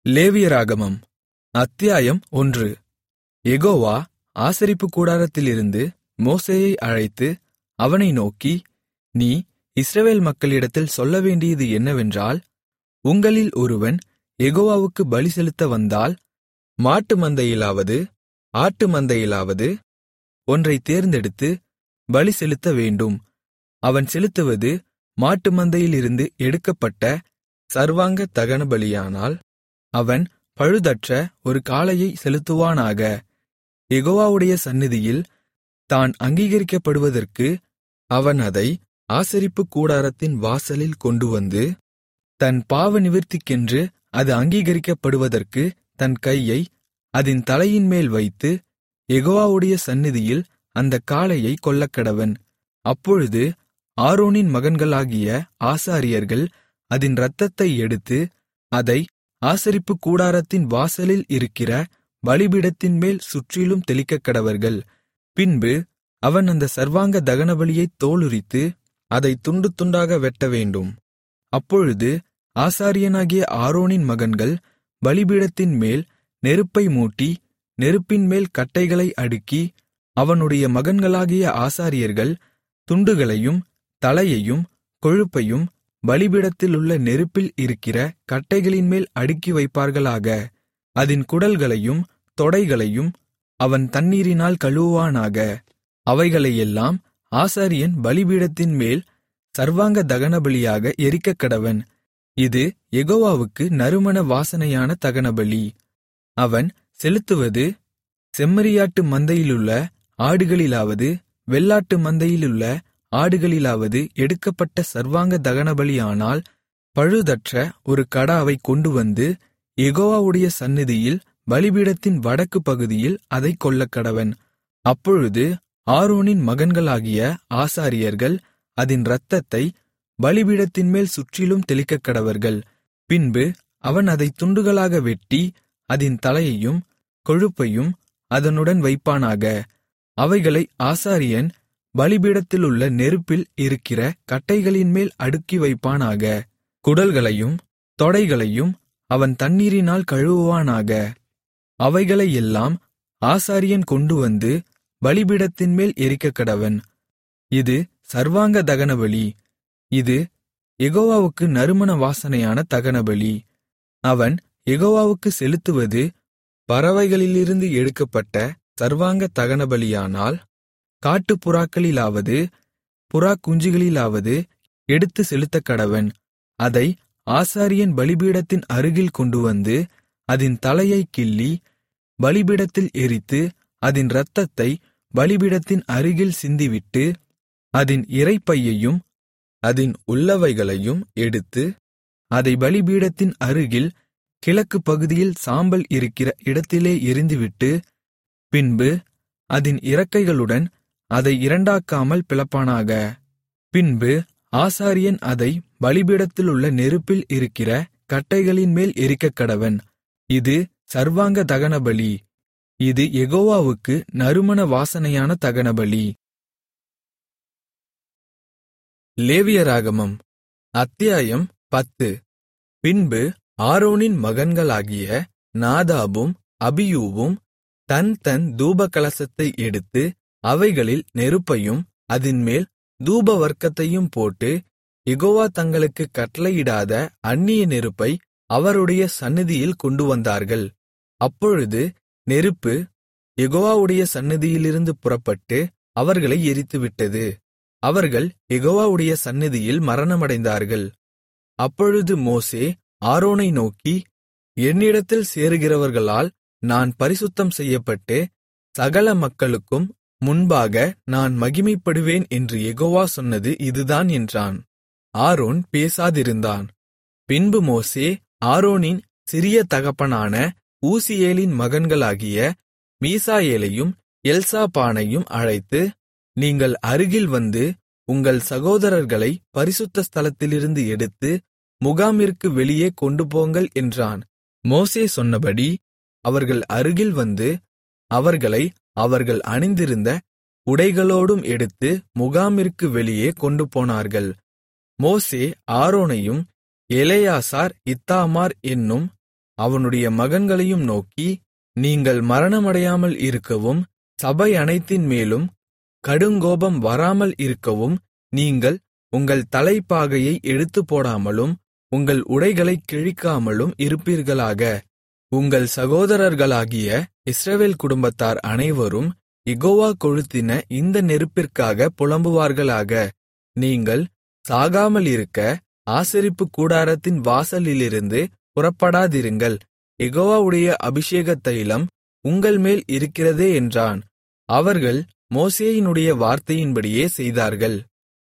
லேவியராகமம் அத்தியாயம் ஒன்று யெகோவா ஆசரிப்புக் கூடாரத்திலிருந்து மோசேயை அழைத்து அவனை நோக்கி நீ இஸ்ரவேல் மக்களிடத்தில் சொல்லவேண்டியது என்னவென்றால் உங்களில் ஒருவன் யெகோவாவுக்குப் பலி செலுத்த வந்தால் மாட்டு மந்தையிலாவது ஆட்டு மந்தையிலாவது ஒன்றைத் தேர்ந்தெடுத்து பலி செலுத்த வேண்டும் அவன் செலுத்துவது மாட்டு மந்தையிலிருந்து எடுக்கப்பட்ட சர்வாங்க தகனபலியானால் அவன் பழுதற்ற ஒரு காளையைச் செலுத்துவானாக யெகோவாவுடைய சந்நிதியில் தான் அங்கீகரிக்கப்படுவதற்கு அவன் அதை ஆசரிப்புக் கூடாரத்தின் வாசலில் கொண்டுவந்து தன் பாவநிவிர்த்திக்கென்று அது அங்கீகரிக்கப்படுவதற்கு தன் கையை அதின் தலையின்மேல் வைத்து யெகோவாவுடைய சந்நிதியில் அந்தக் காளையைக் கொல்லக்கடவன் அப்பொழுது ஆரோனின் மகன்களாகிய ஆசாரியர்கள் அதின் இரத்தத்தை எடுத்து அதை ஆசரிப்புக் கூடாரத்தின் வாசலில் இருக்கிற பலிபீடத்தின்மேல் சுற்றிலும் தெளிக்கக்கடவர்கள் பின்பு அவன் அந்த சர்வாங்க தகனபலியைத் தோலுரித்து அதைத் துண்டு துண்டாக வெட்டவேண்டும் அப்பொழுது ஆசாரியனாகிய ஆரோனின் மகன்கள் பலிபீடத்தின்மேல் நெருப்பை மூட்டி நெருப்பின்மேல் கட்டைகளை அடுக்கி அவனுடைய மகன்களாகிய ஆசாரியர்கள் துண்டுகளையும் தலையையும் கொழுப்பையும் பலிபீடத்திலுள்ள நெருப்பில் இருக்கிற கட்டைகளின்மேல் அடுக்கி வைப்பார்களாக அதின் குடல்களையும் தொடைகளையும் அவன் தண்ணீரினால் கழுவுவானாக அவைகளையெல்லாம் ஆசாரியன் பலிபீடத்தின்மேல் சர்வாங்க தகனபலியாக எரிக்கக்கடவன் இது யெகோவாவுக்கு நறுமண வாசனையான தகனபலி அவன் செலுத்துவது செம்மறியாட்டு மந்தையிலுள்ள ஆடுகளிலாவது வெள்ளாட்டு மந்தையிலுள்ள ஆடுகளிலாவது எடுக்கப்பட்ட சர்வாங்க தகனபலியானால் பழுதற்ற ஒரு கடாவைக் கொண்டுவந்து யெகோவாவுடைய சந்நிதியில் பலிபீடத்தின் வடக்கு பகுதியில் அதைக் கொல்லக்கடவன் அப்பொழுது ஆரோனின் மகன்களாகிய ஆசாரியர்கள் அதின் இரத்தத்தை பலிபீடத்தின்மேல் சுற்றிலும் தெளிக்கக்கடவர்கள் பின்பு அவன் அதைத் துண்டுகளாக வெட்டி அதின் தலையையும் கொழுப்பையும் அதனுடன் வைப்பானாக அவைகளை ஆசாரியன் பலிபீடத்திலுள்ள நெருப்பில் இருக்கிற கட்டைகளின்மேல் அடுக்கி வைப்பானாக குடல்களையும் தொடைகளையும் அவன் தண்ணீரினால் கழுவுவானாக அவைகளையெல்லாம் ஆசாரியன் கொண்டுவந்து பலிபீடத்தின்மேல் எரிக்கக்கடவன் இது சர்வாங்க தகனபலி இது யெகோவாவுக்கு நறுமண வாசனையான தகனபலி அவன் யெகோவாவுக்கு செலுத்துவது பறவைகளிலிருந்து எடுக்கப்பட்ட சர்வாங்க தகனபலியானால் காட்டுப்புறாக்களிலாவது புறாக்குஞ்சுகளிலாவது எடுத்து செலுத்தக்கடவன் அதை ஆசாரியன் பலிபீடத்தின் அருகில் கொண்டுவந்து அதின் தலையைக் கிள்ளி பலிபீடத்தில் எரித்து அதின் இரத்தத்தை பலிபீடத்தின் அருகில் சிந்திவிட்டு அதின் இரைப்பையையும் அதின் உள்ளவைகளையும் எடுத்து அதை பலிபீடத்தின் அருகில் கிழக்கு பகுதியில் சாம்பல் இருக்கிற இடத்திலே எரிந்துவிட்டு பின்பு அதின் இறக்கைகளுடன் அதை இரண்டாக்காமல் பிளப்பானாக பின்பு ஆசாரியன் அதை பலிபீடத்திலுள்ள நெருப்பில் இருக்கிற கட்டைகளின் மேல் எரிக்கக்கடவன் இது சர்வாங்க தகனபலி இது யெகோவாவுக்கு நறுமண வாசனையான தகனபலி லேவியராகமம் அத்தியாயம் பத்து பின்பு ஆரோனின் மகன்களாகிய நாதாபும் அபியூவும் தன் தன் தூபகலசத்தை எடுத்து அவைகளில் நெருப்பையும் அதின்மேல் தூபவர்க்கத்தையும் போட்டு யெகோவா தங்களுக்கு கட்டளையிடாத அந்நிய நெருப்பை அவருடைய சந்நிதியில் கொண்டு வந்தார்கள் அப்பொழுது நெருப்பு யெகோவாவுடைய சந்நிதியிலிருந்து புறப்பட்டு அவர்களை எரித்துவிட்டது அவர்கள் யெகோவாவுடைய சந்நிதியில் மரணமடைந்தார்கள் அப்பொழுது மோசே ஆரோனை நோக்கி என்னிடத்தில் சேருகிறவர்களால் நான் பரிசுத்தம் செய்யப்பட்டு சகல மக்களுக்கும் முன்பாக நான் மகிமைப்படுவேன் என்று யெகோவா சொன்னது இதுதான் என்றான் ஆரோன் பேசாதிருந்தான் பின்பு மோசே ஆரோனின் சிறிய தகப்பனான ஊசியேலின் மகன்களாகிய மீசாயேலையும் எல்சாபானையும் அழைத்து நீங்கள் அருகில் வந்து உங்கள் சகோதரர்களை பரிசுத்த ஸ்தலத்திலிருந்து எடுத்து முகாமிற்கு வெளியே கொண்டுபோங்கள் என்றான் மோசே சொன்னபடி அவர்கள் அருகில் வந்து அவர்களை அவர்கள் அணிந்திருந்த உடைகளோடும் எடுத்து முகாமிற்கு வெளியே கொண்டுபோனார்கள் மோசே ஆரோனையும் எலெயாசார் இத்தாமார் என்னும் அவனுடைய மகன்களையும் நோக்கி நீங்கள் மரணமடையாமல் இருக்கவும் சபை அனைத்தின் மேலும் கடுங்கோபம் வராமல் இருக்கவும் நீங்கள் உங்கள் தலைப்பாகையை எடுத்துப் போடாமலும் உங்கள் உடைகளைக் கிழிக்காமலும் இருப்பீர்களாக உங்கள் சகோதரர்களாகிய இஸ்ரவேல் குடும்பத்தார் அனைவரும் யெகோவா கொளுத்தின இந்த நெருப்பிற்காக புலம்புவார்களாக நீங்கள் சாகாமல் இருக்க ஆசரிப்பு கூடாரத்தின் வாசலிலிருந்து புறப்படாதிருங்கள் யெகோவாவுடைய அபிஷேக தைலம் உங்கள் மேல் இருக்கிறதே என்றான் அவர்கள் மோசேயினுடைய வார்த்தையின்படியே செய்தார்கள்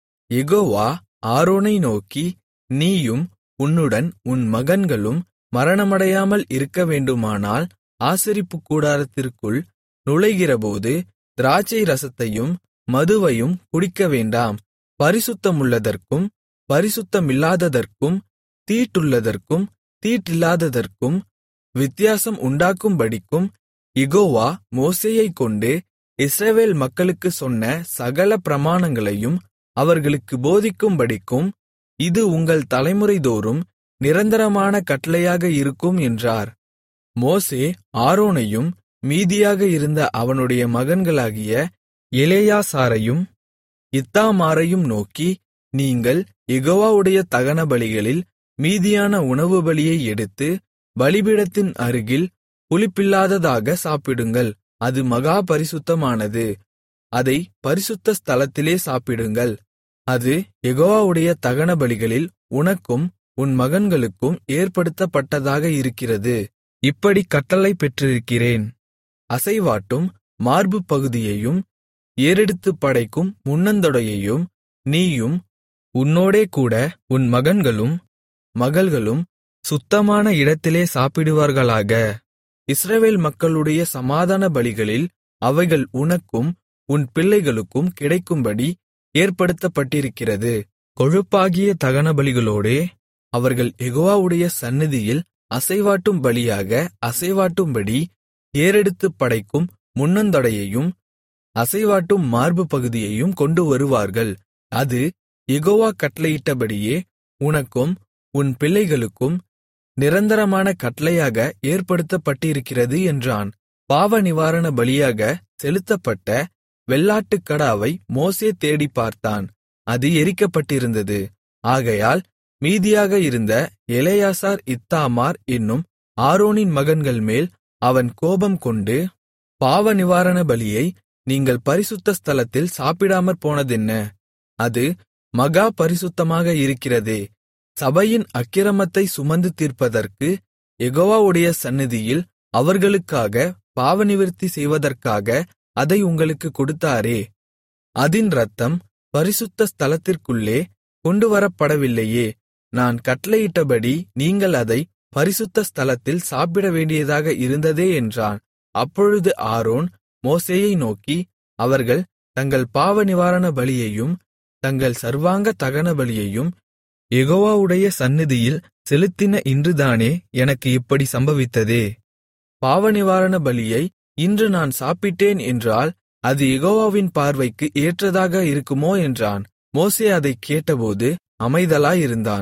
யெகோவா ஆரோனை நோக்கி நீயும் உன்னுடன் உன் மகன்களும் மரணமடையாமல் இருக்கவேண்டுமானால் ஆசரிப்புக் கூடாரத்திற்குள் நுழைகிறபோது திராட்சை ரசத்தையும் மதுவையும் குடிக்கவேண்டாம் பரிசுத்தமுள்ளதற்கும் பரிசுத்தமில்லாததற்கும் தீட்டுள்ளதற்கும் தீட்டில்லாததற்கும் வித்தியாசம் உண்டாக்கும்படிக்கும் யெகோவா மோசேயைக் கொண்டு இஸ்ரவேல் மக்களுக்குச் சொன்ன சகல பிரமாணங்களையும் அவர்களுக்கு போதிக்கும்படிக்கும் இது உங்கள் தலைமுறைதோறும் நிரந்தரமான கட்டளையாக இருக்கும் என்றார் மோசே ஆரோனையும் மீதியாக இருந்த அவனுடைய மகன்களாகிய எலேயாசாரையும் இத்தாமாரையும் நோக்கி நீங்கள் யெகோவாவுடைய தகனபலிகளில் மீதியான உணவு பலியை எடுத்து பலிபீடத்தின் அருகில் புளிப்பில்லாததாக சாப்பிடுங்கள் அது மகா பரிசுத்தமானது அதை பரிசுத்த ஸ்தலத்திலே சாப்பிடுங்கள் அது யெகோவாவுடைய தகனபலிகளில் உனக்கும் உன் மகன்களுக்கும் ஏற்படுத்தப்பட்டதாக இருக்கிறது இப்படி கட்டளை பெற்றிருக்கிறேன் அசைவாட்டும் மார்பு பகுதியையும் ஏறெடுத்துப் படைக்கும் முன்னந்தொடையையும் நீயும் உன்னோடே கூட உன் மகன்களும் மகள்களும் சுத்தமான இடத்திலே சாப்பிடுவார்களாக இஸ்ரவேல் மக்களுடைய சமாதான பலிகளில் அவைகள் உனக்கும் உன் பிள்ளைகளுக்கும் கிடைக்கும்படி ஏற்படுத்தப்பட்டிருக்கிறது கொழுப்பாகிய தகனபலிகளோடே அவர்கள் யெகோவாவுடைய சந்நிதியில் அசைவாட்டும் பலியாக அசைவாட்டும்படி ஏறெடுத்துப் படைக்கும் முன்னந்தொடையையும் அசைவாட்டும் மார்பு பகுதியையும் கொண்டு வருவார்கள் அது யெகோவா கட்டளையிட்டபடியே உனக்கும் உன் பிள்ளைகளுக்கும் நிரந்தரமான கட்டளையாக ஏற்படுத்தப்பட்டிருக்கிறது என்றான் பாவ நிவாரண பலியாக செலுத்தப்பட்ட வெள்ளாட்டுக்கடாவை மோசே தேடிப் பார்த்தான் அது எரிக்கப்பட்டிருந்தது ஆகையால் மீதியாக இருந்த எலெயாசார் இத்தாமார் என்னும் ஆரோனின் மகன்கள் மேல் அவன் கோபம் கொண்டு பாவ நிவாரண பலியை நீங்கள் பரிசுத்த ஸ்தலத்தில் சாப்பிடாமற் போனதென்ன அது மகா பரிசுத்தமாக இருக்கிறதே சபையின் அக்கிரமத்தை சுமந்து தீர்ப்பதற்கு யெகோவாவுடைய சந்நிதியில் அவர்களுக்காக பாவநிவிர்த்தி செய்வதற்காக அதை உங்களுக்கு கொடுத்தாரே அதின் இரத்தம் பரிசுத்த ஸ்தலத்திற்குள்ளே கொண்டுவரப்படவில்லையே நான் கட்டளையிட்டபடி நீங்கள் அதை பரிசுத்த ஸ்தலத்தில் சாப்பிட வேண்டியதாக இருந்ததே என்றான் அப்பொழுது ஆரோன் மோசேயை நோக்கி அவர்கள் தங்கள் பாவ நிவாரண பலியையும் தங்கள் சர்வாங்க தகன பலியையும் யெகோவாவுடைய சந்நிதியில் செலுத்தின இன்றுதானே எனக்கு இப்படி சம்பவித்ததே பாவநிவாரண பலியை இன்று நான் சாப்பிட்டேன் என்றால் அது யெகோவாவின் பார்வைக்கு ஏற்றதாக இருக்குமோ என்றான் மோசே அதைக் கேட்டபோது அமைதலாயிருந்தான்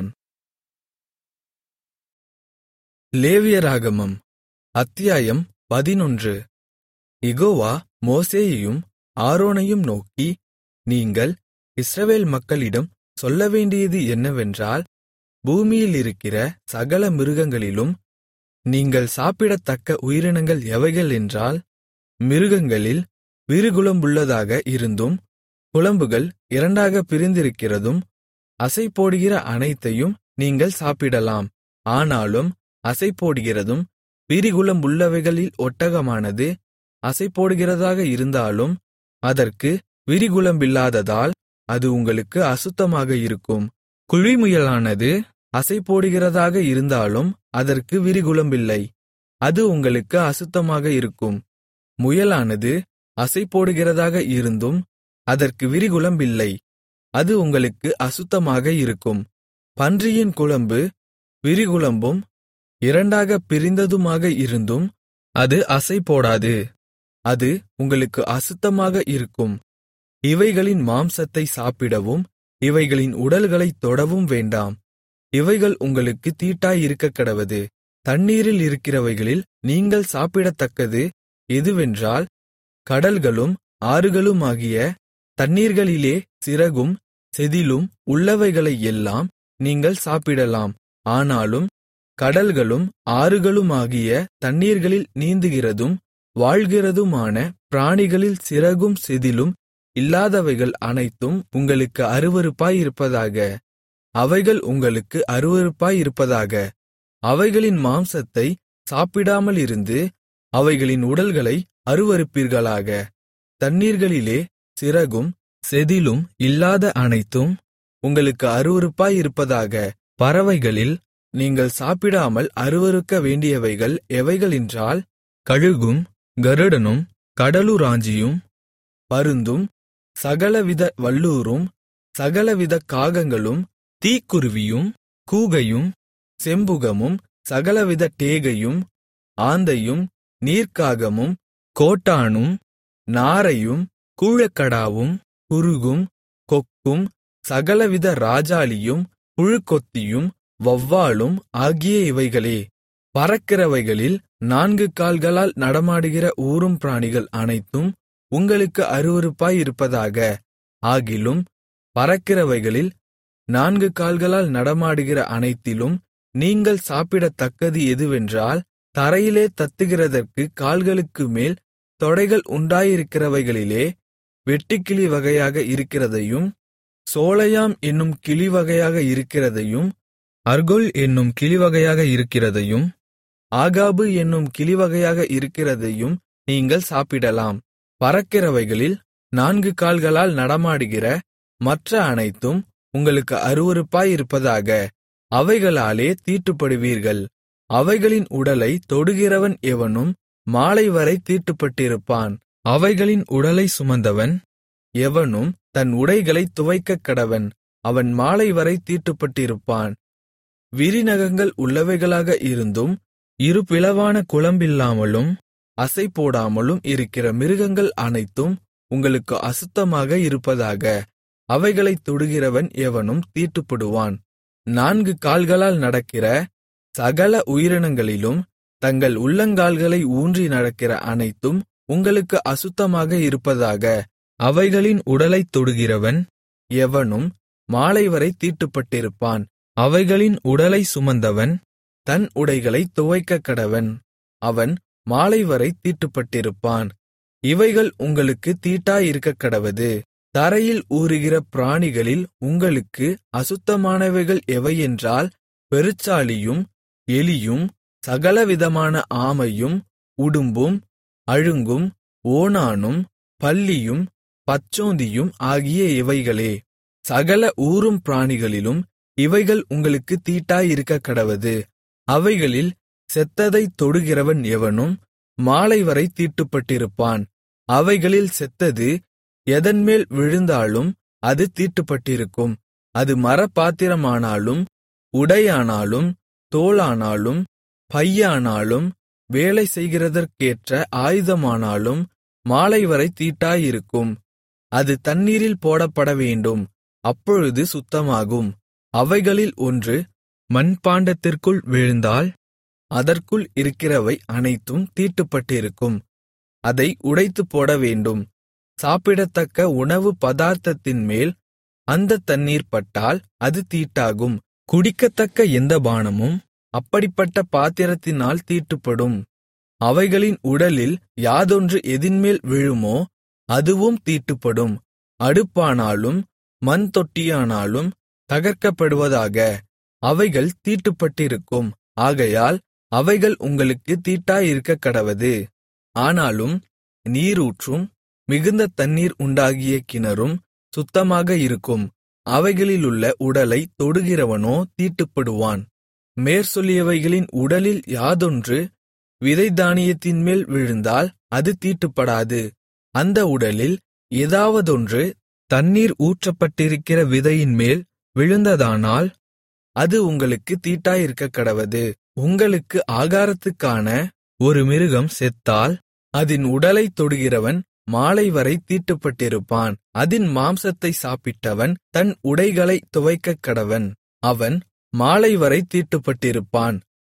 லேவியராகமம் அத்தியாயம் பதினொன்று யெகோவா மோசேயையும் ஆரோனையும் நோக்கி நீங்கள் இஸ்ரவேல் மக்களிடம் சொல்லவேண்டியது என்னவென்றால் பூமியிலிருக்கிற சகல மிருகங்களிலும் நீங்கள் சாப்பிடத்தக்க உயிரினங்கள் எவைகள் என்றால் மிருகங்களில் விரிகுளம்புள்ளதாக இருந்தும் குளம்புகள் இரண்டாக பிரிந்திருக்கிறதும் அசைபோடுகிற அனைத்தையும் நீங்கள் சாப்பிடலாம் ஆனாலும் அசைபோடுகிறதும் விரிகுளம்புள்ளவைகளில் ஒட்டகமானது அசைபோடுகிறதாக இருந்தாலும் அதற்கு விரிகுளம்பில்லாததால் அது உங்களுக்கு அசுத்தமாக இருக்கும் குழிமுயலானது அசைபோடுகிறதாக இருந்தாலும் அதற்கு விரிகுளம்பில்லை அது உங்களுக்கு அசுத்தமாக இருக்கும் முயலானது அசைபோடுகிறதாக இருந்தும் அதற்கு விரிகுளம்பில்லை அது உங்களுக்கு அசுத்தமாக இருக்கும் பன்றியின் குளம்பு விரிகுளம்பும் இரண்டாகப் பிரிந்ததுமாக இருந்தும் அது அசைபோடாது அது உங்களுக்கு அசுத்தமாக இருக்கும் இவைகளின் மாம்சத்தை சாப்பிடவும் இவைகளின் உடல்களைத் தொடவும் வேண்டாம் இவைகள் உங்களுக்கு தீட்டாயிருக்கக்கடவது தண்ணீரில் இருக்கிறவைகளில் நீங்கள் சாப்பிடத்தக்கது எதுவென்றால் கடல்களும் ஆறுகளுமாகிய தண்ணீர்களிலே சிறகும் செதிலும் உள்ளவைகளை எல்லாம் நீங்கள் சாப்பிடலாம் ஆனாலும் கடல்களும் ஆறுகளுமாகிய தண்ணீர்களில் நீந்துகிறதும் வாழ்கிறதுமான பிராணிகளில் சிறகும் செதிலும் இல்லாதவைகள் அனைத்தும் உங்களுக்கு அருவருப்பாயிருப்பதாக அவைகள் உங்களுக்கு அருவருப்பாயிருப்பதாக அவைகளின் மாம்சத்தை சாப்பிடாமலிருந்து அவைகளின் உடல்களை அருவருப்பீர்களாக தண்ணீர்களிலே சிறகும் செதிலும் இல்லாத அனைத்தும் உங்களுக்கு அருவருப்பாயிருப்பதாக பறவைகளில் நீங்கள் சாப்பிடாமல் அருவருக்க வேண்டியவைகள் எவைகளென்றால் கழுகும் கருடனும் கடலுராஞ்சியும் பருந்தும் சகலவித வல்லூரும் சகலவித காகங்களும் தீக்குருவியும் கூகையும் செம்புகமும் சகலவித டேகையும் ஆந்தையும் நீர்க்காகமும் கோட்டானும் நாரையும் கூழக்கடாவும் குருகும் கொக்கும் சகலவித ராஜாளியும் புழுக்கொத்தியும் வௌவாலும் ஆகிய இவைகளே பறக்கிறவைகளில் நான்கு கால்களால் நடமாடுகிற ஊரும் பிராணிகள் அனைத்தும் உங்களுக்கு அருவருப்பாயிருப்பதாக ஆகிலும் பறக்கிறவைகளில் நான்கு கால்களால் நடமாடுகிற அனைத்திலும் நீங்கள் சாப்பிடத்தக்கது எதுவென்றால் தரையிலே தத்துகிறதற்கு கால்களுக்கு மேல் தொடைகள் உண்டாயிருக்கிறவைகளிலே வெட்டுக்கிளி வகையாக இருக்கிறதையும் சோலையாம் என்னும் கிளி வகையாக இருக்கிறதையும் அர்கொல் என்னும் கிளி வகையாக இருக்கிறதையும் ஆகாபு என்னும் கிளி வகையாக இருக்கிறதையும் நீங்கள் சாப்பிடலாம் பறக்கிறவைகளில் நான்கு கால்களால் நடமாடுகிற மற்ற அனைத்தும் உங்களுக்கு அருவருப்பாயிருப்பதாக அவைகளாலே தீட்டுப்படுவீர்கள் அவைகளின் உடலை தொடுகிறவன் எவனும் மாலைவரை தீட்டுப்பட்டிருப்பான் அவைகளின் உடலை சுமந்தவன் எவனும் தன் உடைகளைத் துவைக்கக் கடவன் அவன் மாலைவரை தீட்டுப்பட்டிருப்பான் விரிநகங்கள் உள்ளவைகளாக இருந்தும் இரு பிளவான குளம்பில்லாமலும் அசை போடாமலும் இருக்கிற மிருகங்கள் அனைத்தும் உங்களுக்கு அசுத்தமாக இருப்பதாக அவைகளைத் தொடுகிறவன் எவனும் தீட்டுப்படுவான் நான்கு கால்களால் நடக்கிற சகல உயிரினங்களிலும் தங்கள் உள்ளங்கால்களை ஊன்றி நடக்கிற அனைத்தும் உங்களுக்கு அசுத்தமாக இருப்பதாக அவைகளின் உடலைத் தொடுகிறவன் எவனும் மாலைவரை தீட்டுப்பட்டிருப்பான் அவைகளின் உடலை சுமந்தவன் தன் உடைகளை துவைக்கக் கடவன் அவன் மாலைவரை தீட்டுப்பட்டிருப்பான் இவைகள் உங்களுக்கு தீட்டாயிருக்கக்கடவது தரையில் ஊறுகிற பிராணிகளில் உங்களுக்கு அசுத்தமானவைகள் எவையென்றால் பெருச்சாளியும் எலியும் சகலவிதமான ஆமையும் உடும்பும் அழுங்கும் ஓணானும் பல்லியும் பச்சோந்தியும் ஆகிய இவைகளே சகல ஊரும் பிராணிகளிலும் இவைகள் உங்களுக்கு தீட்டாயிருக்கக்கடவது அவைகளில் செத்ததைத் தொடுகிறவன் எவனும் மாலைவரை தீட்டுப்பட்டிருப்பான் அவைகளில் செத்தது எதன்மேல் விழுந்தாலும் அது தீட்டுப்பட்டிருக்கும் அது மரப்பாத்திரமானாலும் உடையானாலும் தோலானாலும் பையானாலும் வேலை செய்கிறதற்கேற்ற ஆயுதமானாலும் மாலைவரை தீட்டாயிருக்கும் அது தண்ணீரில் போடப்படவேண்டும் அப்பொழுது சுத்தமாகும் அவைகளில் ஒன்று மண்பாண்டத்திற்குள் விழுந்தால் அதற்குள் இருக்கிறவை அனைத்தும் தீட்டுப்பட்டிருக்கும் அதை உடைத்துப் போடவேண்டும் சாப்பிடத்தக்க உணவு பதார்த்தத்தின்மேல் அந்த தண்ணீர் பட்டால் அது தீட்டாகும் குடிக்கத்தக்க எந்த பானமும் அப்படிப்பட்ட பாத்திரத்தினால் தீட்டுப்படும் அவைகளின் உடலில் யாதொன்று எதின்மேல் விழுமோ அதுவும் தீட்டுப்படும் அடுப்பானாலும் மண் தொட்டியானாலும் தகர்க்கப்படுவதாக அவைகள் தீட்டுப்பட்டிருக்கும் ஆகையால் அவைகள் உங்களுக்கு தீட்டாயிருக்கக்கடவது ஆனாலும் நீரூற்றும் மிகுந்த தண்ணீர் உண்டாகிய கிணறும் சுத்தமாக இருக்கும் அவைகளிலுள்ள உடலை தொடுகிறவனோ தீட்டுப்படுவான் மேற்சொல்லியவைகளின் உடலில் யாதொன்று விதை தானியத்தின்மேல் விழுந்தால் அது தீட்டுப்படாது அந்த உடலில் ஏதாவதொன்று தண்ணீர் ஊற்றப்பட்டிருக்கிற விதையின்மேல் விழுந்ததானால் அது உங்களுக்கு தீட்டாயிருக்கக்கடவது உங்களுக்கு ஆகாரத்துக்கான ஒரு மிருகம் செத்தால் அதின் உடலைத் தொடுகிறவன் மாலைவரை தீட்டுப்பட்டிருப்பான் அதின் மாம்சத்தை சாப்பிட்டவன் தன் உடைகளைத் துவைக்கக் கடவன் அவன் மாலைவரை தீட்டுப்பட்டிருப்பான்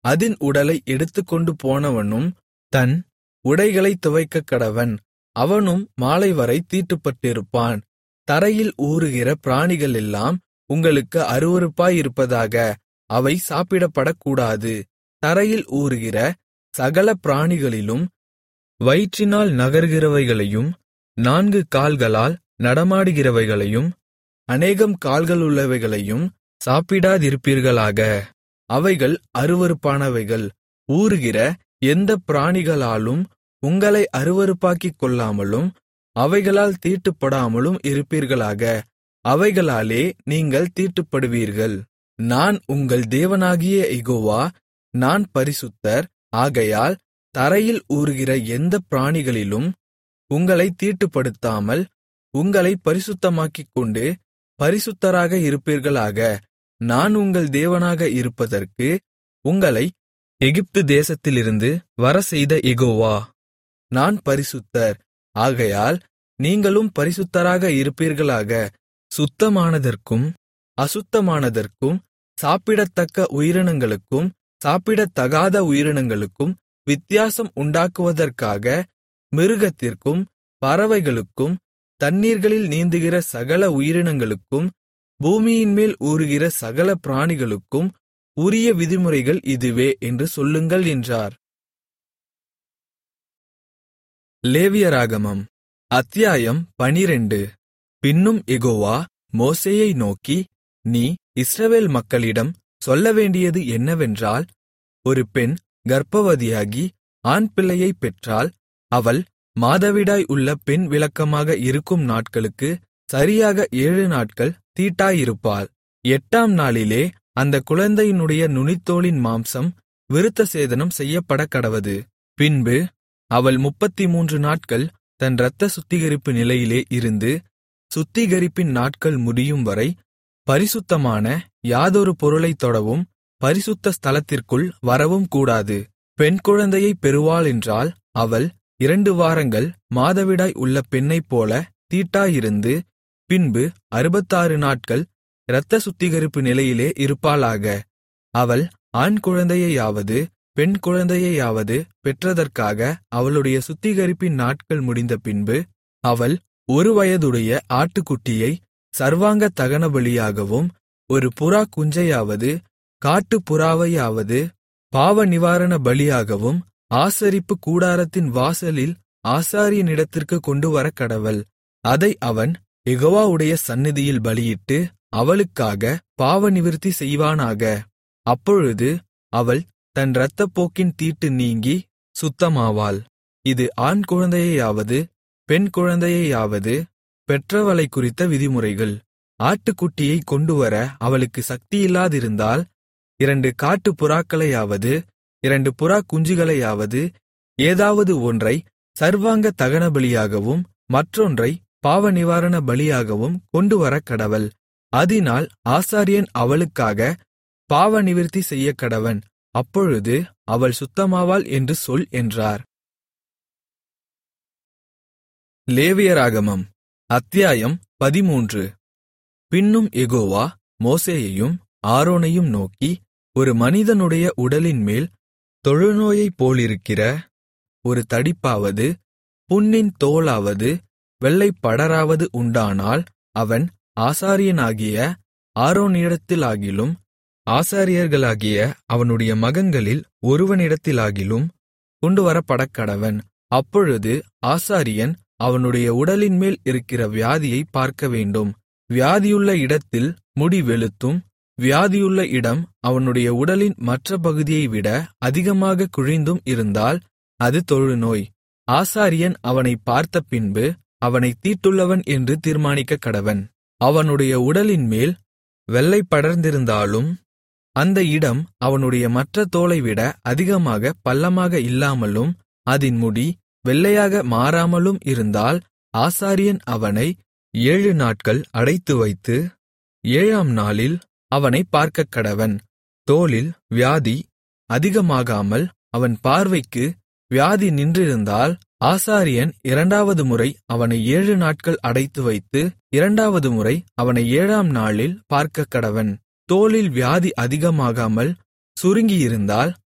அதின் உடலை எடுத்துக்கொண்டு போனவனும் தன் உடைகளைத் துவைக்கக்கடவன் அவனும் மாலைவரை தீட்டுப்பட்டிருப்பான் தரையில் ஊருகிற பிராணிகளெல்லாம் உங்களுக்கு அருவருப்பாயிருப்பதாக அவை சாப்பிடப்படக்கூடாது தரையில் ஊருகிற சகல பிராணிகளிலும் வயிற்றினால் நகர்கிறவைகளையும் நான்கு கால்களால் நடமாடுகிறவைகளையும் அநேகம் கால்களுள்ளவைகளையும் சாப்பிடாதிருப்பீர்களாக அவைகள் அருவருப்பானவைகள் ஊருகிற எந்தப் பிராணிகளாலும் உங்களை அருவருப்பாக்கிக் கொள்ளாமலும் அவைகளால் தீட்டுப்படாமலும் இருப்பீர்களாக அவைகளாலே நீங்கள் தீட்டுப்படுவீர்கள் நான் உங்கள் தேவனாகிய யெகோவா நான் பரிசுத்தர் ஆகையால் தரையில் ஊருகிற எந்தப் பிராணிகளிலும் உங்களைத் தீட்டுப்படுத்தாமல் உங்களைப் பரிசுத்தமாக்கிக்கொண்டு பரிசுத்தராக இருப்பீர்களாக நான் உங்கள் தேவனாக இருப்பதற்கு உங்களை எகிப்து தேசத்திலிருந்து வரச்செய்த யெகோவா நான் பரிசுத்தர் ஆகையால் நீங்களும் பரிசுத்தராக இருப்பீர்களாக சுத்தமானதற்கும் அசுத்தமானதற்கும் சாப்பிடத்தக்க உயிரினங்களுக்கும் சாப்பிடத்தகாத உயிரினங்களுக்கும் வித்தியாசம் உண்டாக்குவதற்காக மிருகத்திற்கும் பறவைகளுக்கும் தண்ணீர்களில் நீந்துகிற சகல உயிரினங்களுக்கும் பூமியின்மேல் ஊருகிற சகல பிராணிகளுக்கும் உரிய விதிமுறைகள் இதுவே என்று சொல்லுங்கள் என்றார் லேவியராகமம் அத்தியாயம் பனிரெண்டு பின்னும் யெகோவா மோசேயை நோக்கி நீ இஸ்ரவேல் மக்களிடம் சொல்லவேண்டியது என்னவென்றால் ஒரு பெண் கர்ப்பவதியாகி ஆண் பிள்ளையைப் பெற்றால் அவள் மாதவிடாய் உள்ள பெண் விலக்கமாக இருக்கும் நாட்களுக்கு சரியாக ஏழு நாட்கள் தீட்டாயிருப்பாள் எட்டாம் நாளிலே அந்த குழந்தையினுடைய நுனித்தோலின் மாம்சம் விருத்தசேதனம் செய்யப்படக்கடவது பின்பு அவள் முப்பத்தி மூன்று நாட்கள் தன் இரத்த சுத்திகரிப்பு நிலையிலே இருந்து சுத்திகரிப்பின் நாட்கள் முடியும் வரை பரிசுத்தமான யாதொரு பொருளைத் தொடவும் பரிசுத்த ஸ்தலத்திற்குள் வரவும் கூடாது பெண் குழந்தையைப் பெறுவாளென்றால் அவள் இரண்டு வாரங்கள் மாதவிடாய் உள்ள பெண்ணைப்போல தீட்டாயிருந்து பின்பு அறுபத்தாறு நாட்கள் இரத்த சுத்திகரிப்பு நிலையிலே இருப்பாளாக அவள் ஆண் குழந்தையையாவது பெண் குழந்தையையாவது பெற்றதற்காக அவளுடைய சுத்திகரிப்பின் நாட்கள் முடிந்த பின்பு அவள் ஒரு வயதுடைய ஆட்டுக்குட்டியை சர்வாங்க தகனபலியாகவும் ஒரு புறா குஞ்சையாவது காட்டுப் புறாவையாவது பாவநிவாரண பலியாகவும் ஆசரிப்பு கூடாரத்தின் வாசலில் ஆசாரியனிடத்திற்கு கொண்டுவரக் கடவள் அதை அவன் யெகோவாவுடைய சந்நிதியில் பலியிட்டு அவளுக்காக பாவநிவிர்த்தி செய்வானாக அப்பொழுது அவள் தன் இரத்தப்போக்கின் தீட்டு நீங்கி சுத்தமாவாள் இது ஆண் குழந்தையையாவது பெண் குழந்தையையாவது பெற்றவளைக் குறித்த விதிமுறைகள் ஆட்டுக்குட்டியை கொண்டுவர அவளுக்கு சக்தியில்லாதிருந்தால் இரண்டு காட்டுப் புறாக்களையாவது இரண்டு புறா குஞ்சுகளையாவது ஏதாவது ஒன்றை சர்வாங்க தகனபலியாகவும் மற்றொன்றை பாவநிவாரண பலியாகவும் கொண்டுவரக் கடவள் அதினால் ஆசாரியன் அவளுக்காக பாவநிவிர்த்தி செய்யக்கடவன் அப்பொழுது அவள் சுத்தமாவாள் என்று சொல் என்றார் லேவியராகமம் அத்தியாயம் பதிமூன்று பின்னும் யெகோவா மோசேயையும் ஆரோனையும் நோக்கி ஒரு மனிதனுடைய உடலின்மேல் தொழுநோயைப் போலிருக்கிற ஒரு தடிப்பாவது புண்ணின் தோலாவது வெள்ளைப்படராவது உண்டானால் அவன் ஆசாரியனாகிய ஆரோனிடத்திலாகிலும் ஆசாரியர்களாகிய அவனுடைய மகன்களில் ஒருவனிடத்திலாகிலும் கொண்டுவரப்படக்கடவன் அப்பொழுது ஆசாரியன் அவனுடைய உடலின்மேல் இருக்கிற வியாதியைப் பார்க்கவேண்டும் வியாதியுள்ள இடத்தில் முடி வெளுத்தும் வியாதியுள்ள இடம் அவனுடைய உடலின் மற்ற பகுதியைவிட அதிகமாக குழிந்தும் இருந்தால் அது தொழுநோய் ஆசாரியன் அவனைப் பார்த்த பின்பு அவனைத் தீட்டுள்ளவன் என்று தீர்மானிக்கக் கடவன் அவனுடைய உடலின்மேல் வெள்ளை படர்ந்திருந்தாலும் அந்த இடம் அவனுடைய மற்ற தோலைவிட அதிகமாக பள்ளமாக இல்லாமலும் அதின் முடி வெள்ளையாக மாறாமலும் இருந்தால் ஆசாரியன் அவனை ஏழு நாட்கள் அடைத்து வைத்து ஏழாம் நாளில் அவனைப் பார்க்கக்கடவன் தோலில் வியாதி அதிகமாகாமல் அவன் பார்வைக்கு வியாதி நின்றிருந்தால் ஆசாரியன் இரண்டாவது முறை அவனை ஏழு நாட்கள் அடைத்து வைத்து இரண்டாவது முறை அவனை ஏழாம் நாளில் பார்க்கக்கடவன் தோலில் வியாதி அதிகமாகாமல் சுருங்கியிருந்தால்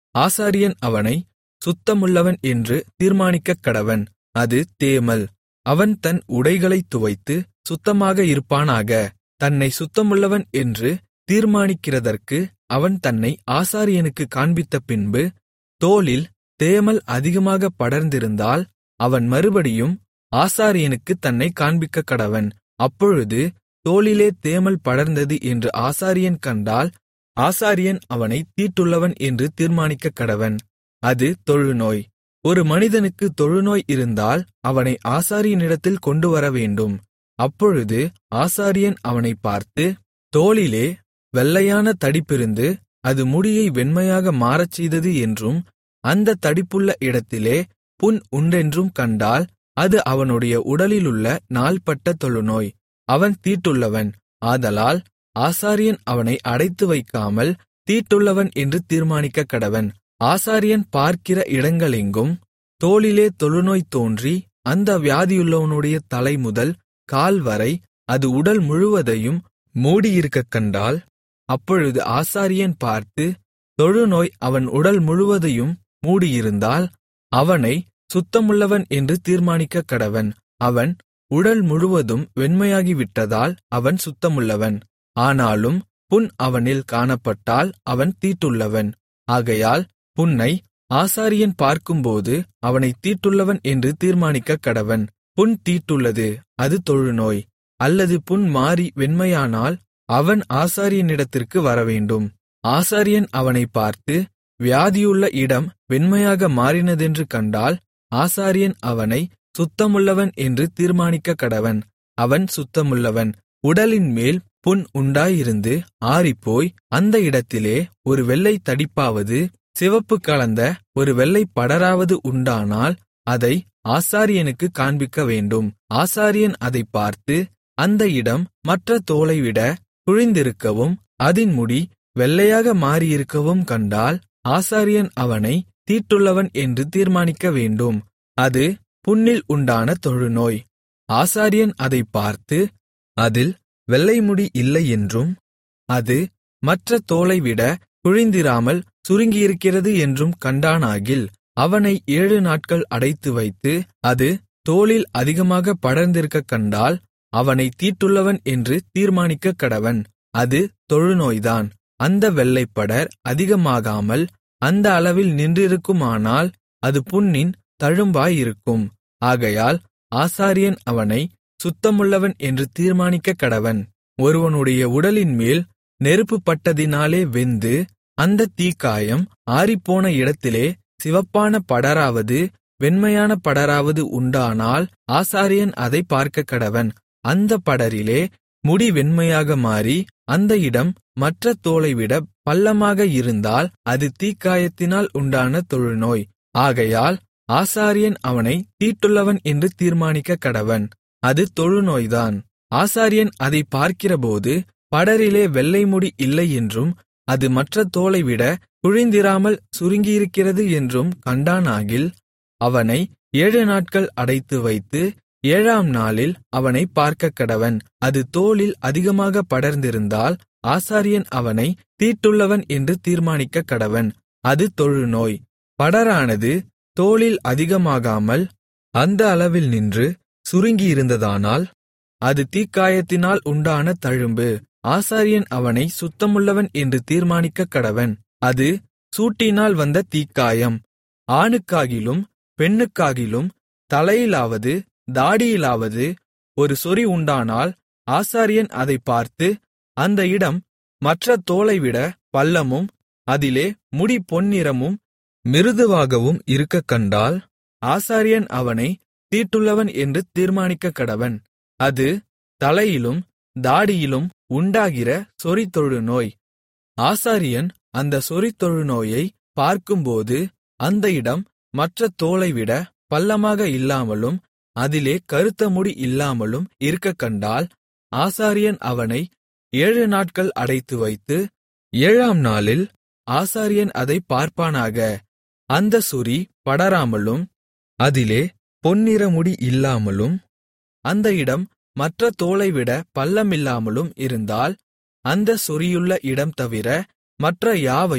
ஆசாரியன் அவனை சுத்தமுள்ளவன் என்று தீர்மானிக்கக்கடவன் அது தேமல் அவன் தன் உடைகளைத் துவைத்து சுத்தமாக இருப்பானாக தன்னை சுத்தமுள்ளவன் என்று தீர்மானிக்கிறதற்கு அவன் தன்னை ஆசாரியனுக்குக் காண்பித்த பின்பு தோலில் தேமல் அதிகமாக படர்ந்திருந்தால் அவன் மறுபடியும் ஆசாரியனுக்குத் தன்னைக் காண்பிக்கக்கடவன் அப்பொழுது தோலிலே தேமல் படர்ந்தது என்று ஆசாரியன் கண்டால் ஆசாரியன் அவனைத் தீட்டுள்ளவன் என்று தீர்மானிக்கக்கடவன் அது தொழுநோய் ஒரு மனிதனுக்கு தொழுநோய் இருந்தால் அவனை ஆசாரியனிடத்தில் கொண்டுவரவேண்டும் அப்பொழுது ஆசாரியன் அவனைப் பார்த்து தோலிலே வெள்ளையான தடிப்பிருந்து அது முடியை வெண்மையாக மாறச்செய்தது என்றும் அந்த தடிப்புள்ள இடத்திலே புண் உண்டென்றும் கண்டால் அது அவனுடைய உடலிலுள்ள நாள்பட்ட தொழுநோய் அவன் தீட்டுள்ளவன் ஆதலால் ஆசாரியன் அவனை அடைத்து வைக்காமல் தீட்டுள்ளவன் என்று தீர்மானிக்கக்கடவன் ஆசாரியன் பார்க்கிற இடங்களெங்கும் தோலிலே தொழுநோய் தோன்றி அந்த வியாதியுள்ளவனுடைய தலை முதல் கால் வரை அது உடல் முழுவதையும் மூடியிருக்கக் கண்டால் அப்பொழுது ஆசாரியன் பார்த்து தொழுநோய் அவன் உடல் முழுவதையும் மூடியிருந்தால் அவனை சுத்தமுள்ளவன் என்று தீர்மானிக்கக்கடவன் அவன் உடல் முழுவதும் வெண்மையாகிவிட்டதால் அவன் சுத்தமுள்ளவன் ஆனாலும் புண் அவனில் காணப்பட்டால் அவன் தீட்டுள்ளவன் ஆகையால் புண்ணை ஆசாரியன் பார்க்கும்போது அவனைத் தீட்டுள்ளவன் என்று தீர்மானிக்கக்கடவன் புண் தீட்டுள்ளது அது தொழுநோய் அல்லது புண் மாறி வெண்மையானால் அவன் ஆசாரியனிடத்திற்கு வரவேண்டும் ஆசாரியன் அவனைப் பார்த்து வியாதியுள்ள இடம் வெண்மையாக மாறினதென்று கண்டால் ஆசாரியன் அவனை சுத்தமுள்ளவன் என்று தீர்மானிக்கக்கடவன் அவன் சுத்தமுள்ளவன் உடலின்மேல் புண் உண்டாயிருந்து ஆறிப்போய் அந்த இடத்திலே ஒரு வெள்ளைத் தடிப்பாவது சிவப்பு கலந்த ஒரு வெள்ளைப் படராவது உண்டானால் அதை ஆசாரியனுக்குக் காண்பிக்கவேண்டும் ஆசாரியன் அதைப் பார்த்து அந்த இடம் மற்ற தோலைவிட குழிந்திருக்கவும் அதின் முடி வெள்ளையாக மாறியிருக்கவும் கண்டால் ஆசாரியன் அவனை தீட்டுள்ளவன் என்று தீர்மானிக்கவேண்டும் அது புண்ணில் உண்டான தொழுநோய் ஆசாரியன் அதைப் பார்த்து அதில் வெள்ளைமுடி இல்லை என்றும் அது மற்ற தோலைவிட குழிந்திராமல் சுருங்கியிருக்கிறது என்றும் கண்டானாகில் அவனை ஏழு நாட்கள் அடைத்து வைத்து அது தோலில் அதிகமாக படர்ந்திருக்கக் கண்டால் அவனைத் தீட்டுள்ளவன் என்று தீர்மானிக்கக் கடவன் அது தொழுநோய்தான் அந்த வெள்ளைப்படர் அதிகமாகாமல் அந்த அளவில் நின்றிருக்குமானால் அது புண்ணின் தழும்பாயிருக்கும் ஆகையால் ஆசாரியன் அவனை சுத்தமுள்ளவன் என்று தீர்மானிக்கக் கடவன் ஒருவனுடைய உடலின்மேல் நெருப்பு பட்டதினாலே வெந்து அந்த தீக்காயம் ஆறிப்போன இடத்திலே சிவப்பான படராவது வெண்மையான படராவது உண்டானால் ஆசாரியன் அதை பார்க்கக்கடவன் அந்த படரிலே முடி வெண்மையாக மாறி அந்த இடம் மற்ற தோலைவிட பள்ளமாக இருந்தால் அது தீக்காயத்தினால் உண்டான தொழுநோய் ஆகையால் ஆசாரியன் அவனை தீட்டுள்ளவன் என்று தீர்மானிக்கக் கடவன் அது தொழுநோய்தான் ஆசாரியன் அதை பார்க்கிறபோது படரிலே வெள்ளை முடி இல்லை என்றும் அது மற்ற தோலைவிட குழிந்திராமல் சுருங்கியிருக்கிறது என்றும் கண்டானாகில் அவனை ஏழு நாட்கள் அடைத்து வைத்து ஏழாம் நாளில் அவனை பார்க்கக்கடவன் அது தோலில் அதிகமாக படர்ந்திருந்தால் ஆசாரியன் அவனை தீட்டுள்ளவன் என்று தீர்மானிக்கக் கடவன் அது தொழுநோய் படரானது தோலில் அதிகமாகாமல் அந்த அளவில் நின்று சுருங்கியிருந்ததானால் அது தீக்காயத்தினால் உண்டான தழும்பு ஆசாரியன் அவனை சுத்தமுள்ளவன் என்று தீர்மானிக்கக் கடவன் அது சூட்டினால் வந்த தீக்காயம் ஆணுக்காகிலும் பெண்ணுக்காகிலும் தலையிலாவது தாடியிலாவது ஒரு சொறி உண்டானால் ஆசாரியன் அதைப் பார்த்து அந்த இடம் மற்ற தோலைவிட பள்ளமும் அதிலே முடி பொன்னிறமும் மிருதுவாகவும் இருக்கக் கண்டால் ஆசாரியன் அவனை தீட்டுள்ளவன் என்று தீர்மானிக்கக் கடவன் அது தலையிலும் தாடியிலும் உண்டாகிற சொறித்தொழு நோய் ஆசாரியன் அந்த சொறித்தொழு நோயை பார்க்கும்போது அந்த இடம் மற்ற தோலைவிட பள்ளமாக இல்லாமலும் அதிலே கருத்த முடி இல்லாமலும் இருக்கக் கண்டால் ஆசாரியன் அவனை ஏழு நாட்கள் அடைத்து வைத்து ஏழாம் நாளில் ஆசாரியன் அதைப் பார்ப்பானாக அந்த சொறி படராமலும் அதிலே பொன்னிற முடி இல்லாமலும் அந்த இடம் மற்ற தோலைவிட பள்ளமில்லாமலும் இருந்தால் அந்த சொறியுள்ள இடம் தவிர மற்ற யாவையும்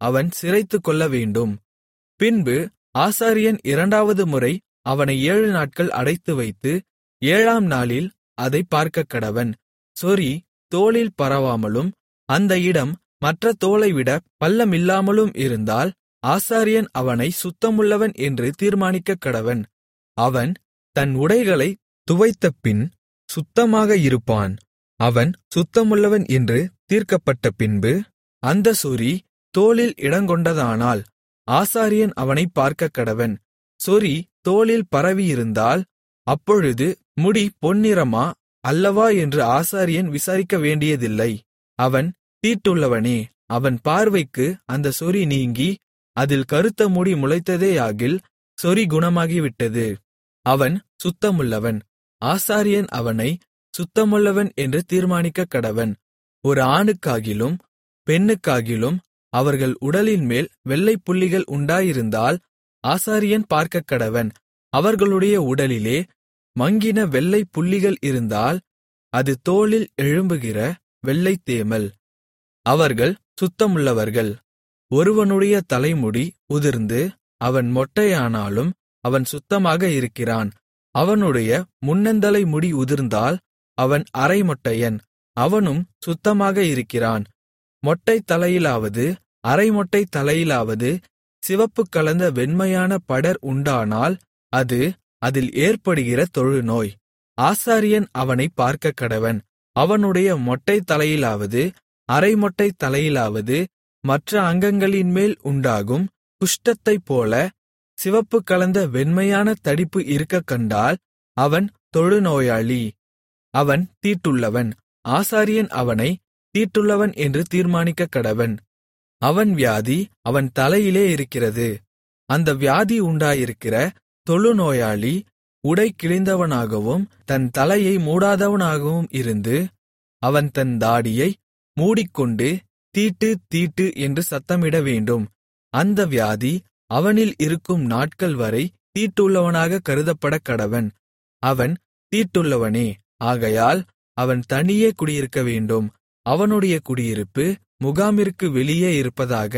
அவன் சிரைத்துக்கொள்ள வேண்டும் பின்பு ஆசாரியன் இரண்டாவது முறை அவனை ஏழு நாட்கள் அடைத்து வைத்து ஏழாம் நாளில் அதை பார்க்கக்கடவன் சொறி தோலில் பரவாமலும் அந்த இடம் மற்ற தோலைவிட பள்ளமில்லாமலும் இருந்தால் ஆசாரியன் அவனை சுத்தமுள்ளவன் என்று தீர்மானிக்கக் கடவன் அவன் தன் உடைகளை துவைத்தபின் சுத்தமாக இருப்பான் அவன் சுத்தமுள்ளவன் என்று தீர்க்கப்பட்ட பின்பு அந்த சொறி தோலில் இடங்கொண்டதானால் ஆசாரியன் அவனை பார்க்கக்கடவன் சொறி தோலில் பரவியிருந்தால் அப்பொழுது முடி பொன்னிறமா அல்லவா என்று ஆசாரியன் விசாரிக்க வேண்டியதில்லை அவன் தீட்டுள்ளவனே அவன் பார்வைக்கு அந்த சொறி நீங்கி அதில் கருத்த முடி முளைத்ததேயாகில் சொறி குணமாகிவிட்டது அவன் சுத்தமுள்ளவன் ஆசாரியன் அவனை சுத்தமுள்ளவன் என்று தீர்மானிக்கக் கடவன் ஒரு ஆணுக்காகிலும் பெண்ணுக்காகிலும் அவர்கள் உடலின்மேல் வெள்ளைப் புள்ளிகள் உண்டாயிருந்தால் ஆசாரியன் பார்க்கக்கடவன் அவர்களுடைய உடலிலே மங்கின வெள்ளைப் புள்ளிகள் இருந்தால் அது தோலில் எழும்புகிற வெள்ளைத் தேமல் அவர்கள் சுத்தமுள்ளவர்கள் ஒருவனுடைய தலைமுடி உதிர்ந்து அவன் மொட்டையானாலும் அவன் சுத்தமாக இருக்கிறான் அவனுடைய முன்னந்தலை முடி உதிர்ந்தால் அவன் அரைமொட்டையன் அவனும் சுத்தமாக இருக்கிறான் மொட்டை தலையிலாவது அரைமொட்டை தலையிலாவது சிவப்பு கலந்த வெண்மையான படர் உண்டானால் அது அதில் ஏற்படுகிற தொழுநோய் ஆசாரியன் அவனை பார்க்கக் கடவன் அவனுடைய மொட்டை தலையிலாவது அரைமொட்டை தலையிலாவது மற்ற அங்கங்களின்மேல் உண்டாகும் குஷ்டத்தைப் போல சிவப்பு கலந்த வெண்மையான தடிப்பு இருக்கக் கண்டால் அவன் தொழுநோயாளி அவன் தீட்டுள்ளவன் ஆசாரியன் அவனை தீட்டுள்ளவன் என்று தீர்மானிக்கக் கடவன் அவன் வியாதி அவன் தலையிலே இருக்கிறது அந்த வியாதி உண்டாயிருக்கிற தொழுநோயாளி உடை கிழிந்தவனாகவும் தன் தலையை மூடாதவனாகவும் இருந்து அவன் தன் தாடியை மூடிக்கொண்டு தீட்டு தீட்டு என்று சத்தமிட வேண்டும் அந்த வியாதி அவனில் இருக்கும் நாட்கள் வரை தீட்டுள்ளவனாக கருதப்படக் கடவன் அவன் தீட்டுள்ளவனே ஆகையால் அவன் தனியே குடியிருக்க வேண்டும் அவனுடைய குடியிருப்பு முகாமிற்கு வெளியே இருப்பதாக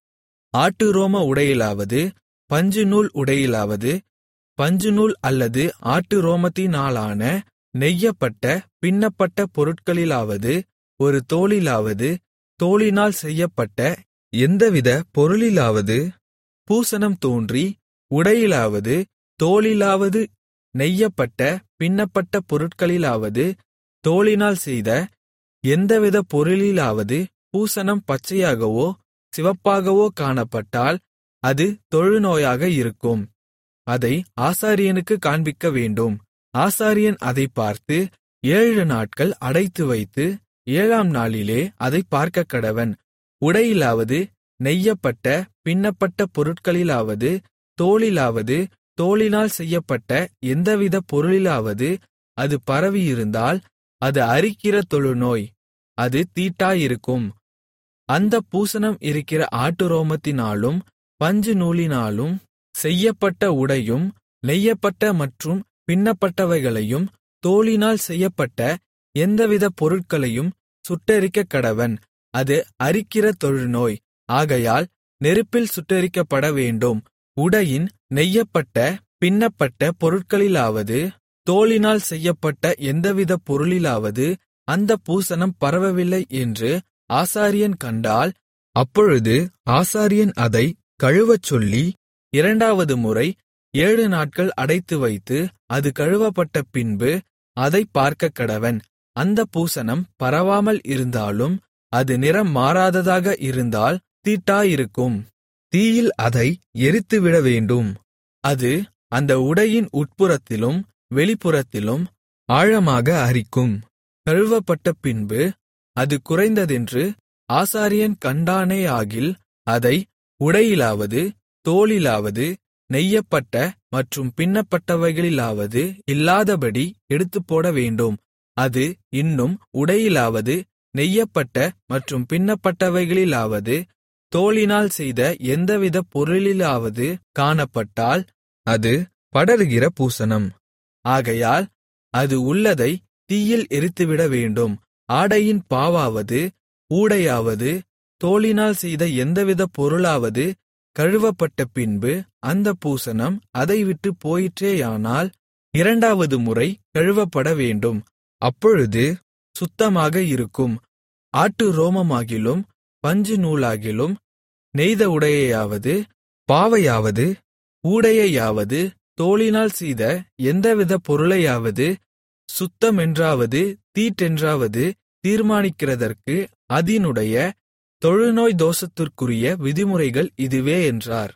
ஆட்டுரோம உடையிலாவது பஞ்சுநூல் உடையிலாவது பஞ்சுநூல் அல்லது ஆட்டு ரோமத்தினாலான நெய்யப்பட்ட பின்னப்பட்ட பொருட்களிலாவது ஒரு தோலிலாவது தோலினால் செய்யப்பட்ட எந்தவித பொருளிலாவது பூசணம் தோன்றி உடையிலாவது தோலிலாவது நெய்யப்பட்ட பின்னப்பட்ட பொருட்களிலாவது தோலினால் செய்த எந்தவித பொருளிலாவது பூசணம் பச்சையாகவோ சிவப்பாகவோ காணப்பட்டால் அது தொழுநோயாக இருக்கும் அதை ஆசாரியனுக்கு காண்பிக்க வேண்டும் ஆசாரியன் அதைப் பார்த்து ஏழு நாட்கள் அடைத்து வைத்து ஏழாம் நாளிலே அதைப் பார்க்கக்கடவன் உடையிலாவது நெய்யப்பட்ட பின்னப்பட்ட பொருட்களிலாவது தோலிலாவது தோலினால் செய்யப்பட்ட எந்தவித பொருளிலாவது அது பரவியிருந்தால் அது அரிக்கிற தொழுநோய் அது தீட்டாயிருக்கும் அந்த பூசணம் இருக்கிற ஆட்டுரோமத்தினாலும் பஞ்சு நூலினாலும் செய்யப்பட்ட உடையும் நெய்யப்பட்ட மற்றும் பின்னப்பட்டவைகளையும் தோலினால் செய்யப்பட்ட எந்தவித பொருட்களையும் சுட்டெரிக்கக் கடவன் அது அரிக்கிற தொழுநோய் ஆகையால் நெருப்பில் சுட்டெரிக்கப்பட வேண்டும் உடையின் நெய்யப்பட்ட பின்னப்பட்ட பொருட்களிலாவது தோலினால் செய்யப்பட்ட எந்தவித பொருளிலாவது அந்த பூசணம் பரவவில்லை என்று ஆசாரியன் கண்டால் அப்பொழுது ஆசாரியன் அதை கழுவச் சொல்லி இரண்டாவது முறை ஏழு நாட்கள் அடைத்து வைத்து அது கழுவப்பட்ட பின்பு அதைப் பார்க்கக்கடவன் அந்த பூசணம் பரவாமல் இருந்தாலும் அது நிறம் மாறாததாக இருந்தால் தீட்டாயிருக்கும் தீயில் அதை எரித்துவிட வேண்டும் அது அந்த உடையின் உட்புறத்திலும் வெளிப்புறத்திலும் ஆழமாக அரிக்கும் கழுவப்பட்ட பின்பு அது குறைந்ததென்று ஆசாரியன் கண்டானேயாகில் அதை உடையிலாவது தோலிலாவது நெய்யப்பட்ட மற்றும் பின்னப்பட்டவைகளிலாவது இல்லாதபடி எடுத்துப்போட வேண்டும் அது இன்னும் உடையிலாவது நெய்யப்பட்ட மற்றும் பின்னப்பட்டவைகளிலாவது தோலினால் செய்த எந்தவித பொருளிலாவது காணப்பட்டால் அது படருகிற பூசணம் ஆகையால் அது உள்ளதை தீயில் எரித்துவிட வேண்டும் ஆடையின் பாவாவது ஊடையாவது தோலினால் செய்த எந்தவித பொருளாவது கழுவப்பட்ட பின்பு அந்த பூசணம் அதை விட்டு போயிற்றேயானால் இரண்டாவது முறை கழுவப்பட வேண்டும் அப்பொழுது சுத்தமாக இருக்கும் ஆட்டு ரோமமாகிலும் பஞ்சு நூலாகிலும் நெய்த உடையையாவது பாவையாவது ஊடையையாவது தோளினால் செய்த எந்தவித பொருளையாவது சுத்தமென்றாவது தீட்டென்றாவது தீர்மானிக்கிறதற்கு அதினுடைய தொழுநோய் தோஷத்திற்குரிய விதிமுறைகள் இதுவே என்றார்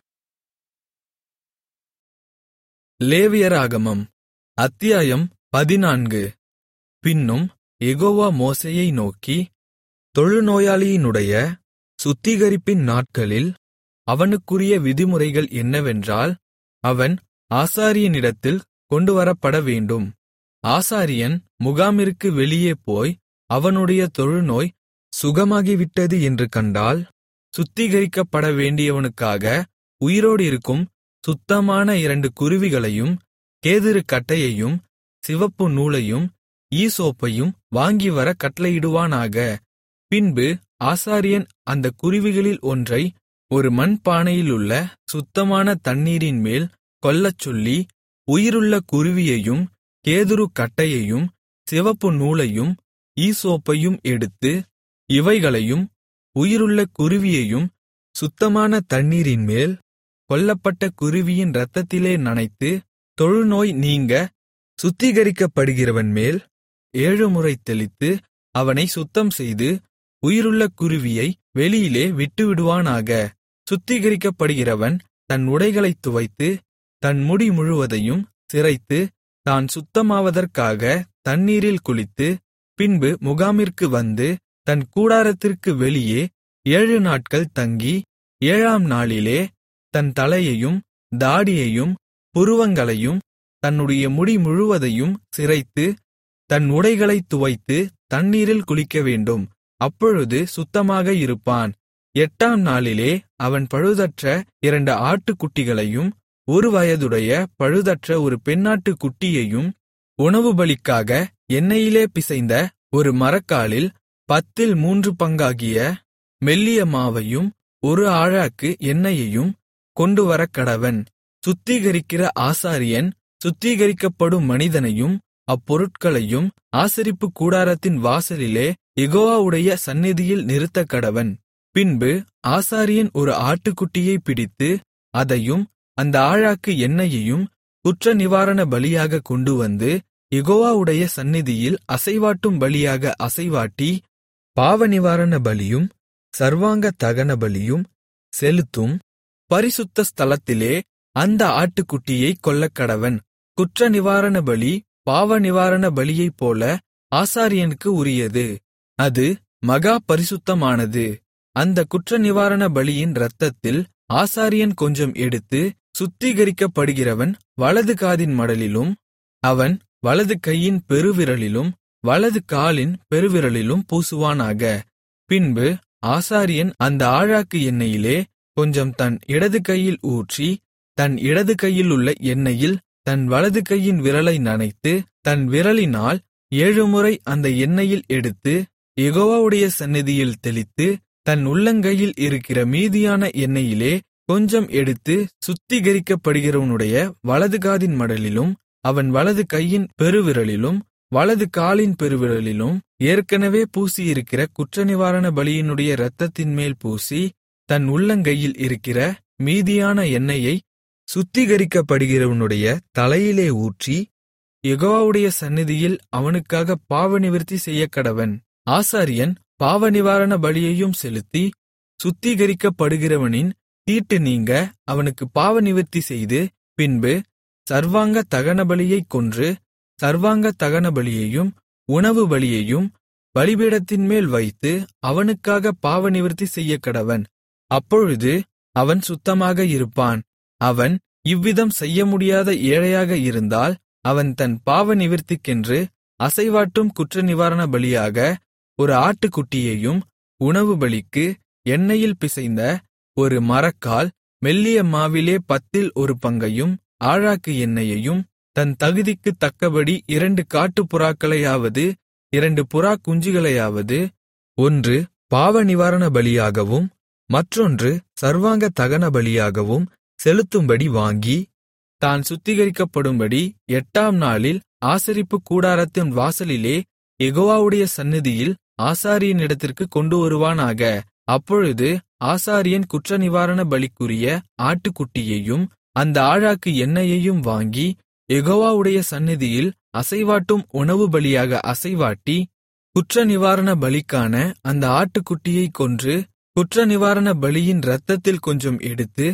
லேவியராகமம் அத்தியாயம் பதினான்கு பின்னும் யெகோவா மோசேயை நோக்கி தொழுநோயாளியினுடைய சுத்திகரிப்பின் நாட்களில் அவனுக்குரிய விதிமுறைகள் என்னவென்றால் அவன் ஆசாரியனிடத்தில் கொண்டுவரப்பட வேண்டும் ஆசாரியன் முகாமிற்கு வெளியே போய் அவனுடைய தொழுநோய் சுகமாகிவிட்டது என்று கண்டால் சுத்திகரிக்கப்பட வேண்டியவனுக்காக உயிரோடிருக்கும் சுத்தமான இரண்டு குருவிகளையும் கேதுரு கட்டையையும் சிவப்பு நூலையும் ஈசோப்பையும் வாங்கிவர கட்டளையிடுவானாக பின்பு ஆசாரியன் அந்த குருவிகளில் ஒன்றை ஒரு மண்பானையிலுள்ள சுத்தமான தண்ணீரின் மேல் கொல்லச்சொல்லி உயிருள்ள குருவியையும் கேதுரு கட்டையையும் சிவப்பு நூலையும் ஈசோப்பையும் எடுத்து இவைகளையும் உயிருள்ள குருவியையும் சுத்தமான தண்ணீரின் மேல் கொல்லப்பட்ட குருவியின் இரத்தத்திலே நனைத்து தொழுநோய் நீங்க சுத்திகரிக்கப்படுகிறவன் மேல் ஏழுமுறை தெளித்து அவனை சுத்தம் செய்து உயிருள்ள குருவியை வெளியிலே விட்டுவிடுவானாக சுத்திகரிக்கப்படுகிறவன் தன் உடைகளைத் துவைத்து தன் முடி முழுவதையும் சிரைத்து தான் சுத்தமாவதற்காக தண்ணீரில் குளித்து பின்பு முகாமிற்கு வந்து தன் கூடாரத்திற்கு வெளியே ஏழு நாட்கள் தங்கி ஏழாம் நாளிலே தன் தலையையும் தாடியையும் புருவங்களையும் தன்னுடைய முடி முழுவதையும் சிரைத்து தன் உடைகளைத் துவைத்து தண்ணீரில் குளிக்கவேண்டும் அப்பொழுது சுத்தமாக இருப்பான் எட்டாம் நாளிலே அவன் பழுதற்ற இரண்டு ஆட்டுக்குட்டிகளையும் ஒரு வயதுடைய பழுதற்ற ஒரு பெண்ணாட்டுக் குட்டியையும் உணவுபலிக்காக எண்ணெயிலே பிசைந்த ஒரு மரக்காலில் பத்தில் மூன்று பங்காகிய மெல்லிய மாவையும் ஒரு ஆழாக்கு எண்ணெயையும் கொண்டுவரக்கடவன் சுத்திகரிக்கிற ஆசாரியன் சுத்திகரிக்கப்படும் மனிதனையும் அப்பொருட்களையும் ஆசரிப்பு கூடாரத்தின் வாசலிலே யெகோவாவுடைய சந்நிதியில் நிறுத்தக்கடவன் பின்பு ஆசாரியன் ஒரு ஆட்டுக்குட்டியைப் பிடித்து அதையும் அந்த ஆழாக்கு எண்ணெயையும் குற்ற நிவாரண பலியாக கொண்டுவந்து யெகோவாவுடைய சந்நிதியில் அசைவாட்டும் பலியாக அசைவாட்டி பாவநிவாரண பலியும் சர்வாங்க தகன பலியும் செலுத்தும் பரிசுத்த ஸ்தலத்திலே அந்த ஆட்டுக்குட்டியைக் கொல்லக்கடவன் குற்ற நிவாரண பலி பாவநிவாரண பலியைப் போல ஆசாரியனுக்கு உரியது அது மகா பரிசுத்தமானது அந்த குற்ற நிவாரண பலியின் இரத்தத்தில் ஆசாரியன் கொஞ்சம் எடுத்து சுத்திகரிக்கப்படுகிறவன் வலது காதின் மடலிலும் அவன் வலது கையின் பெருவிரலிலும் வலது காலின் பெருவிரலிலும் பூசுவானாக பின்பு ஆசாரியன் அந்த ஆழாக்கு எண்ணெயிலே கொஞ்சம் தன் இடது கையில் ஊற்றி தன் இடது கையிலுள்ள எண்ணெயில் தன் வலது கையின் விரலை நனைத்து தன் விரலினால் ஏழுமுறை அந்த எண்ணெயில் எடுத்து யெகோவாவுடைய சந்நிதியில் தெளித்து தன் உள்ளங்கையில் இருக்கிற மீதியான எண்ணெயிலே கொஞ்சம் எடுத்து சுத்திகரிக்கப்படுகிறவனுடைய வலது காதின் மடலிலும் அவன் வலது கையின் பெருவிரலிலும் வலது காலின் பெருவிரலிலும் ஏற்கனவே பூசியிருக்கிற குற்றநிவாரண பலியினுடைய இரத்தத்தின்மேல் பூசி தன் உள்ளங்கையில் இருக்கிற மீதியான எண்ணெயை சுத்திகரிக்கப்படுகிறவனுடைய தலையிலே ஊற்றி யெகோவாவுடைய சந்நிதியில் அவனுக்காக பாவநிவிர்த்தி செய்யக்கடவன் ஆசாரியன் பாவநிவாரண பலியையும் செலுத்தி சுத்திகரிக்கப்படுகிறவனின் தீட்டு நீங்க அவனுக்கு பாவநிவிர்த்தி செய்து பின்பு சர்வாங்க தகனபலியைக் கொன்று சர்வாங்க தகனபலியையும் உணவு பலியையும் பலிபீடத்தின்மேல் வைத்து அவனுக்காக பாவநிவிர்த்தி செய்யக்கடவன் அப்பொழுது அவன் சுத்தமாக இருப்பான் அவன் இவ்விதம் செய்ய முடியாத ஏழையாக இருந்தால் அவன் தன் பாவநிவிர்த்திக்கென்று அசைவாட்டும் குற்றநிவாரண பலியாக ஒரு ஆட்டுக்குட்டியையும் உணவு பலிக்கு எண்ணெயில் பிசைந்த ஒரு மரக்கால் மெல்லிய மாவிலே பத்தில் ஒரு பங்கையும் ஆழாக்கு எண்ணெயையும் தன் தகுதிக்குத் தக்கபடி இரண்டு காட்டுப்புறாக்களையாவது இரண்டு புறா குஞ்சுகளையாவது ஒன்று பாவநிவாரண பலியாகவும் மற்றொன்று சர்வாங்க தகன பலியாகவும் செலுத்தும்படி வாங்கி தான் சுத்திகரிக்கப்படும்படி எட்டாம் நாளில் ஆசரிப்பு கூடாரத்தின் வாசலிலே யெகோவாவுடைய சந்நிதியில் ஆசாரியனிடத்திற்கு கொண்டு வருவானாக அப்பொழுது ஆசாரியன் குற்றநிவாரண பலிக்குரிய ஆட்டுக்குட்டியையும் அந்த ஆழாக்கு எண்ணெயையும் வாங்கி யெகோவாவுடைய சந்நிதியில் அசைவாட்டும் உணவு பலியாக அசைவாட்டி குற்றநிவாரண பலிக்கான அந்த ஆட்டுக்குட்டியைக் கொன்று குற்றநிவாரண பலியின் இரத்தத்தில் கொஞ்சம் எடுத்து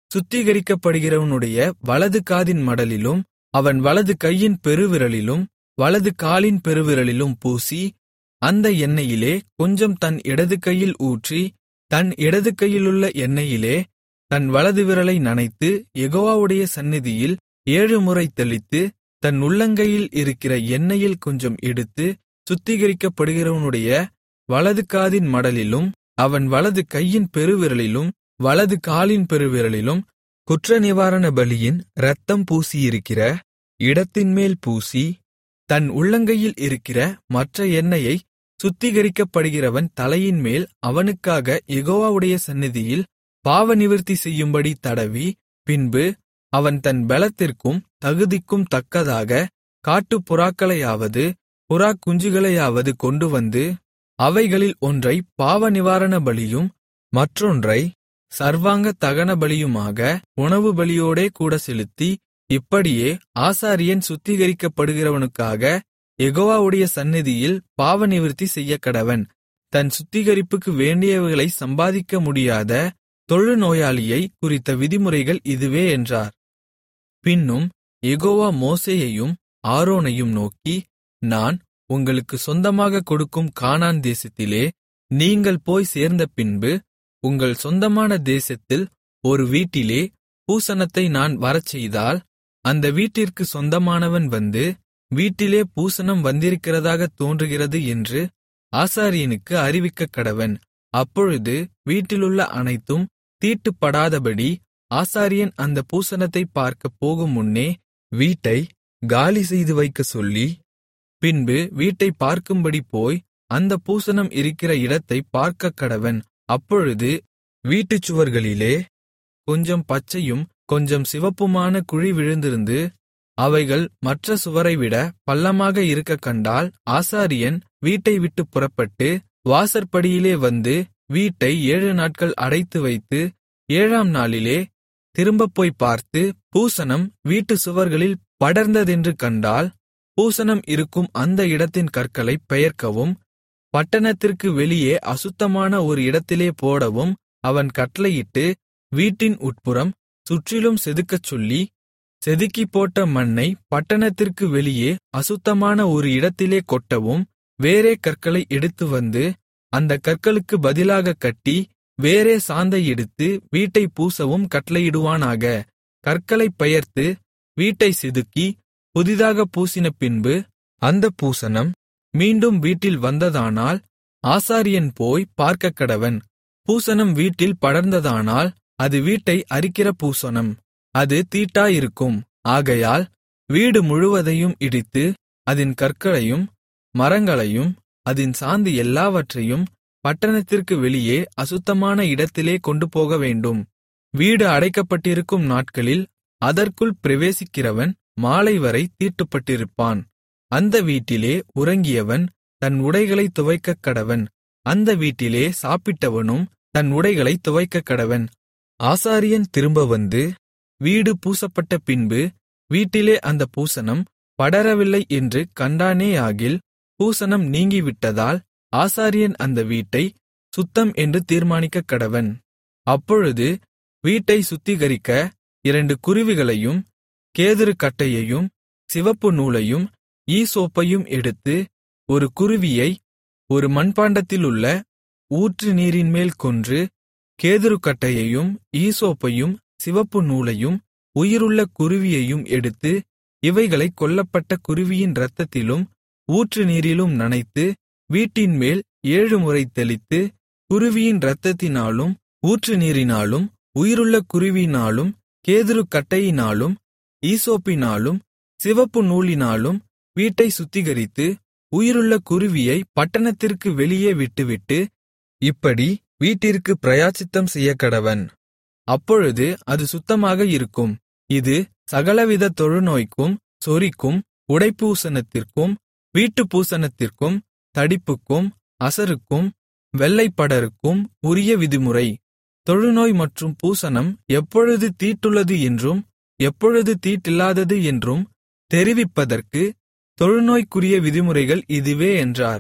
சுத்திகரிக்கப்படுகிறவனுடைய வலது காதின் மடலிலும் அவன் வலது கையின் பெருவிரலிலும் வலது காலின் பெருவிரலிலும் பூசி அந்த எண்ணெயிலே கொஞ்சம் தன் இடது கையில் ஊற்றி தன் இடது கையிலுள்ள எண்ணெயிலே தன் வலது விரலை நனைத்து யெகோவாவுடைய சந்நிதியில் ஏழு முறை தெளித்து தன் உள்ளங்கையில் இருக்கிற எண்ணெயில் கொஞ்சம் எடுத்து சுத்திகரிக்கப்படுகிறவனுடைய வலது காதின் மடலிலும் அவன் வலது கையின் பெருவிரலிலும் வலது காலின் பெருவிரலிலும் குற்றநிவாரண பலியின் இரத்தம் பூசியிருக்கிற இடத்தின்மேல் பூசி தன் உள்ளங்கையில் இருக்கிற மற்ற எண்ணெயை சுத்திகரிக்கப்படுகிறவன் தலையின்மேல் அவனுக்காக யெகோவாவுடைய சந்நிதியில் பாவநிவிர்த்தி செய்யும்படி தடவி பின்பு அவன் தன் பெலத்திற்கும் தகுதிக்கும் தக்கதாக காட்டுப்புறாக்களையாவது புறாக்குஞ்சுகளையாவது கொண்டுவந்து அவைகளில் ஒன்றை பாவநிவாரண பலியும் மற்றொன்றை சர்வாங்க தகன பலியுமாக உணவு பலியோடே கூட செலுத்தி இப்படியே ஆசாரியன் சுத்திகரிக்கப்படுகிறவனுக்காக யெகோவாவுடைய சந்நிதியில் பாவநிவிர்த்தி செய்யக்கடவன் தன் சுத்திகரிப்புக்கு வேண்டியவைகளை சம்பாதிக்க முடியாத தொழுநோயாளியை குறித்த விதிமுறைகள் இதுவே என்றார் பின்னும் யெகோவா மோசேயையும் ஆரோனையும் நோக்கி நான் உங்களுக்கு சொந்தமாக கொடுக்கும் கானான் தேசத்திலே நீங்கள் போய் சேர்ந்த பின்பு உங்கள் சொந்தமான தேசத்தில் ஒரு வீட்டிலே பூசணத்தை நான் வரச்செய்தால் அந்த வீட்டிற்கு சொந்தமானவன் வந்து வீட்டிலே பூசணம் வந்திருக்கிறதாக தோன்றுகிறது என்று ஆசாரியனுக்கு அறிவிக்கக் கடவன் அப்பொழுது வீட்டிலுள்ள அனைத்தும் தீட்டுப்படாதபடி ஆசாரியன் அந்த பூசணத்தை பார்க்கப் போகும் முன்னே வீட்டை காலி செய்து வைக்கச் சொல்லி பின்பு வீட்டை பார்க்கும்படி போய் அந்த பூசணம் இருக்கிற இடத்தை பார்க்கக் கடவன் அப்பொழுது வீட்டுச் சுவர்களிலே கொஞ்சம் பச்சையும் கொஞ்சம் சிவப்புமான குழி விழுந்திருந்து அவைகள் மற்ற சுவரைவிட பள்ளமாக இருக்கக் கண்டால் ஆசாரியன் வீட்டை விட்டு புறப்பட்டு வாசற்படியிலே வந்து வீட்டை ஏழு நாட்கள் அடைத்து வைத்து ஏழாம் நாளிலே திரும்பப் போய் பார்த்து பூசணம் வீட்டு சுவர்களில் படர்ந்ததென்று கண்டால் பூசணம் இருக்கும் அந்த இடத்தின் கற்களைப் பெயர்க்கவும் பட்டணத்திற்கு வெளியே அசுத்தமான ஒரு இடத்திலே போடவும் அவன் கட்டளையிட்டு வீட்டின் உட்புறம் சுற்றிலும் செதுக்கச் சொல்லி செதுக்கிப் போட்ட மண்ணை பட்டணத்திற்கு வெளியே அசுத்தமான ஒரு இடத்திலே கொட்டவும் வேறே கற்களை எடுத்து வந்து அந்த கற்களுக்கு பதிலாக கட்டி வேறே சாந்தை எடுத்து வீட்டை பூசவும் கட்டளையிடுவானாக கற்களைப் பெயர்த்து வீட்டை செதுக்கி புதிதாக பூசின பின்பு அந்த பூசணம் மீண்டும் வீட்டில் வந்ததானால் ஆசாரியன் போய் பார்க்கக்கடவன் பூசணம் வீட்டில் படர்ந்ததானால் அது வீட்டை அரிக்கிற பூசணம் அது தீட்டாயிருக்கும் ஆகையால் வீடு முழுவதையும் இடித்து அதின் கற்களையும் மரங்களையும் அதின் சாந்து எல்லாவற்றையும் பட்டணத்திற்கு வெளியே அசுத்தமான இடத்திலே கொண்டு போக வேண்டும் வீடு அடைக்கப்பட்டிருக்கும் நாட்களில் அதற்குள் பிரவேசிக்கிறவன் மாலைவரை தீட்டுப்பட்டிருப்பான் அந்த வீட்டிலே உறங்கியவன் தன் உடைகளைத் துவைக்கக் கடவன் அந்த வீட்டிலே சாப்பிட்டவனும் தன் உடைகளைத் துவைக்கக் கடவன் ஆசாரியன் திரும்ப வந்து வீடு பூசப்பட்ட பின்பு வீட்டிலே அந்த பூசணம் படரவில்லை என்று கண்டானேயாகில் பூசணம் நீங்கிவிட்டதால் ஆசாரியன் அந்த வீட்டை சுத்தம் என்று தீர்மானிக்கக் கடவன் அப்பொழுது வீட்டை சுத்திகரிக்க இரண்டு குருவிகளையும் கேதுரு கட்டையையும் சிவப்பு நூலையும் ஈசோப்பையும் எடுத்து ஒரு குருவியை ஒரு மண்பாண்டத்திலுள்ள ஊற்று நீரின்மேல் கொன்று கேதுருக்கட்டையையும் ஈசோப்பையும் சிவப்பு நூலையும் உயிருள்ள குருவியையும் எடுத்து இவைகளைக் கொல்லப்பட்ட குருவியின் இரத்தத்திலும் ஊற்று நீரிலும் நனைத்து வீட்டின்மேல் ஏழுமுறை தெளித்து குருவியின் இரத்தத்தினாலும் ஊற்று நீரினாலும் உயிருள்ள குருவியினாலும் கேதுருக்கட்டையினாலும் ஈசோப்பினாலும் சிவப்பு நூலினாலும் வீட்டை சுத்திகரித்து உயிருள்ள குருவியை பட்டணத்திற்கு வெளியே விட்டுவிட்டு இப்படி வீட்டிற்கு பிராயச்சித்தம் செய்யக்கடவன் அப்பொழுது அது சுத்தமாக இருக்கும் இது சகலவித தொழுநோய்க்கும் சொறிக்கும் உடைப்பூசணத்திற்கும் வீட்டுப்பூசணத்திற்கும் தடிப்புக்கும் அசருக்கும் வெள்ளைப்படருக்கும் உரிய விதிமுறை தொழுநோய் மற்றும் பூசணம் எப்பொழுது தீட்டுள்ளது என்றும் எப்பொழுது தீட்டில்லாதது என்றும் தெரிவிப்பதற்கு தொழுநோய்க்குரிய விதிமுறைகள் இதுவே என்றார்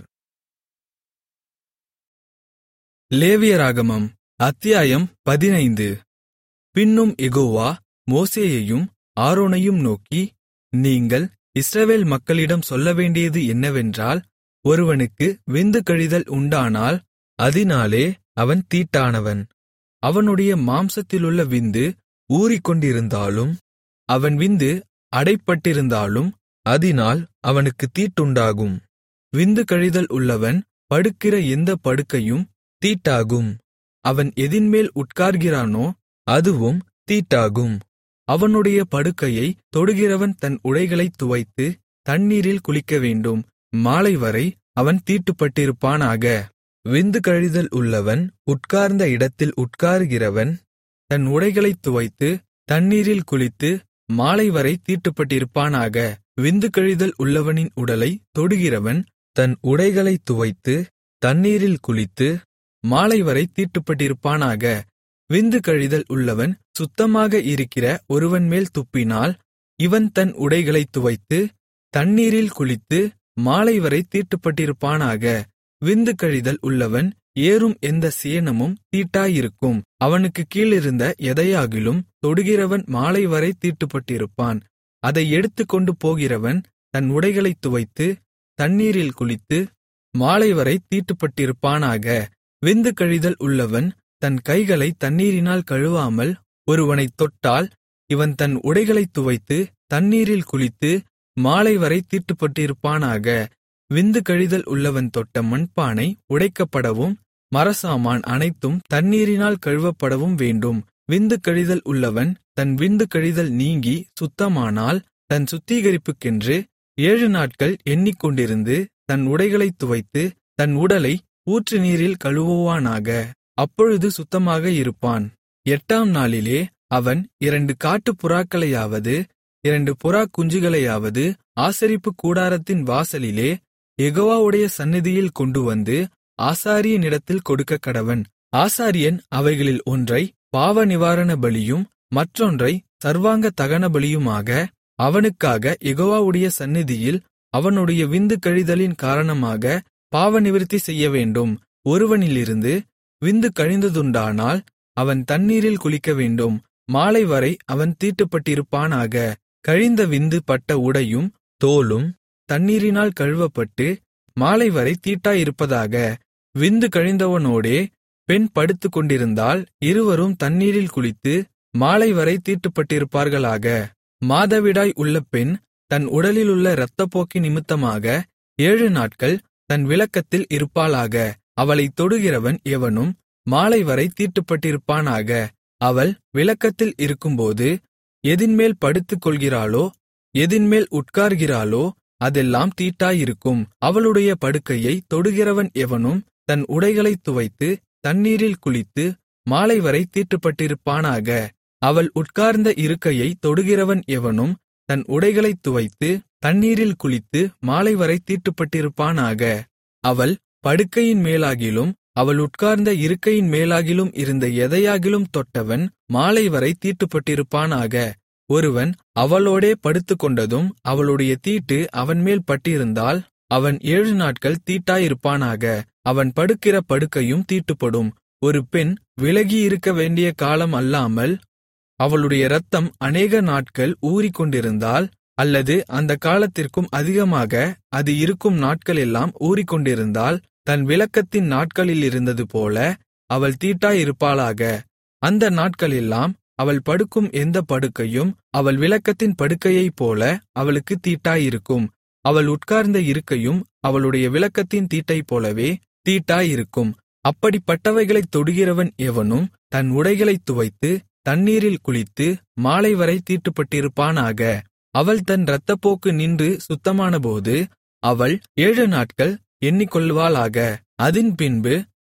லேவியராகமம் அத்தியாயம் பதினைந்து பின்னும் எகோவா மோசேயையும் ஆரோனையும் நோக்கி நீங்கள் இஸ்ரவேல் மக்களிடம் சொல்லவேண்டியது என்னவென்றால் ஒருவனுக்கு விந்து கழிதல் உண்டானால் அதினாலே அவன் தீட்டானவன் அவனுடைய மாம்சத்திலுள்ள விந்து ஊறிக்கொண்டிருந்தாலும் அவன் விந்து அடைப்பட்டிருந்தாலும் அதினால் அவனுக்கு தீட்டுண்டாகும் விந்து கழிதல் உள்ளவன் படுக்கிற எந்த படுக்கையும் தீட்டாகும் அவன் எதின்மேல் உட்கார்கிறானோ அதுவும் தீட்டாகும் அவனுடைய படுக்கையை தொடுகிறவன் தன் உடைகளைத் துவைத்து தண்ணீரில் குளிக்கவேண்டும் மாலைவரை அவன் தீட்டுப்பட்டிருப்பானாக விந்து கழிதல் உள்ளவன் உட்கார்ந்த இடத்தில் உட்காருகிறவன் தன் உடைகளைத் துவைத்து தண்ணீரில் குளித்து மாலைவரை தீட்டுப்பட்டிருப்பானாக விந்து கழிதல் உள்ளவனின் உடலை தொடுகிறவன் தன் உடைகளைத் துவைத்து தண்ணீரில் குளித்து மாலைவரை தீட்டுப்பட்டிருப்பானாக விந்து கழிதல் உள்ளவன் சுத்தமாக இருக்கிற ஒருவன்மேல் துப்பினால் இவன் தன் உடைகளைத் துவைத்து தண்ணீரில் குளித்து மாலைவரை தீட்டுப்பட்டிருப்பானாக விந்து கழிதல் உள்ளவன் ஏறும் எந்த சேனமும் தீட்டாயிருக்கும் அவனுக்கு கீழிருந்த எதையாகிலும் தொடுகிறவன் மாலைவரை தீட்டுப்பட்டிருப்பான் அதை எடுத்துக்கொண்டு போகிறவன் தன் உடைகளைத் துவைத்து தண்ணீரில் குளித்து மாலைவரை தீட்டுப்பட்டிருப்பானாக விந்து கழிதல் உள்ளவன் தன் கைகளை தண்ணீரினால் கழுவாமல் ஒருவனைத் தொட்டால் இவன் தன் உடைகளைத் துவைத்து தண்ணீரில் குளித்து மாலைவரை தீட்டுப்பட்டிருப்பானாக விந்து கழிதல் உள்ளவன் தொட்ட மண்பானை உடைக்கப்படவும் மரசாமான் அனைத்தும் தண்ணீரினால் கழுவப்படவும் வேண்டும் விந்து கழிதல் உள்ளவன் தன் விந்து கழிதல் நீங்கி சுத்தமானால் தன் சுத்திகரிப்புக்கென்று ஏழு நாட்கள் எண்ணிக்கொண்டிருந்து தன் உடைகளைத் துவைத்து தன் உடலை ஊற்று நீரில் கழுவுவானாக அப்பொழுது சுத்தமாக இருப்பான் எட்டாம் நாளிலே அவன் இரண்டு காட்டுப் புறாக்களையாவது இரண்டு புறா குஞ்சுகளையாவது ஆசரிப்பு கூடாரத்தின் வாசலிலே யெகோவாவுடைய சந்நிதியில் கொண்டுவந்து ஆசாரியனிடத்தில் கொடுக்கக்கடவன் ஆசாரியன் அவைகளில் ஒன்றை பாவ நிவாரண பலியும் மற்றொன்றை சர்வாங்க தகன பலியுமாக அவனுக்காக யெகோவாவுடைய சந்நிதியில் அவனுடைய விந்து கழிதலின் காரணமாக பாவநிவிர்த்தி செய்யவேண்டும் ஒருவனிலிருந்து விந்து கழிந்ததுண்டானால் அவன் தண்ணீரில் குளிக்கவேண்டும் மாலைவரை அவன் தீட்டுப்பட்டிருப்பானாக கழிந்த விந்து பட்ட உடையும் தோலும் தண்ணீரினால் கழுவப்பட்டு மாலைவரை தீட்டாயிருப்பதாக விந்து கழிந்தவனோடே பெண் படுத்துக்கொண்டிருந்தால் இருவரும் தண்ணீரில் குளித்து மாலைவரை தீட்டுப்பட்டிருப்பார்களாக மாதவிடாய் உள்ள பெண் தன் உடலிலுள்ள இரத்தப்போக்கின் நிமித்தமாக ஏழு நாட்கள் தன் விலக்கத்தில் இருப்பாளாக அவளைத் தொடுகிறவன் எவனும் மாலைவரை தீட்டுப்பட்டிருப்பானாக அவள் விலக்கத்தில் இருக்கும்போது எதின்மேல் படுத்துக்கொள்கிறாளோ எதின்மேல் உட்கார்கிறாளோ அதெல்லாம் தீட்டாயிருக்கும் அவளுடைய படுக்கையை தொடுகிறவன் எவனும் தன் உடைகளைத் துவைத்து தண்ணீரில் குளித்து மாலைவரை தீட்டுப்பட்டிருப்பானாக அவள் உட்கார்ந்த இருக்கையை தொடுகிறவன் எவனும் தன் உடைகளைத் துவைத்து தண்ணீரில் குளித்து மாலைவரை தீட்டுப்பட்டிருப்பானாக அவள் படுக்கையின் மேலாகிலும் அவள் உட்கார்ந்த இருக்கையின் மேலாகிலும் இருந்த எதையாகிலும் தொட்டவன் மாலைவரை தீட்டுப்பட்டிருப்பானாக ஒருவன் அவளோடே படுத்துக்கொண்டதும் அவளுடைய தீட்டு அவன்மேல் பட்டிருந்தால் அவன் ஏழு நாட்கள் தீட்டாயிருப்பானாக அவன் படுக்கிற படுக்கையும் தீட்டுப்படும் ஒரு பெண் விலகியிருக்க வேண்டிய காலம் அல்லாமல் அவளுடைய இரத்தம் அநேக நாட்கள் ஊறிக்கொண்டிருந்தால் அல்லது அந்த காலத்திற்கும் அதிகமாக அது இருக்கும் நாட்களெல்லாம் ஊறிக்கொண்டிருந்தால் தன் விலக்கத்தின் நாட்களிலிருந்தது போல அவள் தீட்டாயிருப்பாளாக அந்த நாட்களெல்லாம் அவள் படுக்கும் எந்த படுக்கையும் அவள் விலக்கத்தின் படுக்கையைப் போல அவளுக்கு தீட்டாயிருக்கும் அவள் உட்கார்ந்த இருக்கையும் அவளுடைய விலக்கத்தின் தீட்டைப் போலவே தீட்டாயிருக்கும் அப்படிப்பட்டவைகளைத் தொடுகிறவன் எவனும் தன் உடைகளைத் துவைத்து தண்ணீரில் குளித்து மாலைவரை தீட்டுப்பட்டிருப்பானாக அவள் தன் இரத்தப்போக்கு நின்று சுத்தமானபோது அவள் ஏழு நாட்கள் எண்ணிக்கொள்வாளாக அதின் பின்பு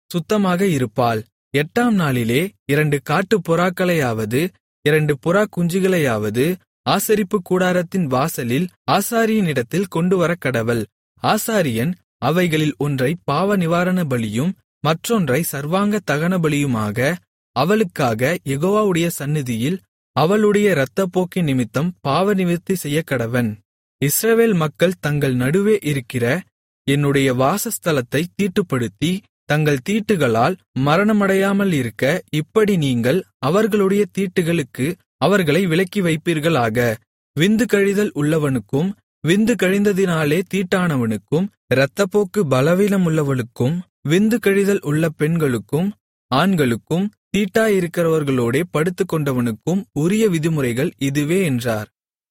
சுத்தமாக இருப்பாள் எட்டாம் நாளிலே இரண்டு காட்டுப்புறாக்களையாவது இரண்டு புறா குஞ்சுகளையாவது ஆசரிப்பு கூடாரத்தின் வாசலில் ஆசாரியனிடத்தில் கொண்டுவரக்கடவள் ஆசாரியன் அவைகளில் ஒன்றை பாவ நிவாரண பலியும் மற்றொன்றை சர்வாங்க தகன பலியுமாக அவளுக்காக யெகோவாவுடைய சந்நிதியில் அவளுடைய இரத்தப்போக்கின் நிமித்தம் பாவ நிவிர்த்தி செய்யக்கடவன் இஸ்ரவேல் மக்கள் தங்கள் நடுவே இருக்கிற என்னுடைய வாசஸ்தலத்தை தீட்டுப்படுத்தி தங்கள் தீட்டுகளால் மரணமடையாமல் இருக்க இப்படி நீங்கள் அவர்களுடைய தீட்டுகளுக்கு அவர்களை விலக்கி வைப்பீர்களாக விந்து கழிதல் உள்ளவனுக்கும் விந்து கழிந்ததினாலே தீட்டானவனுக்கும் இரத்தப்போக்கு பலவீனமுள்ளவளுக்கும் விந்து கழிதல் உள்ள பெண்களுக்கும் ஆண்களுக்கும் தீட்டாயிருக்கிறவர்களோடே படுத்துக்கொண்டவனுக்கும் உரிய விதிமுறைகள் இதுவே என்றார்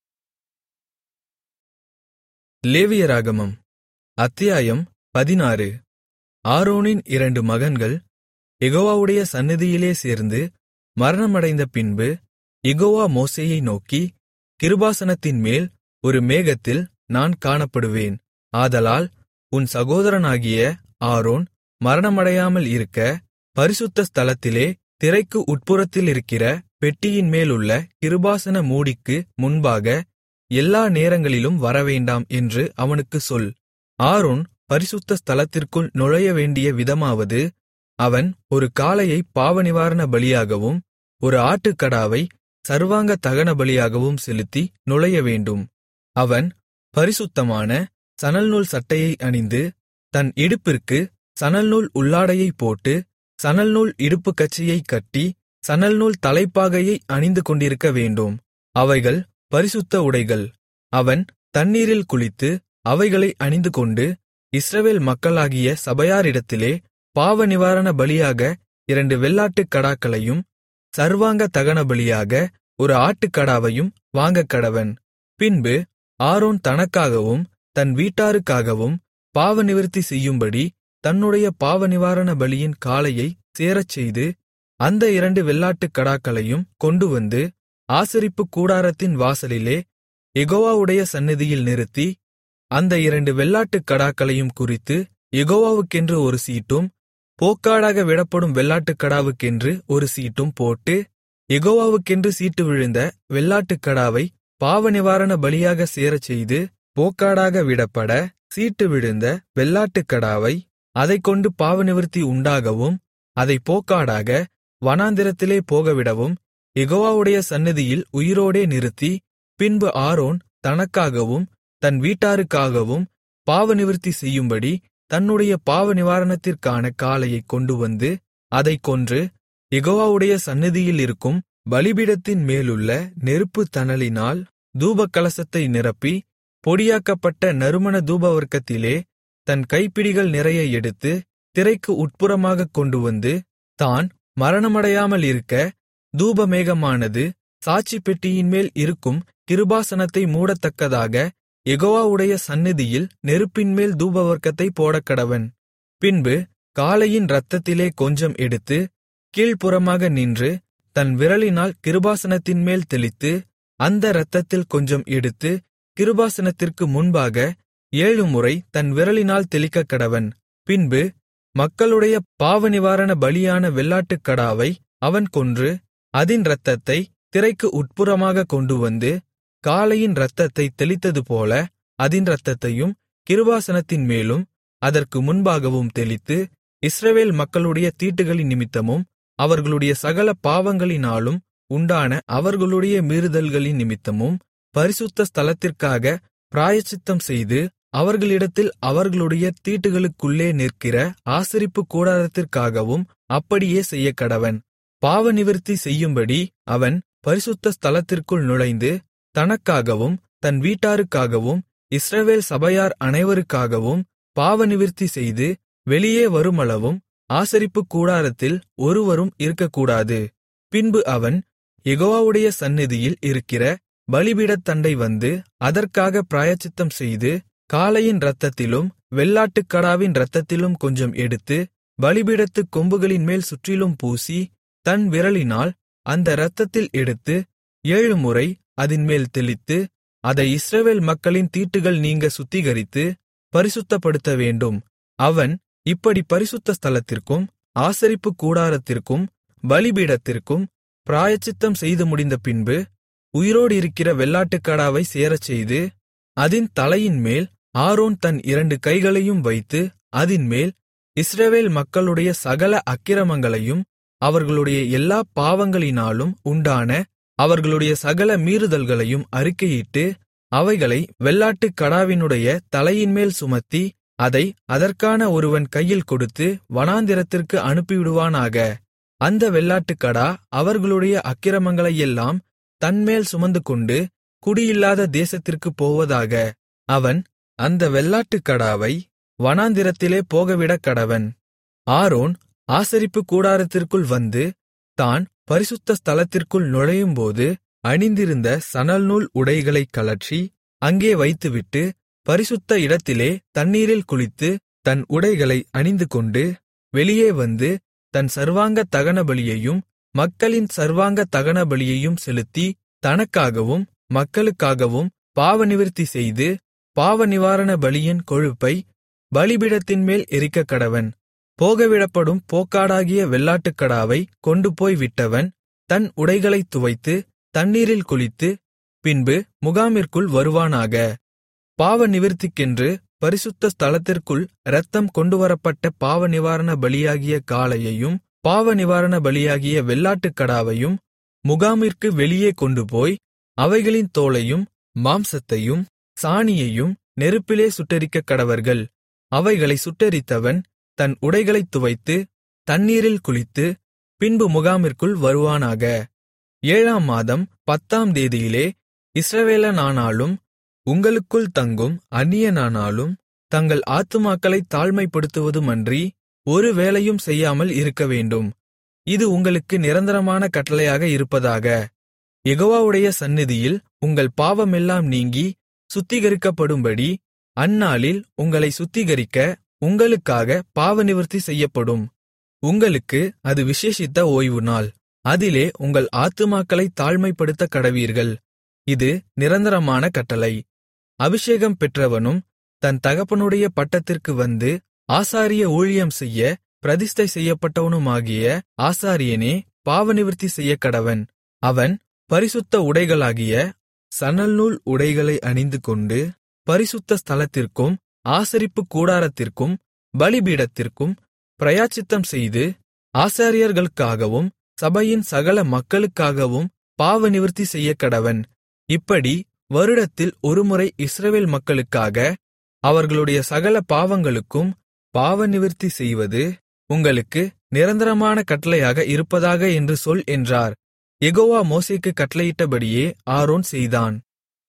லேவியராகமம் அத்தியாயம் பதினாறு ஆரோனின் இரண்டு மகன்கள் யெகோவாவுடைய சந்நிதியிலே சேர்ந்து மரணமடைந்த பின்பு யெகோவா மோசேயை நோக்கி கிருபாசனத்தின் மேல் ஒரு மேகத்தில் நான் காணப்படுவேன் ஆதலால் உன் சகோதரனாகிய ஆரோன் மரணமடையாமல் இருக்க பரிசுத்த ஸ்தலத்திலே திரைக்கு உட்புறத்திலிருக்கிற பெட்டியின் மேலுள்ள கிருபாசன மூடிக்கு முன்பாக எல்லா நேரங்களிலும் வரவேண்டாம் என்று அவனுக்குச் சொல் ஆரோன் பரிசுத்த ஸ்தலத்திற்குள் நுழைய வேண்டிய விதமாவது அவன் ஒரு காளையை பாவநிவாரண பலியாகவும் ஒரு ஆட்டுக்கடாவை சர்வாங்க தகன பலியாகவும் செலுத்தி நுழைய வேண்டும் அவன் பரிசுத்தமான சணல்நூல் சட்டையை அணிந்து தன் இடுப்பிற்கு சணல்நூல் உள்ளாடையை போட்டு சணல்நூல் இடுப்புக்கச்சையைக் கட்டி சணல்நூல் தலைப்பாகையை அணிந்து கொண்டிருக்க வேண்டும் அவைகள் பரிசுத்த உடைகள் அவன் தண்ணீரில் குளித்து அவைகளை அணிந்துகொண்டு இஸ்ரவேல் மக்களாகிய சபையாரிடத்திலே பாவ நிவாரண பலியாக இரண்டு வெள்ளாட்டுக் கடாக்களையும் சர்வாங்க தகன பலியாக ஒரு ஆட்டுக்கடாவையும் வாங்கக்கடவன் பின்பு ஆரோன் தனக்காகவும் தன் வீட்டாருக்காகவும் பாவநிவிர்த்தி செய்யும்படி தன்னுடைய பாவநிவாரண பலியின் காளையை சேரச்செய்து அந்த இரண்டு வெள்ளாட்டுக் கடாக்களையும் கொண்டுவந்து ஆசரிப்பு கூடாரத்தின் வாசலிலே யெகோவாவுடைய சந்நிதியில் நிறுத்தி அந்த இரண்டு வெள்ளாட்டுக் கடாக்களையும் குறித்து யெகோவாவுக்கென்று ஒரு சீட்டும் போக்காடாக விடப்படும் வெள்ளாட்டுக்கடாவுக்கென்று ஒரு சீட்டும் போட்டு யெகோவாவுக்கென்று சீட்டு விழுந்த வெள்ளாட்டுக்கடாவை பாவநிவாரண பலியாக சேரச்செய்து போக்காடாக விடப்பட சீட்டு விழுந்த வெள்ளாட்டுக்கடாவை அதைக்கொண்டு பாவநிவிர்த்தி உண்டாகவும் அதை போக்காடாக வனாந்திரத்திலே போகவிடவும் யெகோவாவுடைய சந்நிதியில் உயிரோடே நிறுத்தி பின்பு ஆரோன் தனக்காகவும் தன் வீட்டாருக்காகவும் பாவநிவிர்த்தி செய்யும்படி தன்னுடைய பாவநிவாரணத்திற்கான காளையைக் கொண்டுவந்து அதைக் கொன்று யெகோவாவுடைய சந்நிதியில் இருக்கும் பலிபீடத்தின் மேலுள்ள நெருப்புத் தணலினால் தூபகலசத்தை நிரப்பி பொடியாக்கப்பட்ட நறுமண தூபவர்க்கத்திலே தன் கைப்பிடிகள் நிறைய எடுத்து திரைக்கு உட்புறமாகக் கொண்டுவந்து தான் மரணமடையாமல் இருக்க தூபமேகமானது சாட்சி பெட்டியின்மேல் இருக்கும் கிருபாசனத்தை மூடத்தக்கதாக யெகோவாவுடைய சந்நிதியில் நெருப்பின்மேல் தூபவர்க்கத்தை போடக்கடவன் பின்பு காளையின் இரத்தத்திலே கொஞ்சம் எடுத்து கீழ்ப்புறமாக நின்று தன் விரலினால் கிருபாசனத்தின்மேல் தெளித்து அந்த இரத்தத்தில் கொஞ்சம் எடுத்து கிருபாசனத்திற்கு முன்பாக ஏழுமுறை தன் விரலினால் தெளிக்கக்கடவன் பின்பு மக்களுடைய பாவநிவாரண பலியான வெள்ளாட்டுக்கடாவை அவன் கொன்று அதின் இரத்தத்தை திரைக்கு உட்புறமாக கொண்டுவந்து காளையின் இரத்தத்தை தெளித்ததுபோல அதின் இரத்தத்தையும் கிருபாசனத்தின் மேலும் அதற்கு முன்பாகவும் தெளித்து இஸ்ரவேல் மக்களுடைய தீட்டுகளின் நிமித்தமும் அவர்களுடைய சகல பாவங்களினாலும் உண்டான அவர்களுடைய மீறுதல்களின் நிமித்தமும் பரிசுத்த ஸ்தலத்திற்காக பிராயச்சித்தம் செய்து அவர்களிடத்தில் அவர்களுடைய தீட்டுகளுக்குள்ளே நிற்கிற ஆசரிப்பு கூடாரத்திற்காகவும் அப்படியே செய்யக்கடவன் பாவநிவிர்த்தி செய்யும்படி அவன் பரிசுத்த ஸ்தலத்திற்குள் நுழைந்து தனக்காகவும் தன் வீட்டாருக்காகவும் இஸ்ரவேல் சபையார் அனைவருக்காகவும் பாவநிவிர்த்தி செய்து வெளியே வருமளவும் ஆசரிப்பு கூடாரத்தில் ஒருவரும் இருக்கக்கூடாது பின்பு அவன் யெகோவாவுடைய சந்நிதியில் இருக்கிற பலிபீடத்தண்டை வந்து அதற்காக பிராயச்சித்தம் செய்து காளையின் இரத்தத்திலும் வெள்ளாட்டுக்கடாவின் இரத்தத்திலும் கொஞ்சம் எடுத்து பலிபீடத்துக் கொம்புகளின் மேல் சுற்றிலும் பூசி தன் விரலினால் அந்த இரத்தத்தில் எடுத்து ஏழு முறை அதின்மேல் தெளித்து அதை இஸ்ரவேல் மக்களின் தீட்டுகள் நீங்க சுத்திகரித்து பரிசுத்தப்படுத்த வேண்டும் அவன் இப்படி பரிசுத்த ஸ்தலத்திற்கும் ஆசரிப்புக் கூடாரத்திற்கும் பலிபீடத்திற்கும் பிராயச்சித்தம் செய்து முடிந்த பின்பு உயிரோடிருக்கிற வெள்ளாட்டுக்கடாவைச் சேரச்செய்து அதின் தலையின்மேல் ஆரோன் தன் இரண்டு கைகளையும் வைத்து அதின்மேல் இஸ்ரவேல் மக்களுடைய சகல அக்கிரமங்களையும் அவர்களுடைய எல்லா பாவங்களினாலும் உண்டான அவர்களுடைய சகல மீறுதல்களையும் அறிக்கையிட்டு அவைகளை வெள்ளாட்டுக் கடாவினுடைய தலையின்மேல் சுமத்தி அதை அதற்கான ஒருவன் கையில் கொடுத்து வனாந்திரத்திற்கு அனுப்பிவிடுவானாக அந்த வெள்ளாட்டுக்கடா அவர்களுடைய அக்கிரமங்களையெல்லாம் தன்மேல் சுமந்துகொண்டு குடியில்லாத தேசத்திற்குப் போவதாக அவன் அந்த வெள்ளாட்டுக்கடாவை வனாந்திரத்திலே போகவிடக் கடவன் ஆரோன் ஆசரிப்புக் கூடாரத்திற்குள் வந்து தான் பரிசுத்த ஸ்தலத்திற்குள் நுழையும்போது அணிந்திருந்த சணல்நூல் உடைகளைக் கழற்றி அங்கே வைத்துவிட்டு பரிசுத்த இடத்திலே தண்ணீரில் குளித்து தன் உடைகளை அணிந்துகொண்டு வெளியே வந்து தன் சர்வாங்க தகனபலியையும் மக்களின் சர்வாங்க தகனபலியையும் செலுத்தி தனக்காகவும் மக்களுக்காகவும் பாவநிவிர்த்தி செய்து பாவநிவாரண பலியின் கொழுப்பை பலிபீடத்தின்மேல் எரிக்கக்கடவன் போகவிடப்படும் போக்காடாகிய வெள்ளாட்டுக்கடாவை கொண்டுபோய் விட்டவன் தன் உடைகளைத் துவைத்து தண்ணீரில் குளித்து பின்பு முகாமிற்குள் வருவானாக பாவநிவிர்த்திக்கென்று பரிசுத்த ஸ்தலத்திற்குள் இரத்தம் கொண்டுவரப்பட்ட பாவநிவாரண பலியாகிய காளையையும் பாவநிவாரண பலியாகிய வெள்ளாட்டுக்கடாவையும் முகாமிற்கு வெளியே கொண்டுபோய் அவைகளின் தோலையும் மாம்சத்தையும் சாணியையும் நெருப்பிலே சுட்டெரிக்கக் கடவர்கள் அவைகளை சுட்டெரித்தவன் தன் உடைகளைத் துவைத்து தண்ணீரில் குளித்து பின்பு முகாமிற்குள் வருவானாக ஏழாம் மாதம் பத்தாம் தேதியிலே இஸ்ரவேலனானாலும் உங்களுக்குள் தங்கும் அந்நியனானாலும் தங்கள் ஆத்துமாக்களைத் தாழ்மைப்படுத்துவதுமன்றி ஒரு வேலையும் செய்யாமல் இருக்கவேண்டும் இது உங்களுக்கு நிரந்தரமான கட்டளையாக இருப்பதாக யெகோவாவுடைய சந்நிதியில் உங்கள் பாவமெல்லாம் நீங்கி சுத்திகரிக்கப்படும்படி அந்நாளில் உங்களை சுத்திகரிக்க உங்களுக்காக பாவநிவிர்த்தி செய்யப்படும் உங்களுக்கு அது விசேஷித்த ஓய்வு நாள் அதிலே உங்கள் ஆத்துமாக்களைத் தாழ்மைப்படுத்தக் கடவீர்கள் இது நிரந்தரமான கட்டளை அபிஷேகம் பெற்றவனும் தன் தகப்பனுடைய பட்டத்திற்கு வந்து ஆசாரிய ஊழியம் செய்ய பிரதிஷ்டை செய்யப்பட்டவனுமாகிய ஆசாரியனே பாவநிவிர்த்தி செய்யக்கடவன் அவன் பரிசுத்த உடைகளாகிய சணல்நூல் உடைகளை அணிந்துகொண்டு பரிசுத்த ஸ்தலத்திற்கும் ஆசரிப்புக் கூடாரத்திற்கும் பலிபீடத்திற்கும் பிரயாச்சித்தம் செய்து ஆசாரியர்களுக்காகவும் சபையின் சகல மக்களுக்காகவும் பாவநிவிர்த்தி செய்யக்கடவன் இப்படி வருடத்தில் ஒருமுறை இஸ்ரவேல் மக்களுக்காக அவர்களுடைய சகல பாவங்களுக்கும் பாவநிவிர்த்தி செய்வது உங்களுக்கு நிரந்தரமான கட்டளையாக இருப்பதாக என்று சொல் என்றார் யெகோவா மோசேக்கு கட்டளையிட்டபடியே ஆரோன் செய்தான்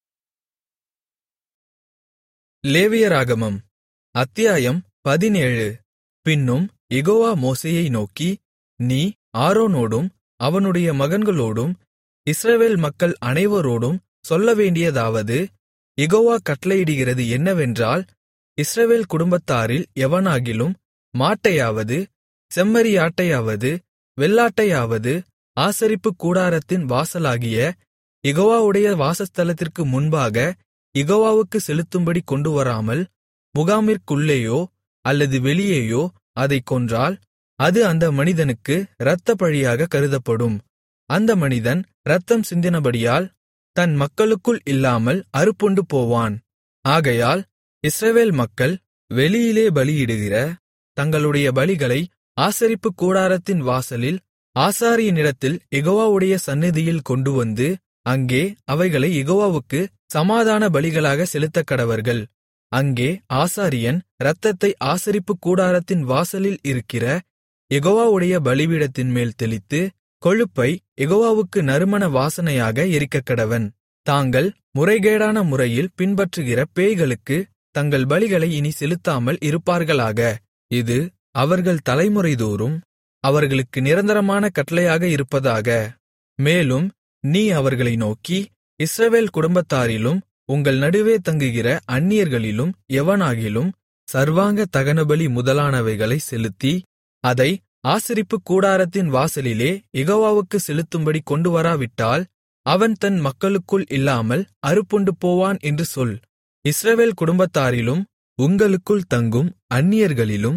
லேவியராகமம் அத்தியாயம் பதினேழு பின்னும் யெகோவா மோசேயை நோக்கி நீ ஆரோனோடும் அவனுடைய மகன்களோடும் இஸ்ரவேல் மக்கள் அனைவரோடும் சொல்லவேண்டியதாவது யெகோவா கட்டளையிடுகிறது என்னவென்றால் இஸ்ரவேல் குடும்பத்தாரில் எவனாகிலும் மாட்டையாவது செம்மறியாட்டையாவது வெள்ளாட்டையாவது ஆசரிப்புக் கூடாரத்தின் வாசலாகிய யெகோவாவுடைய வாசஸ்தலத்திற்கு முன்பாக யெகோவாவுக்கு செலுத்தும்படி கொண்டுவராமல் முகாமிற்குள்ளேயோ அல்லது வெளியேயோ அதைக் கொன்றால் அது அந்த மனிதனுக்கு இரத்தப்பழியாக கருதப்படும் அந்த மனிதன் இரத்தம் சிந்தினபடியால் தன் மக்களுக்குள் இல்லாமல் அறுப்புண்டு போவான் ஆகையால் இஸ்ரவேல் மக்கள் வெளியிலே பலியிடுகிற தங்களுடைய பலிகளை ஆசரிப்புக் கூடாரத்தின் வாசலில் ஆசாரியனிடத்தில் யெகோவாவுடைய சந்நிதியில் கொண்டுவந்து அங்கே அவைகளை யெகோவாவுக்கு சமாதான பலிகளாக செலுத்தக்கடவர்கள் அங்கே ஆசாரியன் இரத்தத்தை ஆசரிப்புக் கூடாரத்தின் வாசலில் இருக்கிற யெகோவாவுடைய பலிபீடத்தின்மேல் தெளித்து கொழுப்பை யெகோவாவுக்கு நறுமண வாசனையாக எரிக்கக்கடவன் தாங்கள் முறைகேடான முறையில் பின்பற்றுகிற பேய்களுக்கு தங்கள் பலிகளை இனி செலுத்தாமல் இருப்பார்களாக இது அவர்கள் தலைமுறைதோறும் அவர்களுக்கு நிரந்தரமான கட்டளையாக இருப்பதாக மேலும் நீ அவர்களை நோக்கி இஸ்ரவேல் குடும்பத்தாரிலும் உங்கள் நடுவே தங்குகிற அந்நியர்களிலும் எவனாகிலும் சர்வாங்க தகனபலி முதலானவைகளை செலுத்தி அதை ஆசரிப்புக் கூடாரத்தின் வாசலிலே யெகோவாவுக்கு செலுத்தும்படி கொண்டுவராவிட்டால் அவன் தன் மக்களுக்குள் இல்லாமல் அறுப்புண்டு போவான் என்று சொல் இஸ்ரவேல் குடும்பத்தாரிலும் உங்களுக்குள் தங்கும் அந்நியர்களிலும்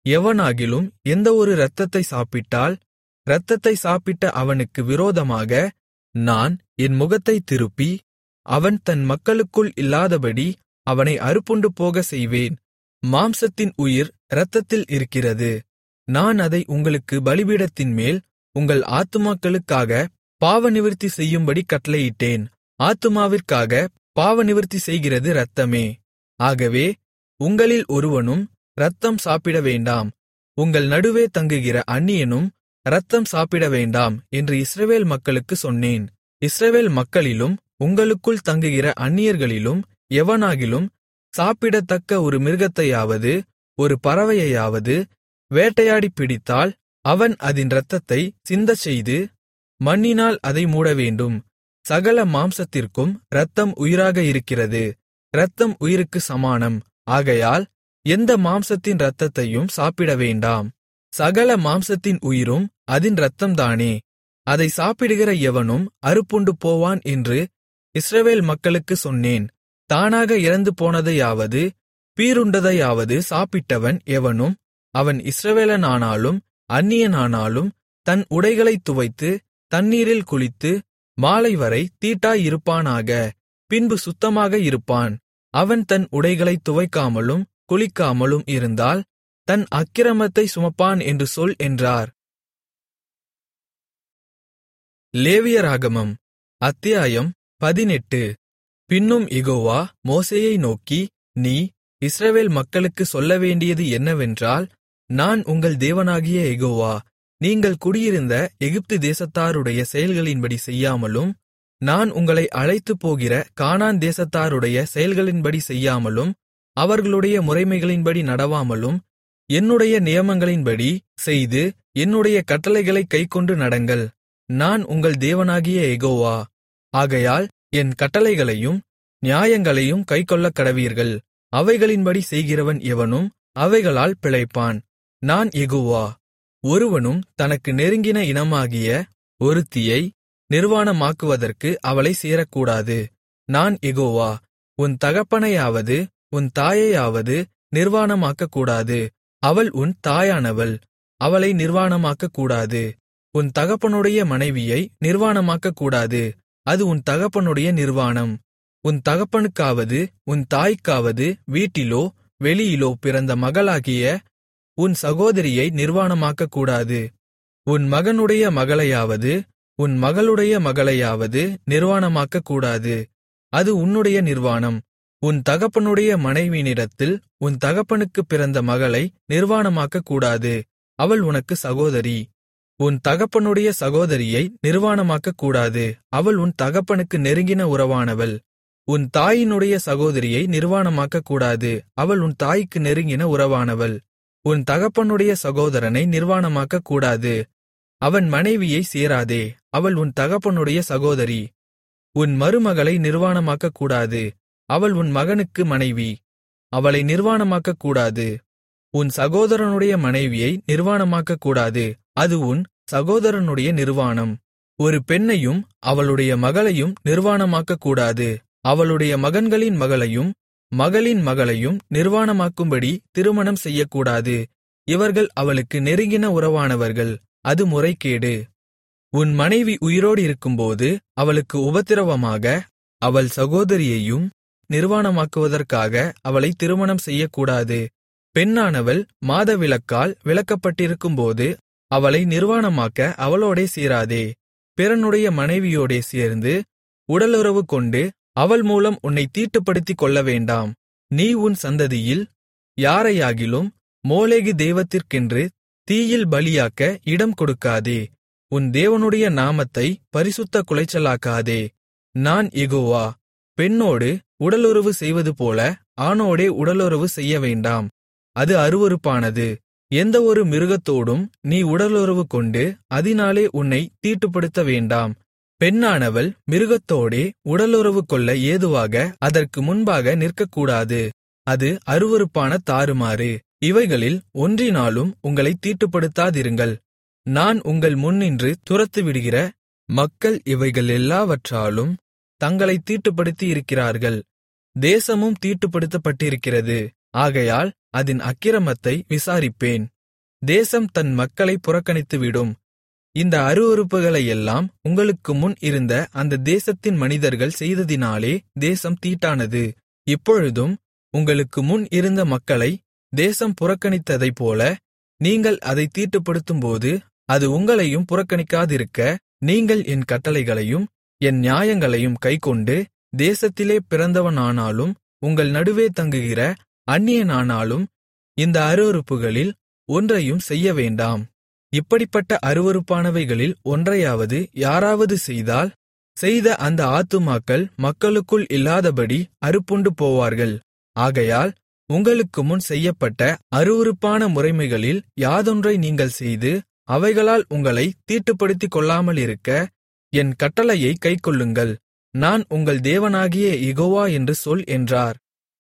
எவனாகிலும் எந்த ஒரு இரத்தத்தை சாப்பிட்டால் இரத்தத்தை சாப்பிட்ட அவனுக்கு விரோதமாக நான் என் முகத்தைத் திருப்பி அவன் தன் மக்களுக்குள் இல்லாதபடி அவனை அறுப்புண்டு போகச் செய்வேன் மாம்சத்தின் உயிர் இரத்தத்தில் இருக்கிறது நான் அதை உங்களுக்கு பலிபீடத்தின்மேல் உங்கள் ஆத்துமாக்களுக்காக பாவநிவிர்த்தி செய்யும்படி கட்டளையிட்டேன் ஆத்துமாவிற்காக பாவநிவிர்த்தி செய்கிறது இரத்தமே ஆகவே உங்களில் ஒருவனும் இரத்தம் சாப்பிட வேண்டாம் உங்கள் நடுவே தங்குகிற அந்நியனும் இரத்தம் சாப்பிட வேண்டாம் என்று இஸ்ரவேல் மக்களுக்கு சொன்னேன் இஸ்ரவேல் மக்களிலும் உங்களுக்குள் தங்குகிற அந்நியர்களிலும் எவனாகிலும் சாப்பிடத்தக்க ஒரு மிருகத்தையாவது ஒரு பறவையையாவது வேட்டையாடி பிடித்தால் அவன் அதின் இரத்தத்தை சிந்தச்செய்து மண்ணினால் அதை மூடவேண்டும் சகல மாம்சத்திற்கும் இரத்தம் உயிராக இருக்கிறது இரத்தம் உயிருக்கு சமானம் ஆகையால் எந்த மாம்சத்தின் இரத்தத்தையும் சாப்பிட வேண்டாம் சகல மாம்சத்தின் உயிரும் அதின் இரத்தம்தானே அதை சாப்பிடுகிற எவனும் அறுப்புண்டு போவான் என்று இஸ்ரவேல் மக்களுக்கு சொன்னேன் தானாக இறந்து போனதையாவது பீருண்டதையாவது சாப்பிட்டவன் எவனும் அவன் இஸ்ரவேலனானாலும் அந்நியனானாலும் தன் உடைகளைத் துவைத்து தண்ணீரில் குளித்து மாலைவரை தீட்டாயிருப்பானாக பின்பு சுத்தமாக இருப்பான் அவன் தன் உடைகளைத் துவைக்காமலும் குளிக்காமலும் இருந்தால் தன் அக்கிரமத்தை சுமப்பான் என்று சொல் என்றார் லேவியராகமம் அத்தியாயம் பதினெட்டு பின்னும் யெகோவா மோசேயை நோக்கி நீ இஸ்ரவேல் மக்களுக்கு சொல்லவேண்டியது என்னவென்றால் நான் உங்கள் தேவனாகிய யெகோவா நீங்கள் குடியிருந்த எகிப்து தேசத்தாருடைய செயல்களின்படி செய்யாமலும் நான் உங்களை அழைத்துப் போகிற கானான் தேசத்தாருடைய செயல்களின்படி செய்யாமலும் அவர்களுடைய முறைமைகளின்படி நடவாமலும் என்னுடைய நியமங்களின்படி செய்து என்னுடைய கட்டளைகளைக் கைக்கொண்டு நடங்கள் நான் உங்கள் தேவனாகிய யெகோவா ஆகையால் என் கட்டளைகளையும் நியாயங்களையும் கைக்கொள்ளக் கடவீர்கள் அவைகளின்படி செய்கிறவன் எவனும் அவைகளால் பிழைப்பான் நான் யெகோவா ஒருவனும் தனக்கு நெருங்கின இனமாகிய ஒருத்தியை நிர்வாணமாக்குவதற்கு அவளை சேரக்கூடாது நான் யெகோவா உன் தகப்பனையாவது உன் தாயையாவது நிர்வாணமாக்கக்கூடாது அவள் உன் தாயானவள் அவளை நிர்வாணமாக்கக்கூடாது உன் தகப்பனுடைய மனைவியை நிர்வாணமாக்கக்கூடாது அது உன் தகப்பனுடைய நிர்வாணம் உன் தகப்பனுக்காவது உன் தாய்க்காவது வீட்டிலோ வெளியிலோ பிறந்த மகளாகிய உன் சகோதரியை நிர்வாணமாக்கக்கூடாது உன் மகனுடைய மகளையாவது உன் மகளுடைய மகளையாவது நிர்வாணமாக்கக்கூடாது அது உன்னுடைய நிர்வாணம் உன் தகப்பனுடைய மனைவியினிடத்தில் உன் தகப்பனுக்குப் பிறந்த மகளை நிர்வாணமாக்கக்கூடாது அவள் உனக்கு சகோதரி உன் தகப்பனுடைய சகோதரியை நிர்வாணமாக்கக்கூடாது அவள் உன் தகப்பனுக்கு நெருங்கின உறவானவள் உன் தாயினுடைய சகோதரியை நிர்வாணமாக்கக்கூடாது அவள் உன் தாய்க்கு நெருங்கின உறவானவள் உன் தகப்பனுடைய சகோதரனை நிர்வாணமாக்கக்கூடாது அவன் மனைவியை சேராதே அவள் உன் தகப்பனுடைய சகோதரி உன் மருமகளை நிர்வாணமாக்கக்கூடாது அவள் உன் மகனுக்கு மனைவி அவளை நிர்வாணமாக்கக்கூடாது உன் சகோதரனுடைய மனைவியை நிர்வாணமாக்கக்கூடாது அது உன் சகோதரனுடைய நிர்வாணம் ஒரு பெண்ணையும் அவளுடைய மகளையும் நிர்வாணமாக்கக்கூடாது அவளுடைய மகன்களின் மகளையும் மகளின் மகளையும் நிர்வாணமாக்கும்படி திருமணம் செய்யக்கூடாது இவர்கள் அவளுக்கு நெருங்கின உறவானவர்கள் அது முறைகேடு உன் மனைவி உயிரோடு இருக்கும்போது அவளுக்கு உபத்திரவமாக அவள் சகோதரியையும் நிர்வாணமாக்குவதற்காக அவளை திருமணம் செய்யக்கூடாது பெண்ணானவள் மாதவிலக்கால் விலக்கப்பட்டிருக்கும்போது அவளை நிர்வாணமாக்க அவளோடே சேராதே பிறனுடைய மனைவியோடே சேர்ந்து உடலுறவு கொண்டு அவள் மூலம் உன்னை தீட்டுப்படுத்திக் கொள்ளவேண்டாம் நீ உன் சந்ததியில் யாரையாகிலும் மோளேகு தெய்வத்திற்கென்று தீயில் பலியாக்க இடம் கொடுக்காதே உன் தேவனுடைய நாமத்தை பரிசுத்த குலைச்சலாக்காதே நான் யெகோவா பெண்ணோடு உடலுறவு செய்வதுபோல ஆணோடே உடலுறவு செய்யவேண்டாம் அது அருவருப்பானது எந்த ஒரு மிருகத்தோடும் நீ உடலுறவு கொண்டு அதினாலே உன்னை தீட்டுப்படுத்த வேண்டாம் பெண்ணானவள் மிருகத்தோடே உடலுறவு கொள்ள ஏதுவாக அதற்கு முன்பாக நிற்கக்கூடாது அது அருவருப்பான தாறுமாறு இவைகளில் ஒன்றினாலும் உங்களை தீட்டுப்படுத்தாதிருங்கள் நான் உங்கள் முன்னின்று துரத்துவிடுகிற மக்கள் இவைகளெல்லாவற்றாலும் தங்களை தீட்டுப்படுத்தி இருக்கிறார்கள் தேசமும் தீட்டுப்படுத்தப்பட்டிருக்கிறது ஆகையால் அதின் அக்கிரமத்தை விசாரிப்பேன் தேசம் தன் மக்களைப் புறக்கணித்துவிடும் இந்த அருவருப்புகளையெல்லாம் உங்களுக்கு முன் இருந்த அந்த தேசத்தின் மனிதர்கள் செய்ததினாலே தேசம் தீட்டானது இப்பொழுதும் உங்களுக்கு முன் இருந்த மக்களை தேசம் புறக்கணித்ததைப்போல நீங்கள் அதை தீட்டுப்படுத்தும்போது அது உங்களையும் புறக்கணிக்காதிருக்க நீங்கள் என் கட்டளைகளையும் என் நியாயங்களையும் கைக்கொண்டு தேசத்திலே பிறந்தவனானாலும் உங்கள் நடுவே தங்குகிற அந்நியனானாலும் இந்த அருவருப்புகளில் ஒன்றையும் செய்ய வேண்டாம் இப்படிப்பட்ட அருவருப்பானவைகளில் ஒன்றையாவது யாராவது செய்தால் செய்த அந்த ஆத்துமாக்கள் மக்களுக்குள் இல்லாதபடி அறுப்புண்டு போவார்கள் ஆகையால் உங்களுக்கு முன் செய்யப்பட்ட அருவருப்பான முறைமைகளில் யாதொன்றை நீங்கள் செய்து அவைகளால் உங்களை தீட்டுப்படுத்திக் கொள்ளாமலிருக்க என் கட்டளையை கைக்கொள்ளுங்கள் நான் உங்கள் தேவனாகிய யெகோவா என்று சொல் என்றார்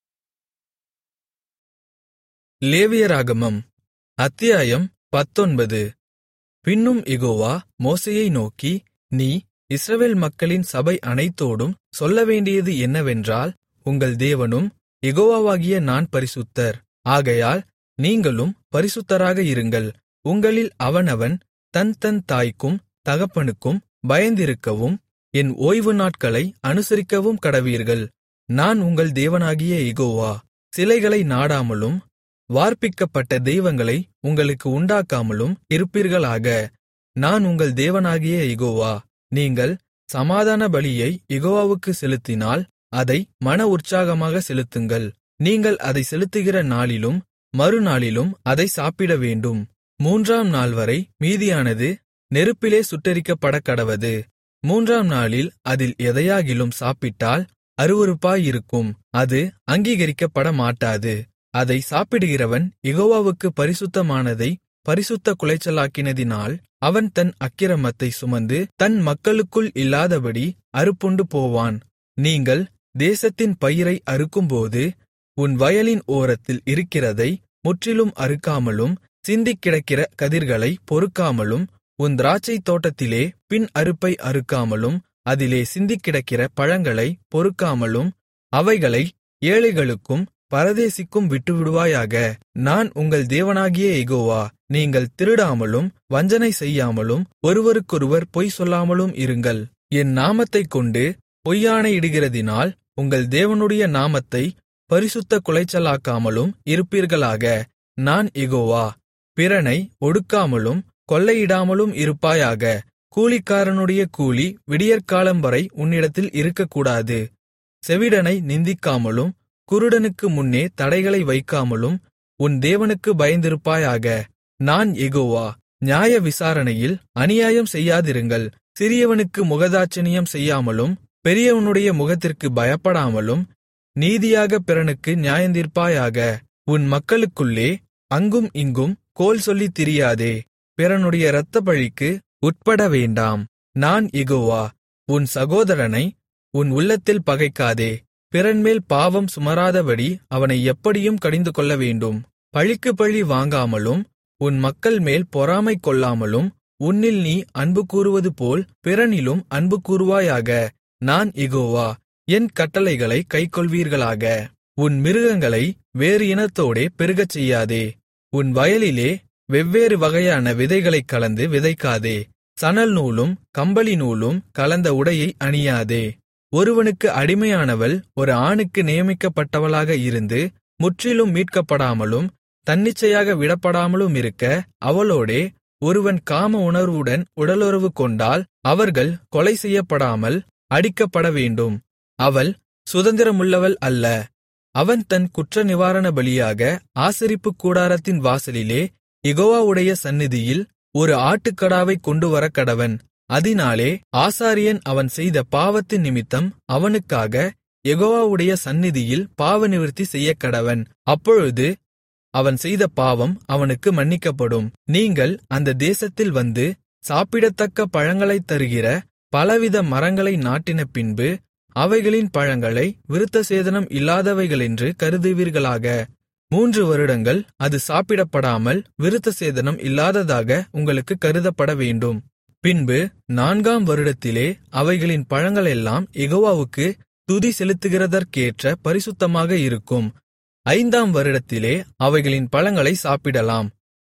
லேவியராகமம் அத்தியாயம் பத்தொன்பது பின்னும் யெகோவா மோசேயை நோக்கி நீ இஸ்ரவேல் மக்களின் சபை அனைத்தோடும் சொல்லவேண்டியது என்னவென்றால் உங்கள் தேவனும் யெகோவாவாகிய நான் பரிசுத்தர் ஆகையால் நீங்களும் பரிசுத்தராக இருங்கள் உங்களில் அவனவன் தன் தன் தாய்க்கும் தகப்பனுக்கும் பயந்திருக்கவும் என் ஓய்வு நாட்களை அனுசரிக்கவும் கடவீர்கள் நான் உங்கள் தேவனாகிய யெகோவா சிலைகளை நாடாமலும் வார்ப்பிக்கப்பட்ட தெய்வங்களை உங்களுக்கு உண்டாக்காமலும் இருப்பீர்களாக நான் உங்கள் தேவனாகிய யெகோவா நீங்கள் சமாதான பலியை யெகோவாவுக்கு செலுத்தினால் அதை மன உற்சாகமாக செலுத்துங்கள் நீங்கள் அதை செலுத்துகிற நாளிலும் மறுநாளிலும் அதை சாப்பிட வேண்டும் மூன்றாம் நாள்வரை மீதியானது நெருப்பிலே சுட்டெரிக்கப்படக்கடவது மூன்றாம் நாளில் அதில் எதையாகிலும் சாப்பிட்டால் அருவருப்பாயிருக்கும் அது அங்கீகரிக்கப்பட மாட்டாது அதை சாப்பிடுகிறவன் யெகோவாவுக்கு பரிசுத்தமானதை பரிசுத்த குலைச்சலாக்கினதினால் அவன் தன் அக்கிரமத்தை சுமந்து தன் மக்களுக்குள் இல்லாதபடி அறுப்புண்டு போவான் நீங்கள் தேசத்தின் பயிரை அறுக்கும்போது உன் வயலின் ஓரத்தில் இருக்கிறதை முற்றிலும் அறுக்காமலும் சிந்திக் கிடக்கிற கதிர்களை பொறுக்காமலும் உன் திராட்சைத் தோட்டத்திலே பின் அறுப்பை அறுக்காமலும் அதிலே சிந்திக் கிடக்கிற பழங்களை பொறுக்காமலும் அவைகளை ஏழைகளுக்கும் பரதேசிக்கும் விட்டுவிடுவாயாக நான் உங்கள் தேவனாகிய யெகோவா நீங்கள் திருடாமலும் வஞ்சனை செய்யாமலும் ஒருவருக்கொருவர் பொய் சொல்லாமலும் இருங்கள் என் நாமத்தைக் கொண்டு பொய்யாணையிடுகிறதினால் உங்கள் தேவனுடைய நாமத்தை பரிசுத்த குலைச்சலாக்காமலும் இருப்பீர்களாக நான் யெகோவா பிறனை ஒடுக்காமலும் கொள்ளையிடாமலும் இருப்பாயாக கூலிக்காரனுடைய கூலி விடியற்காலம் வரை உன்னிடத்தில் இருக்கக்கூடாது செவிடனை நிந்திக்காமலும் குருடனுக்கு முன்னே தடைகளை வைக்காமலும் உன் தேவனுக்கு பயந்திருப்பாயாக நான் யெகோவா நியாய விசாரணையில் அநியாயம் செய்யாதிருங்கள் சிறியவனுக்கு முகதாட்சணியம் செய்யாமலும் பெரியவனுடைய முகத்திற்கு பயப்படாமலும் நீதியாக பிறனுக்கு நியாயந்தீர்ப்பாயாக உன் மக்களுக்குள்ளே அங்கும் இங்கும் கோல் சொல்லித் திரியாதே பிறனுடைய இரத்தப்பழிக்கு உட்பட வேண்டாம் நான் யெகோவா உன் சகோதரனை உன் உள்ளத்தில் பகைக்காதே பிறன்மேல் பாவம் சுமராதபடி அவனை எப்படியும் கடிந்துகொள்ள வேண்டும் பழிக்கு பழி வாங்காமலும் உன் மக்கள் மேல் பொறாமை கொள்ளாமலும் உன்னில் நீ அன்பு கூறுவது போல் பிறனிலும் அன்பு கூறுவாயாக நான் யெகோவா என் கட்டளைகளை கைக்கொள்வீர்களாக உன் மிருகங்களை வேறு இனத்தோடே பெருகச் செய்யாதே உன் வயலிலே வெவ்வேறு வகையான விதைகளைக் கலந்து விதைக்காதே சணல் நூலும் கம்பளி நூலும் கலந்த உடையை அணியாதே ஒருவனுக்கு அடிமையானவள் ஒரு ஆணுக்கு நியமிக்கப்பட்டவளாக இருந்து முற்றிலும் மீட்கப்படாமலும் தன்னிச்சையாக விடப்படாமலும் இருக்க அவளோடே ஒருவன் காம உணர்வுடன் உடலுறவு கொண்டால் அவர்கள் கொலை செய்யப்படாமல் அடிக்கப்பட வேண்டும் அவள் சுதந்திரமுள்ளவள் அல்ல அவன் தன் குற்ற நிவாரண பலியாக ஆசரிப்புக் கூடாரத்தின் வாசலிலே யெகோவாவுடைய சந்நிதியில் ஒரு ஆட்டுக்கடாவைக் கொண்டுவரக்கடவன் அதினாலே ஆசாரியன் அவன் செய்த பாவத்தின் நிமித்தம் அவனுக்காக யெகோவாவுடைய சந்நிதியில் பாவநிவிர்த்தி செய்யக்கடவன் அப்பொழுது அவன் செய்த பாவம் அவனுக்கு மன்னிக்கப்படும் நீங்கள் அந்த தேசத்தில் வந்து சாப்பிடத்தக்க பழங்களைத் தருகிற பலவித மரங்களை நாட்டின பின்பு அவைகளின் பழங்களை விருத்தசேதனம் இல்லாதவைகளென்று கருதுவீர்களாக மூன்று வருடங்கள் அது சாப்பிடப்படாமல் விருத்தசேதனம் இல்லாததாக உங்களுக்கு கருதப்பட வேண்டும் பின்பு நான்காம் வருடத்திலே அவைகளின் பழங்களெல்லாம் யெகோவாவுக்கு துதி செலுத்துகிறதற்கேற்ற பரிசுத்தமாக இருக்கும் ஐந்தாம் வருடத்திலே அவைகளின் பழங்களை சாப்பிடலாம்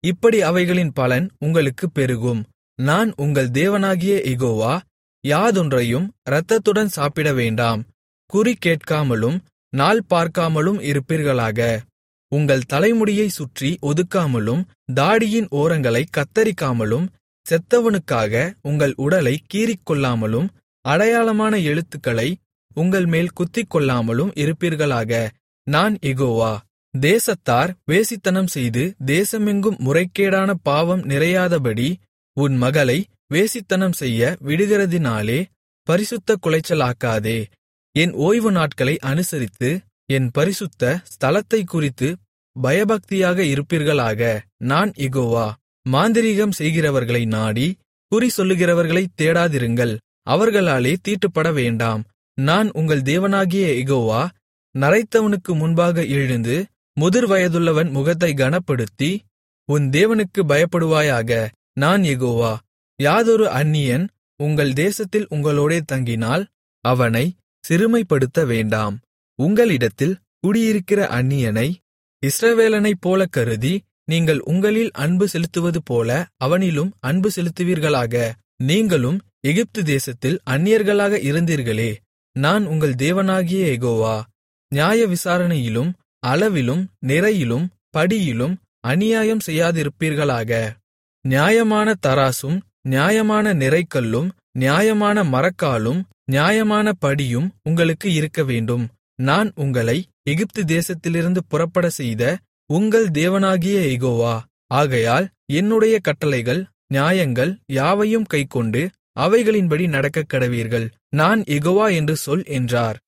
இப்படி அவைகளின் பலன் உங்களுக்குப் பெருகும் நான் உங்கள் தேவனாகிய யெகோவா யாதொன்றையும் இரத்தத்துடன் சாப்பிட வேண்டாம் குறி கேட்காமலும் நாள் பார்க்காமலும் இருப்பீர்களாக உங்கள் தலைமுடியைச் சுற்றி ஒதுக்காமலும் தாடியின் ஓரங்களைக் கத்தரிக்காமலும் செத்தவனுக்காக உங்கள் உடலைக் கீறிக்கொள்ளாமலும் அடையாளமான எழுத்துக்களை உங்கள் மேல் குத்திக்கொள்ளாமலும் இருப்பீர்களாக நான் யெகோவா தேசத்தார் வேசித்தனம் செய்து தேசமெங்கும் முறைகேடான பாவம் நிறையாதபடி உன் மகளை வேசித்தனம் செய்ய விடுகிறதினாலே பரிசுத்த குலைச்சலாக்காதே என் ஓய்வு நாட்களை அனுசரித்து என் பரிசுத்த ஸ்தலத்தைக் குறித்து பயபக்தியாக இருப்பீர்களாக நான் யெகோவா மாந்திரீகம் செய்கிறவர்களை நாடி குறி சொல்லுகிறவர்களைத் தேடாதிருங்கள் அவர்களாலே தீட்டுப்பட வேண்டாம் நான் உங்கள் தேவனாகிய யெகோவா நரைத்தவனுக்கு முன்பாக எழுந்து முதிர் வயதுள்ளவன் முகத்தை கனப்படுத்தி உன் தேவனுக்கு பயப்படுவாயாக நான் யெகோவா யாதொரு அந்நியன் உங்கள் தேசத்தில் உங்களோடே தங்கினால் அவனை சிறுமைப்படுத்த வேண்டாம் உங்களிடத்தில் குடியிருக்கிற அந்நியனை இஸ்ரவேலனைப் போல கருதி நீங்கள் உங்களில் அன்பு செலுத்துவது போல அவனிலும் அன்பு செலுத்துவீர்களாக நீங்களும் எகிப்து தேசத்தில் அந்நியர்களாக இருந்தீர்களே நான் உங்கள் தேவனாகிய யெகோவா நியாய விசாரணையிலும் அளவிலும் நிறையிலும் படியிலும் அநியாயம் செய்யாதிருப்பீர்களாக நியாயமான தராசும் நியாயமான நிறைக்கல்லும் நியாயமான மரக்காலும் நியாயமான படியும் உங்களுக்கு இருக்கவேண்டும் நான் உங்களை எகிப்து தேசத்திலிருந்து புறப்பட செய்த உங்கள் தேவனாகிய யெகோவா ஆகையால் என்னுடைய கட்டளைகள் நியாயங்கள் யாவையும் கைக்கொண்டு அவைகளின்படி நடக்கக் கடவீர்கள் நான் யெகோவா என்று சொல் என்றார்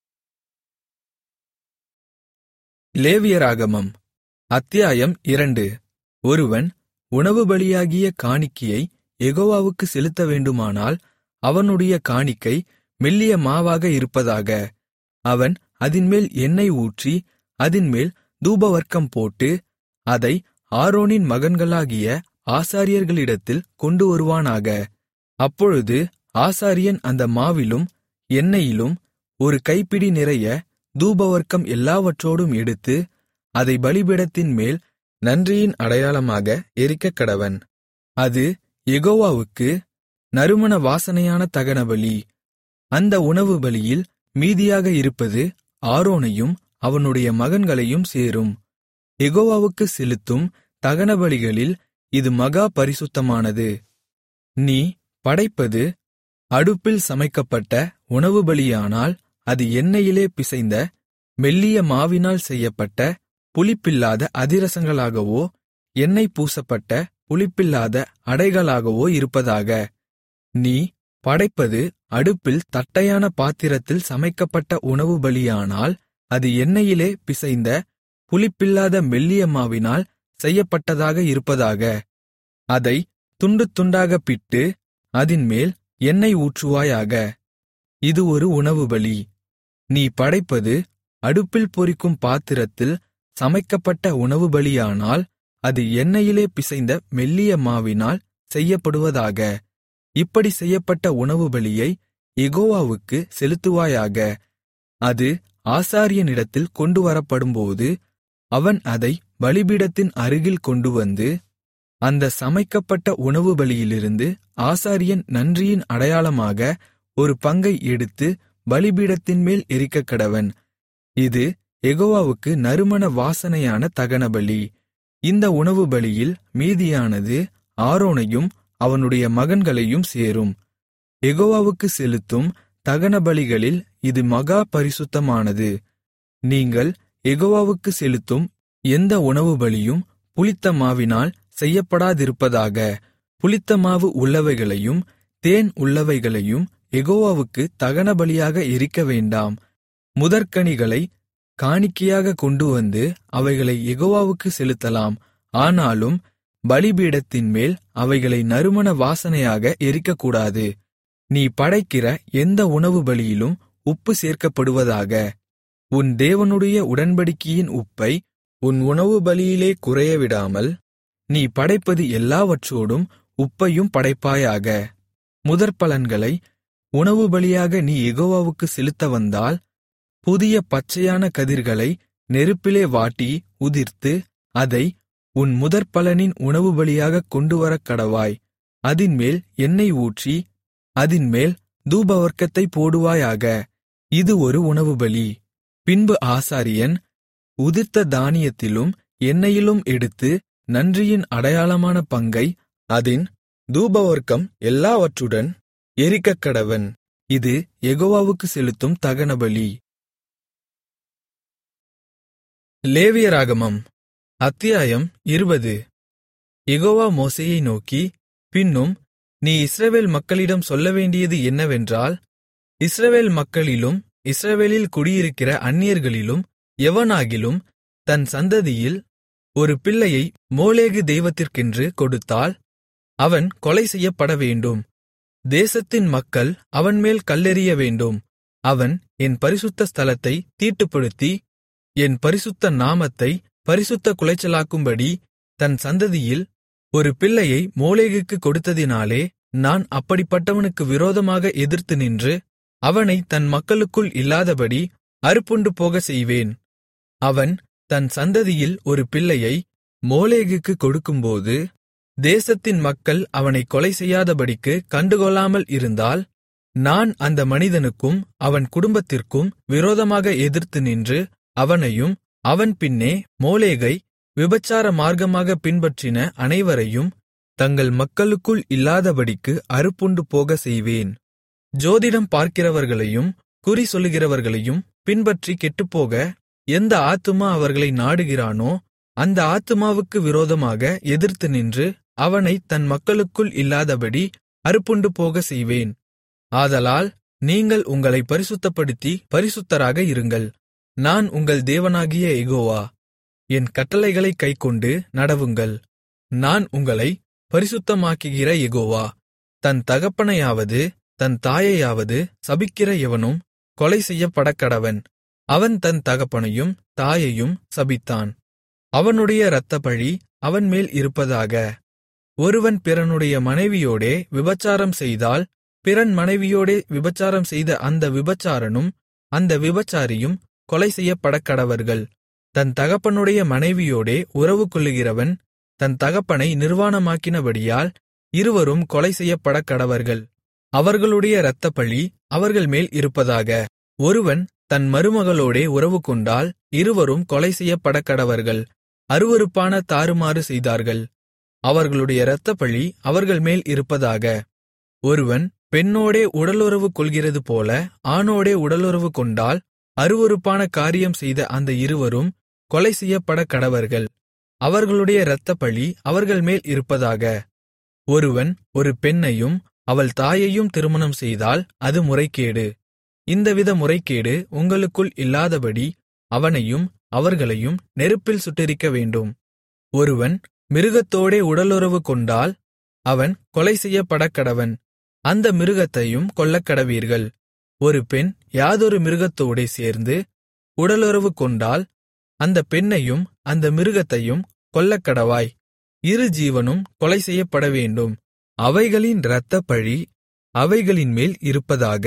லேவியராகமம் அத்தியாயம் இரண்டு ஒருவன் உணவு பலியாகிய காணிக்கையை யெகோவாவுக்கு செலுத்த வேண்டுமானால் அவனுடைய காணிக்கை மெல்லிய மாவாக இருப்பதாக அவன் அதின்மேல் எண்ணெய் ஊற்றி அதின்மேல் தூபவர்க்கம் போட்டு அதை ஆரோனின் மகன்களாகிய ஆசாரியர்களிடத்தில் கொண்டு வருவானாக அப்பொழுது ஆசாரியன் அந்த மாவிலும் எண்ணெயிலும் ஒரு கைப்பிடி நிறைய தூபவர்க்கம் எல்லாவற்றோடும் எடுத்து அதை பலிபீடத்தின் மேல் நன்றியின் அடையாளமாக எரிக்கக்கடவன் அது யெகோவாவுக்கு நறுமண வாசனையான தகனபலி அந்த உணவு பலியில் மீதியாக இருப்பது ஆரோனையும் அவனுடைய மகன்களையும் சேரும் யெகோவாவுக்கு செலுத்தும் தகனபலிகளில் இது மகா பரிசுத்தமானது நீ படைப்பது அடுப்பில் சமைக்கப்பட்ட உணவு பலியானால் அது எண்ணெயிலே பிசைந்த மெல்லிய மாவினால் செய்யப்பட்ட புளிப்பில்லாத அதிரசங்களாகவோ எண்ணெய் பூசப்பட்ட புளிப்பில்லாத அடைகளாகவோ இருப்பதாக நீ படைப்பது அடுப்பில் தட்டையான பாத்திரத்தில் சமைக்கப்பட்ட உணவு பலியானால் அது எண்ணெயிலே பிசைந்த புளிப்பில்லாத மெல்லிய மாவினால் செய்யப்பட்டதாக இருப்பதாக அதை துண்டு துண்டாகப் பிட்டு அதின்மேல் எண்ணெய் ஊற்றுவாயாக இது ஒரு உணவு பலி நீ படைப்பது அடுப்பில் பொரிக்கும் பாத்திரத்தில் சமைக்கப்பட்ட உணவு பலியானால் அது எண்ணெயிலே பிசைந்த மெல்லிய மாவினால் செய்யப்படுவதாக இப்படி செய்யப்பட்ட உணவு பலியை யெகோவாவுக்கு செலுத்துவாயாக அது ஆசாரியனிடத்தில் கொண்டு வரப்படும்போது அவன் அதை பலிபீடத்தின் அருகில் கொண்டுவந்து அந்த சமைக்கப்பட்ட உணவு பலியிலிருந்து ஆசாரியன் நன்றியின் அடையாளமாக ஒரு பங்கை எடுத்து பலிபீடத்தின்மேல் எரிக்கக்கடவன் இது யெகோவாவுக்கு நறுமண வாசனையான தகனபலி இந்த உணவு பலியில் மீதியானது ஆரோனையும் அவனுடைய மகன்களையும் சேரும் யெகோவாவுக்கு செலுத்தும் தகனபலிகளில் இது மகா பரிசுத்தமானது நீங்கள் யெகோவாவுக்கு செலுத்தும் எந்த உணவு பலியும் புளித்த மாவினால் செய்யப்படாதிருப்பதாக புளித்த மாவு உள்ளவைகளையும் தேன் உள்ளவைகளையும் யெகோவாவுக்கு தகனபலியாக எரிக்க வேண்டாம் முதற்கனிகளை காணிக்கையாக கொண்டுவந்து அவைகளை யெகோவாவுக்கு செலுத்தலாம் ஆனாலும் பலிபீடத்தின்மேல் அவைகளை நறுமண வாசனையாக எரிக்கக்கூடாது நீ படைக்கிற எந்த உணவு பலியிலும் உப்பு சேர்க்கப்படுவதாக உன் தேவனுடைய உடன்படிக்கையின் உப்பை உன் உணவு பலியிலே குறையவிடாமல் நீ படைப்பது எல்லாவற்றோடும் உப்பையும் படைப்பாயாக முதற்பலன்களை உணவு பலியாக நீ யெகோவாவுக்கு செலுத்த வந்தால் புதிய பச்சையான கதிர்களை நெருப்பிலே வாட்டி உதிர்த்து அதை உன் முதற்பலனின் உணவுபலியாகக் கொண்டுவரக்கடவாய் அதின்மேல் எண்ணெய் ஊற்றி அதின்மேல் தூபவர்க்கத்தைப் போடுவாயாக இது ஒரு உணவுபலி பின்பு ஆசாரியன் உதிர்த்த தானியத்திலும் எண்ணெயிலும் எடுத்து நன்றியின் அடையாளமான பங்கை அதின் தூபவர்க்கம் எல்லாவற்றுடன் எரிக்கக்கடவன் இது யெகோவாவுக்கு செலுத்தும் தகனபலி லேவியராகமம் அத்தியாயம் இருபது யெகோவா மோசேயை நோக்கி பின்னும் நீ இஸ்ரவேல் மக்களிடம் சொல்லவேண்டியது என்னவென்றால் இஸ்ரவேல் மக்களிலும் இஸ்ரவேலில் குடியிருக்கிற அந்நியர்களிலும் எவனாகிலும் தன் சந்ததியில் ஒரு பிள்ளையை மோளேகு தெய்வத்திற்கென்று கொடுத்தால் அவன் கொலை செய்யப்பட வேண்டும் தேசத்தின் மக்கள் அவன்மேல் கல்லெறிய வேண்டும் அவன் என் பரிசுத்த ஸ்தலத்தை தீட்டுப்படுத்தி என் பரிசுத்த நாமத்தை பரிசுத்த குலைச்சலாக்கும்படி தன் சந்ததியில் ஒரு பிள்ளையை மோளேகுக்கு கொடுத்ததினாலே நான் அப்படிப்பட்டவனுக்கு விரோதமாக எதிர்த்து நின்று அவனை தன் மக்களுக்குள் இல்லாதபடி அறுப்புண்டு போக செய்வேன் அவன் தன் சந்ததியில் ஒரு பிள்ளையை மோளேகுக்கு கொடுக்கும்போது தேசத்தின் மக்கள் அவனை கொலை செய்யாதபடிக்கு கண்டுகொள்ளாமல் இருந்தால் நான் அந்த மனிதனுக்கும் அவன் குடும்பத்திற்கும் விரோதமாக எதிர்த்து நின்று அவனையும் அவன் பின்னே மோளேகை விபச்சார மார்க்கமாக பின்பற்றின அனைவரையும் தங்கள் மக்களுக்குள் இல்லாதபடிக்கு அறுப்புண்டு போக செய்வேன் ஜோதிடம் பார்க்கிறவர்களையும் குறி சொல்லுகிறவர்களையும் பின்பற்றி கெட்டுப்போக எந்த ஆத்துமா அவர்களை நாடுகிறானோ அந்த ஆத்துமாவுக்கு விரோதமாக எதிர்த்து நின்று அவனை தன் மக்களுக்குள் இல்லாதபடி அறுப்புண்டு போக செய்வேன் ஆதலால் நீங்கள் உங்களை பரிசுத்தப்படுத்தி பரிசுத்தராக இருங்கள் நான் உங்கள் தேவனாகிய எகோவா என் கட்டளைகளைக் கைக்கொண்டு நடவுங்கள் நான் உங்களை பரிசுத்தமாக்குகிற எகோவா தன் தகப்பனையாவது தன் தாயையாவது சபிக்கிற எவனும் கொலை செய்யப்படக்கடவன் அவன் தன் தகப்பனையும் தாயையும் சபித்தான் அவனுடைய இரத்தப்பழி அவன்மேல் இருப்பதாக ஒருவன் பிறனுடைய மனைவியோடே விபச்சாரம் செய்தால் பிறன் மனைவியோடே விபச்சாரம் செய்த அந்த விபச்சாரனும் அந்த விபச்சாரியும் கொலை செய்யப்படக்கடவர்கள் தன் தகப்பனுடைய மனைவியோடே உறவு கொள்ளுகிறவன் தன் தகப்பனை நிர்வாணமாக்கினபடியால் இருவரும் கொலை செய்யப்படக்கடவர்கள் அவர்களுடைய இரத்தப்பழி அவர்கள் மேல் இருப்பதாக ஒருவன் தன் மருமகளோடே உறவு கொண்டால் இருவரும் கொலை செய்யப்படக்கடவர்கள் அருவருப்பான தாறுமாறு செய்தார்கள் அவர்களுடைய இரத்தப்பழி அவர்கள் மேல் இருப்பதாக ஒருவன் பெண்ணோடே உடலுறவு கொள்கிறது போல ஆணோடே உடலுறவு கொண்டால் அருவருப்பான காரியம் செய்த அந்த இருவரும் கொலை செய்யப்பட கடவர்கள் அவர்களுடைய இரத்தப்பழி அவர்கள் மேல் இருப்பதாக ஒருவன் ஒரு பெண்ணையும் அவள் தாயையும் திருமணம் செய்தால் அது முறைகேடு இந்தவித முறைகேடு உங்களுக்குள் இல்லாதபடி அவனையும் அவர்களையும் நெருப்பில் சுட்டெரிக்க வேண்டும் ஒருவன் மிருகத்தோடே உடலுறவு கொண்டால் அவன் கொலை செய்யப்படக்கடவன் அந்த மிருகத்தையும் கொல்லக்கடவீர்கள் ஒரு பெண் யாதொரு மிருகத்தோடே சேர்ந்து உடலுறவு கொண்டால் அந்த பெண்ணையும் அந்த மிருகத்தையும் கொல்லக்கடவாய் இரு ஜீவனும் கொலை செய்யப்பட வேண்டும் அவைகளின் இரத்தப்பழி அவைகளின் மேல் இருப்பதாக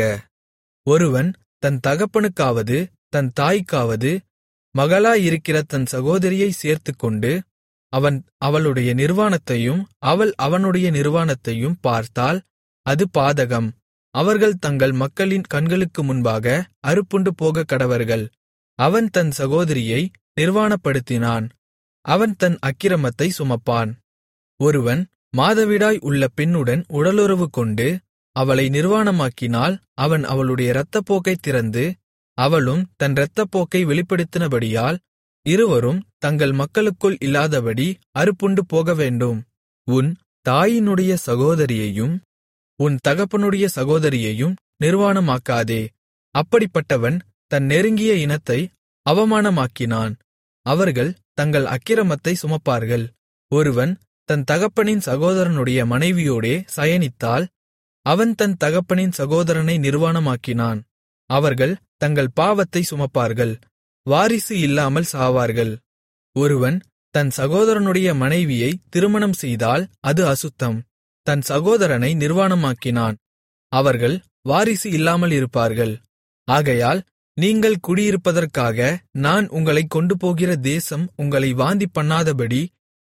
ஒருவன் தன் தகப்பனுக்காவது தன் தாய்க்காவது மகளாயிருக்கிற தன் சகோதரியை சேர்த்துக்கொண்டு அவன் அவளுடைய நிர்வாணத்தையும் அவள் அவனுடைய நிர்வாணத்தையும் பார்த்தால் அது பாதகம் அவர்கள் தங்கள் மக்களின் கண்களுக்கு முன்பாக அறுப்புண்டு போக கடவர்கள் அவன் தன் சகோதரியை நிர்வாணப்படுத்தினான் அவன் தன் அக்கிரமத்தை சுமப்பான் ஒருவன் மாதவிடாய் உள்ள பெண்ணுடன் உடலுறவு கொண்டு அவளை நிர்வாணமாக்கினால் அவன் அவளுடைய இரத்தப்போக்கைத் திறந்து அவளும் தன் இரத்தப்போக்கை வெளிப்படுத்தினபடியால் இருவரும் தங்கள் மக்களுக்குள் இல்லாதபடி அறுப்புண்டு போகவேண்டும் உன் தாயினுடைய சகோதரியையும் உன் தகப்பனுடைய சகோதரியையும் நிர்வாணமாக்காதே அப்படிப்பட்டவன் தன் நெருங்கிய இனத்தை அவமானமாக்கினான் அவர்கள் தங்கள் அக்கிரமத்தை சுமப்பார்கள் ஒருவன் தன் தகப்பனின் சகோதரனுடைய மனைவியோடே சயனித்தால் அவன் தன் தகப்பனின் சகோதரனை நிர்வாணமாக்கினான் அவர்கள் தங்கள் பாவத்தை சுமப்பார்கள் வாரிசு இல்லாமல் சாவார்கள் ஒருவன் தன் சகோதரனுடைய மனைவியை திருமணம் செய்தால் அது அசுத்தம் தன் சகோதரனை நிர்வாணமாக்கினான் அவர்கள் வாரிசு இல்லாமல் இருப்பார்கள் ஆகையால் நீங்கள் குடியிருப்பதற்காக நான் உங்களைக் கொண்டுபோகிற தேசம் உங்களை வாந்தி பண்ணாதபடி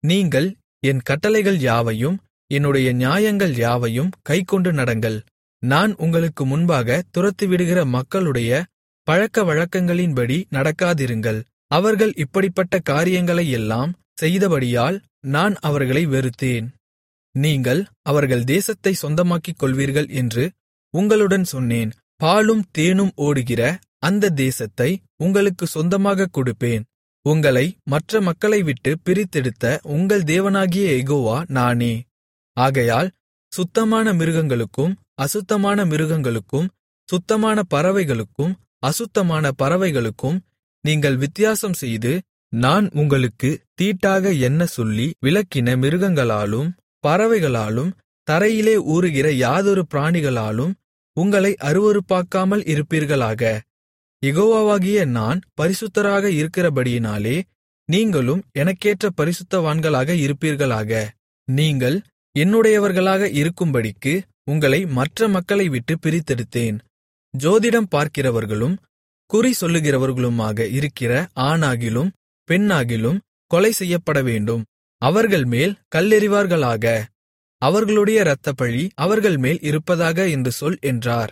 நீங்கள் என் கட்டளைகள் யாவையும் என்னுடைய நியாயங்கள் யாவையும் கைக்கொண்டு நடங்கள் நான் உங்களுக்கு முன்பாக துரத்திவிடுகிற மக்களுடைய பழக்க வழக்கங்களின்படி நடக்காதிருங்கள் அவர்கள் இப்படிப்பட்ட காரியங்களையெல்லாம் செய்தபடியால் நான் அவர்களை வெறுத்தேன் நீங்கள் அவர்கள் தேசத்தை சொந்தமாக்கிக் கொள்வீர்கள் என்று உங்களுடன் சொன்னேன் பாலும் தேனும் ஓடுகிற அந்த தேசத்தை உங்களுக்கு சொந்தமாகக் கொடுப்பேன் உங்களை மற்ற மக்களை விட்டு பிரித்தெடுத்த உங்கள் தேவனாகிய எகோவா நானே ஆகையால் சுத்தமான மிருகங்களுக்கும் அசுத்தமான மிருகங்களுக்கும் சுத்தமான பறவைகளுக்கும் அசுத்தமான பறவைகளுக்கும் நீங்கள் வித்தியாசம் செய்து நான் உங்களுக்கு தீட்டாக என்ன சொல்லி விலக்கின மிருகங்களாலும் பறவைகளாலும் தரையிலே ஊறுகிற யாதொரு பிராணிகளாலும் உங்களை அருவருப்பாக்காமல் இருப்பீர்களாக யெகோவாவாகிய நான் பரிசுத்தராக இருக்கிறபடியினாலே நீங்களும் எனக்கேற்ற பரிசுத்தவான்களாக இருப்பீர்களாக நீங்கள் என்னுடையவர்களாக இருக்கும்படிக்கு உங்களை மற்ற மக்களை விட்டு பிரித்தெடுத்தேன் ஜோதிடம் பார்க்கிறவர்களும் குறி சொல்லுகிறவர்களுமாக இருக்கிற ஆணாகிலும் பெண்ணாகிலும் கொலை செய்யப்பட வேண்டும் அவர்கள் மேல் கல்லெறிவார்களாக அவர்களுடைய இரத்தப்பழி அவர்கள் மேல் இருப்பதாக என்று சொல் என்றார்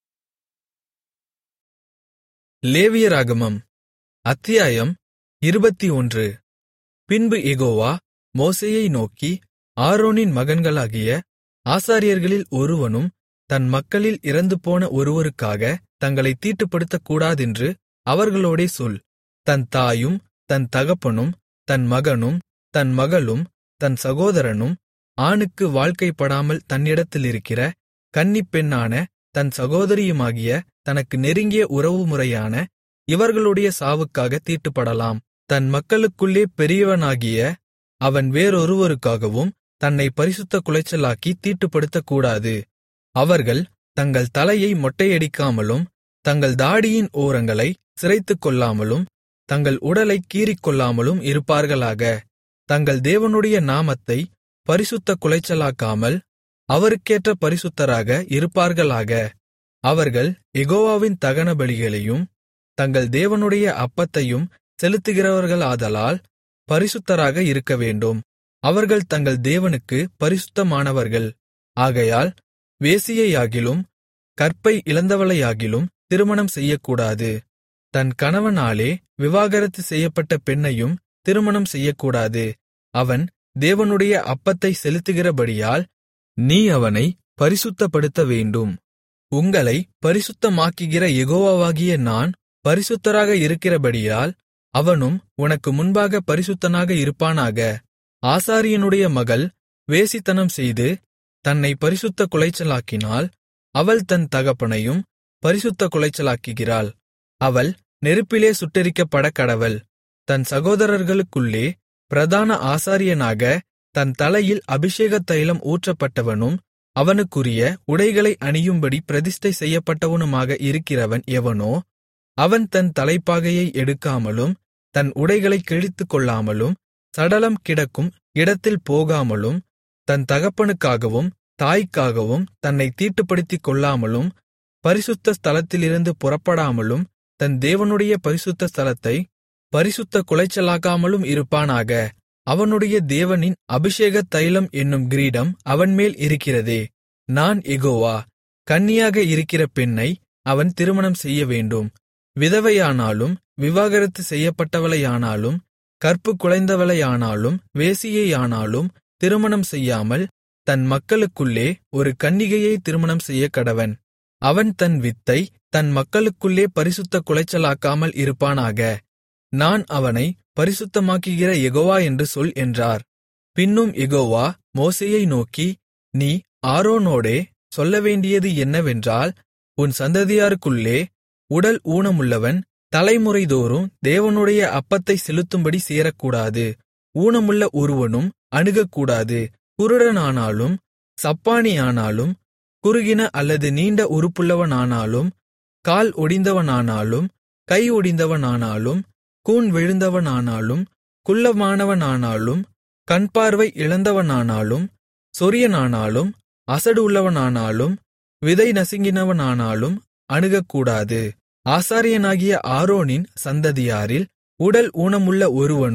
லேவியராகமம் அத்தியாயம் இருபத்தி ஒன்று பின்பு எகோவா மோசேயை நோக்கி ஆரோனின் மகன்களாகிய ஆசாரியர்களில் ஒருவனும் தன் மக்களில் இறந்துபோன ஒருவருக்காக தங்களை தீட்டுப்படுத்தக்கூடாதென்று அவர்களோடே சொல் தன் தாயும் தன் தகப்பனும் தன் மகனும் தன் மகளும் தன் சகோதரனும் ஆணுக்கு வாழ்க்கைப்படாமல் தன்னிடத்திலிருக்கிற கன்னிப்பெண்ணான தன் சகோதரியுமாகிய தனக்கு நெருங்கிய உறவுமுறையான இவர்களுடைய சாவுக்காக தீட்டுப்படலாம் தன் மக்களுக்குள்ளே பெரியவனாகிய அவன் வேறொருவருக்காகவும் தன்னை பரிசுத்த குலைச்சலாக்கி தீட்டுப்படுத்தக்கூடாது அவர்கள் தங்கள் தலையை மொட்டையடிக்காமலும் தங்கள் தாடியின் ஓரங்களை சிரைத்துக்கொள்ளாமலும் தங்கள் உடலைக் கீறிக்கொள்ளாமலும் இருப்பார்களாக தங்கள் தேவனுடைய நாமத்தை பரிசுத்த குலைச்சலாக்காமல் அவருக்கேற்ற பரிசுத்தராக இருப்பார்களாக அவர்கள் யெகோவாவின் தகனபலிகளையும் தங்கள் தேவனுடைய அப்பத்தையும் செலுத்துகிறவர்களாதலால் பரிசுத்தராக இருக்கவேண்டும் அவர்கள் தங்கள் தேவனுக்கு பரிசுத்தமானவர்கள் ஆகையால் வேசியையாகிலும் கற்பை இழந்தவளையாகிலும் திருமணம் செய்யக்கூடாது தன் கணவனாலே விவாகரத்து செய்யப்பட்ட பெண்ணையும் திருமணம் செய்யக்கூடாது அவன் தேவனுடைய அப்பத்தை செலுத்துகிறபடியால் நீ அவனை பரிசுத்தப்படுத்த வேண்டும் உங்களை பரிசுத்தமாக்குகிற யெகோவாவாகிய நான் பரிசுத்தராக இருக்கிறபடியால் அவனும் உனக்கு முன்பாக பரிசுத்தனாக இருப்பானாக ஆசாரியனுடைய மகள் வேசித்தனம் செய்து தன்னை பரிசுத்த குலைச்சலாக்கினால் அவள் தன் தகப்பனையும் பரிசுத்த குலைச்சலாக்குகிறாள் அவள் நெருப்பிலே சுட்டெரிக்கப்படக் கடவள் தன் சகோதரர்களுக்குள்ளே பிரதான ஆசாரியனாக தன் தலையில் அபிஷேகத் தைலம் ஊற்றப்பட்டவனும் அவனுக்குரிய உடைகளை அணியும்படி பிரதிஷ்டை செய்யப்பட்டவனுமாக இருக்கிறவன் எவனோ அவன் தன் தலைப்பாகையை எடுக்காமலும் தன் உடைகளைக் கிழித்துக்கொள்ளாமலும் சடலம் கிடக்கும் இடத்தில் போகாமலும் தன் தகப்பனுக்காகவும் தாய்க்காகவும் தன்னை தீட்டுப்படுத்திக் கொள்ளாமலும் பரிசுத்த ஸ்தலத்திலிருந்து புறப்படாமலும் தன் தேவனுடைய பரிசுத்த ஸ்தலத்தை பரிசுத்த குலைச்சலாக்காமலும் இருப்பானாக அவனுடைய தேவனின் அபிஷேகத் தைலம் என்னும் கிரீடம் அவன்மேல் இருக்கிறதே நான் எகோவா கன்னியாக இருக்கிற பெண்ணை அவன் திருமணம் செய்யவேண்டும் விதவையானாலும் விவாகரத்து செய்யப்பட்டவளையானாலும் கற்பு குலைந்தவளையானாலும் வேசியையானாலும் திருமணம் செய்யாமல் தன் மக்களுக்குள்ளே ஒரு கன்னிகையை திருமணம் செய்யக்கடவன் அவன் தன் வித்தை தன் மக்களுக்குள்ளே பரிசுத்த குலைச்சலாக்காமல் இருப்பானாக நான் அவனை பரிசுத்தமாக்குகிற யெகோவா என்று சொல் என்றார் பின்னும் யெகோவா மோசேயை நோக்கி நீ ஆரோனோடே சொல்லவேண்டியது என்னவென்றால் உன் சந்ததியாருக்குள்ளே உடல் ஊனமுள்ளவன் தலைமுறைதோறும் தேவனுடைய அப்பத்தை செலுத்தும்படி சேரக்கூடாது ஊனமுள்ள ஒருவனும் அணுகக்கூடாது குருடனானாலும் சப்பாணியானாலும் குறுகின அல்லது நீண்ட உறுப்புள்ளவனானாலும் கால் ஒடிந்தவனானாலும் கை ஒடிந்தவனானாலும் கூன் விழுந்தவனானாலும் குள்ளமானவனானாலும் கண்பார்வை இழந்தவனானாலும் சொரியனானாலும் அசடு உள்ளவனானாலும் விதை நசுங்கினவனானாலும் அணுகக்கூடாது ஆசாரியனாகிய ஆரோனின் சந்ததியாரில் உடல் ஊனமுள்ள ஒருவனும்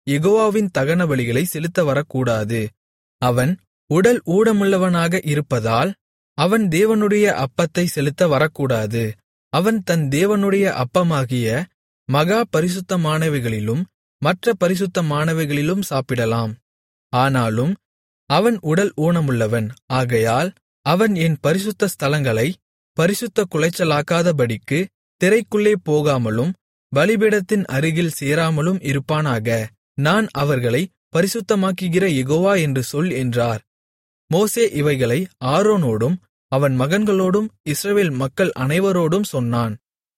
யெகோவாவின் தகனபலிகளை செலுத்த வரக்கூடாது அவன் உடல் ஊனமுள்ளவனாக இருப்பதால் அவன் தேவனுடைய அப்பத்தை செலுத்த வரக்கூடாது அவன் தன் தேவனுடைய அப்பமாகிய மகா பரிசுத்தமானவைகளிலும் மற்ற பரிசுத்தமானவைகளிலும் சாப்பிடலாம் ஆனாலும் அவன் உடல் ஊனமுள்ளவன் ஆகையால் அவன் என் பரிசுத்த ஸ்தலங்களை பரிசுத்த குலைச்சலாக்காதபடிக்கு திரைக்குள்ளே போகாமலும் பலிபீடத்தின் அருகில் சேராமலும் இருப்பானாக நான் அவர்களை பரிசுத்தமாக்குகிற யெகோவா என்று சொல் என்றார் மோசே இவைகளை ஆரோனோடும் அவன் மகன்களோடும் இஸ்ரவேல் மக்கள் அனைவரோடும் சொன்னான்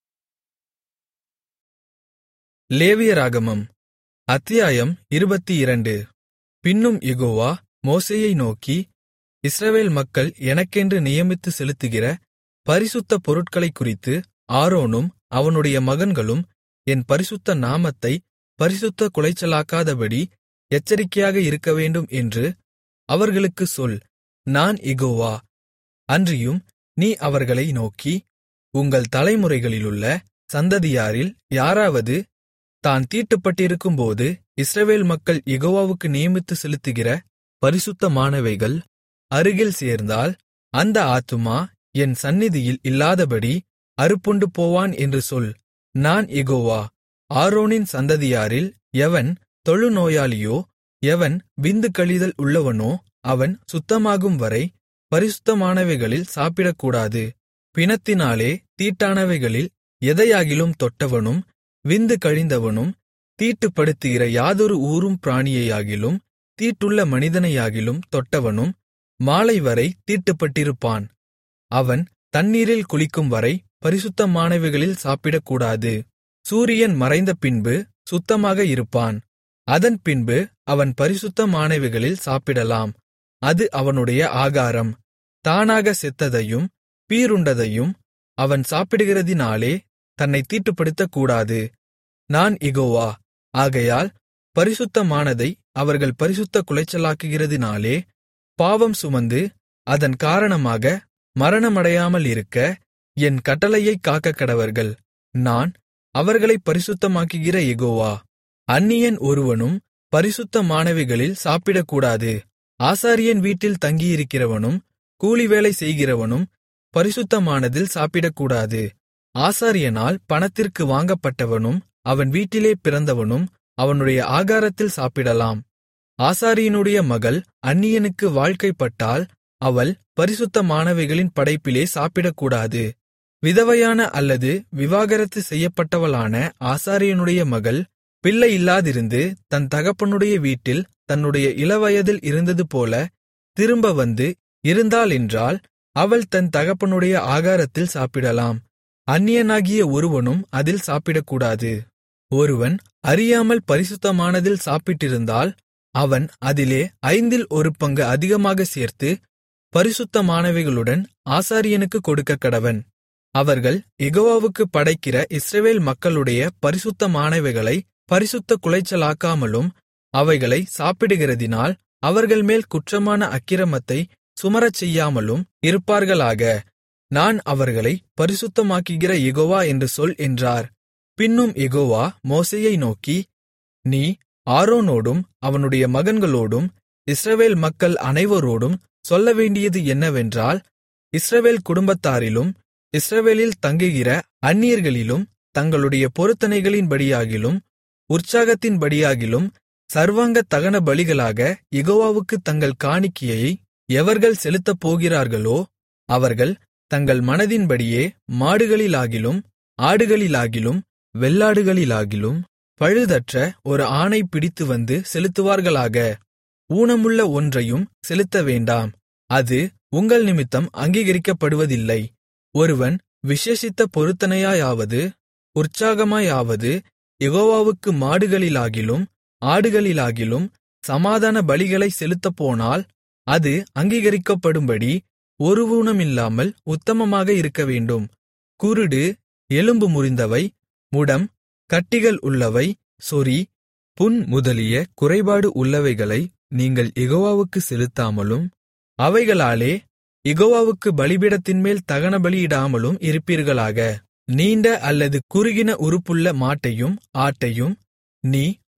லேவியராகமம் அத்தியாயம் இருபத்தி இரண்டு பின்னும் யெகோவா மோசேயை நோக்கி இஸ்ரவேல் மக்கள் எனக்கென்று நியமித்து செலுத்துகிற பரிசுத்த பொருட்களைக் குறித்து ஆரோனும் அவனுடைய மகன்களும் என் பரிசுத்த நாமத்தை பரிசுத்த குலைச்சலாக்காதபடி எச்சரிக்கையாக இருக்கவேண்டும் என்று அவர்களுக்குச் சொல் நான் யெகோவா அன்றியும் நீ அவர்களை நோக்கி உங்கள் தலைமுறைகளிலுள்ள சந்ததியாரில் யாராவது தான் தீட்டுப்பட்டிருக்கும்போது இஸ்ரவேல் மக்கள் யெகோவாவுக்கு நியமித்து செலுத்துகிற பரிசுத்தமானவைகள் அருகில் சேர்ந்தால் அந்த ஆத்துமா என் சந்நிதியில் இல்லாதபடி அறுப்புண்டு போவான் என்று சொல் நான் யெகோவா ஆரோனின் சந்ததியாரில் எவன் தொழுநோயாளியோ எவன் விந்து கழிதல் உள்ளவனோ அவன் சுத்தமாகும் வரை பரிசுத்தமானவைகளில் சாப்பிடக்கூடாது பிணத்தினாலே தீட்டானவைகளில் எதையாகிலும் தொட்டவனும் விந்து கழிந்தவனும் தீட்டுப்படுத்துகிற யாதொரு ஊரும் பிராணியையாகிலும் தீட்டுள்ள மனிதனையாகிலும் தொட்டவனும் மாலைவரை தீட்டுப்பட்டிருப்பான் அவன் தண்ணீரில் குளிக்கும் வரை பரிசுத்தமானவைகளில் சாப்பிடக்கூடாது சூரியன் மறைந்த பின்பு சுத்தமாக இருப்பான் அதன் பின்பு அவன் பரிசுத்தமானவைகளில் சாப்பிடலாம் அது அவனுடைய ஆகாரம் தானாக செத்ததையும் பீருண்டதையும் அவன் சாப்பிடுகிறதினாலே தன்னை தீட்டுப்படுத்தக்கூடாது நான் இகோவா ஆகையால் பரிசுத்தமானதை அவர்கள் பரிசுத்த குலைச்சலாக்குகிறதினாலே பாவம் சுமந்து அதன் காரணமாக மரணமடையாமல் இருக்க என் கட்டளையைக் காக்கக்கடவர்கள் நான் அவர்களை பரிசுத்தமாக்குகிற யெகோவா அந்நியன் ஒருவனும் பரிசுத்தமானவைகளில் சாப்பிடக்கூடாது ஆசாரியன் வீட்டில் தங்கியிருக்கிறவனும் கூலிவேலை செய்கிறவனும் பரிசுத்தமானதில் சாப்பிடக்கூடாது ஆசாரியனால் பணத்திற்கு வாங்கப்பட்டவனும் அவன் வீட்டிலே பிறந்தவனும் அவனுடைய ஆகாரத்தில் சாப்பிடலாம் ஆசாரியனுடைய மகள் அந்நியனுக்கு வாழ்க்கைப்பட்டால் அவள் பரிசுத்தமானவைகளின் படைப்பிலே சாப்பிடக்கூடாது விதவையான அல்லது விவாகரத்து செய்யப்பட்டவளான ஆசாரியனுடைய மகள் பிள்ளை இல்லாதிருந்து தன் தகப்பனுடைய வீட்டில் தன்னுடைய இளவயதில் இருந்ததுபோல திரும்ப வந்து இருந்தாளென்றால் அவள் தன் தகப்பனுடைய ஆகாரத்தில் சாப்பிடலாம் அந்நியனாகிய ஒருவனும் அதில் சாப்பிடக்கூடாது ஒருவன் அறியாமல் பரிசுத்தமானதில் சாப்பிட்டிருந்தால் அவன் அதிலே ஐந்தில் ஒரு பங்கு அதிகமாக சேர்த்து பரிசுத்தமானவைகளுடன் ஆசாரியனுக்குக் கொடுக்கக்கடவன் அவர்கள் யெகோவாவுக்கு படைக்கிற இஸ்ரவேல் மக்களுடைய பரிசுத்தமானவைகளை பரிசுத்த குலைச்சலாக்காமலும் அவைகளை சாப்பிடுகிறதினால் அவர்கள் மேல் குற்றமான அக்கிரமத்தை சுமரச் செய்யாமலும் இருப்பார்களாக நான் அவர்களை பரிசுத்தமாக்குகிற யெகோவா என்று சொல் என்றார் பின்னும் யெகோவா மோசேயை நோக்கி நீ ஆரோனோடும் அவனுடைய மகன்களோடும் இஸ்ரவேல் மக்கள் அனைவரோடும் சொல்லவேண்டியது என்னவென்றால் இஸ்ரவேல் குடும்பத்தாரிலும் இஸ்ரவேலில் தங்குகிற அந்நியர்களிலும் தங்களுடைய பொருத்தனைகளின்படியாகிலும் உற்சாகத்தின்படியாகிலும் சர்வாங்க தகன பலிகளாக யெகோவாவுக்கு தங்கள் காணிக்கையை எவர்கள் செலுத்தப் போகிறார்களோ அவர்கள் தங்கள் மனதின்படியே மாடுகளிலாகிலும் ஆடுகளிலாகிலும் வெள்ளாடுகளிலாகிலும் பழுதற்ற ஒரு ஆணை பிடித்து வந்து செலுத்துவார்களாக ஊனமுள்ள ஒன்றையும் செலுத்த வேண்டாம் அது உங்கள் நிமித்தம் அங்கீகரிக்கப்படுவதில்லை ஒருவன் விசேஷித்த பொருத்தனையாயாவது உற்சாகமாயாவது யெகோவாவுக்கு மாடுகளிலாகிலும் ஆடுகளிலாகிலும் சமாதான பலிகளைச் செலுத்தப்போனால் அது அங்கீகரிக்கப்படும்படி ஒரு ஊனமில்லாமல் உத்தமமாக இருக்கவேண்டும் குருடு எலும்பு முறிந்தவை முடம் கட்டிகள் உள்ளவை சொறி புண் முதலிய குறைபாடு உள்ளவைகளை நீங்கள் யெகோவாவுக்கு செலுத்தாமலும் அவைகளாலே யெகோவாவுக்கு பலிபீடத்தின்மேல் தகனபலியிடாமலும் இருப்பீர்களாக நீண்ட அல்லது குறுகின உறுப்புள்ள மாட்டையும் ஆட்டையும் நீ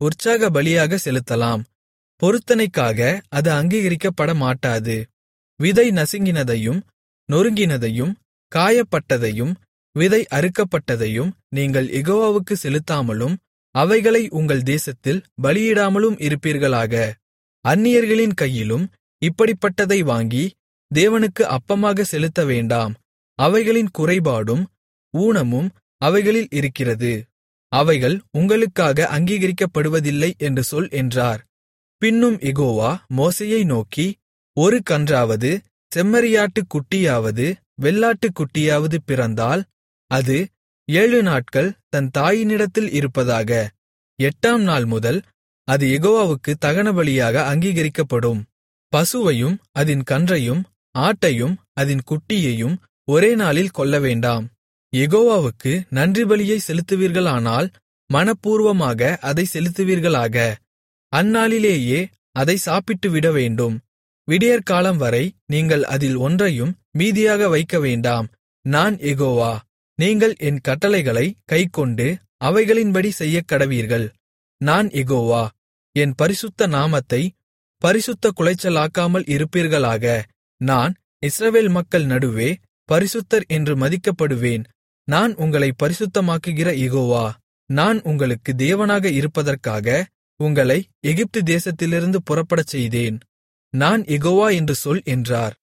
உற்சாக பலியாக செலுத்தலாம் பொருத்தனைக்காக அது அங்கீகரிக்கப்பட மாட்டாது விதை நசுங்கினதையும் நொறுங்கினதையும் காயப்பட்டதையும் விதை அறுக்கப்பட்டதையும் நீங்கள் யெகோவாவுக்கு செலுத்தாமலும் அவைகளை உங்கள் தேசத்தில் பலியிடாமலும் இருப்பீர்களாக அந்நியர்களின் கையிலும் இப்படிப்பட்டதை வாங்கி தேவனுக்கு அப்பமாக செலுத்த வேண்டாம் அவைகளின் குறைபாடும் ஊனமும் அவைகளில் இருக்கிறது அவைகள் உங்களுக்காக அங்கீகரிக்கப்படுவதில்லை என்று சொல் என்றார் பின்னும் யெகோவா மோசேயை நோக்கி ஒரு கன்றாவது செம்மறியாட்டுக் குட்டியாவது வெள்ளாட்டுக் குட்டியாவது பிறந்தால் அது ஏழு நாட்கள் தன் தாயினிடத்தில் இருப்பதாக எட்டாம் நாள் முதல் அது யெகோவாவுக்கு தகனபலியாக அங்கீகரிக்கப்படும் பசுவையும் அதின் கன்றையும் ஆட்டையும் அதின் குட்டியையும் ஒரே நாளில் கொல்லவேண்டாம் யெகோவாவுக்கு நன்றிபலியை செலுத்துவீர்களானால் மனப்பூர்வமாக அதை செலுத்துவீர்களாக அந்நாளிலேயே அதை சாப்பிட்டுவிட வேண்டும் விடியற்காலம் வரை நீங்கள் அதில் ஒன்றையும் மீதியாக வைக்கவேண்டாம் நான் யெகோவா நீங்கள் என் கட்டளைகளை கைக்கொண்டு அவைகளின்படி செய்யக்கடவீர்கள் நான் யெகோவா என் பரிசுத்த நாமத்தை பரிசுத்த குலைச்சலாக்காமல் இருப்பீர்களாக நான் இஸ்ரவேல் மக்கள் நடுவே பரிசுத்தர் என்று மதிக்கப்படுவேன் நான் உங்களை பரிசுத்தமாக்குகிற யெகோவா நான் உங்களுக்கு தேவனாக இருப்பதற்காக உங்களை எகிப்து தேசத்திலிருந்து புறப்படச் செய்தேன் நான் யெகோவா என்று சொல் என்றார்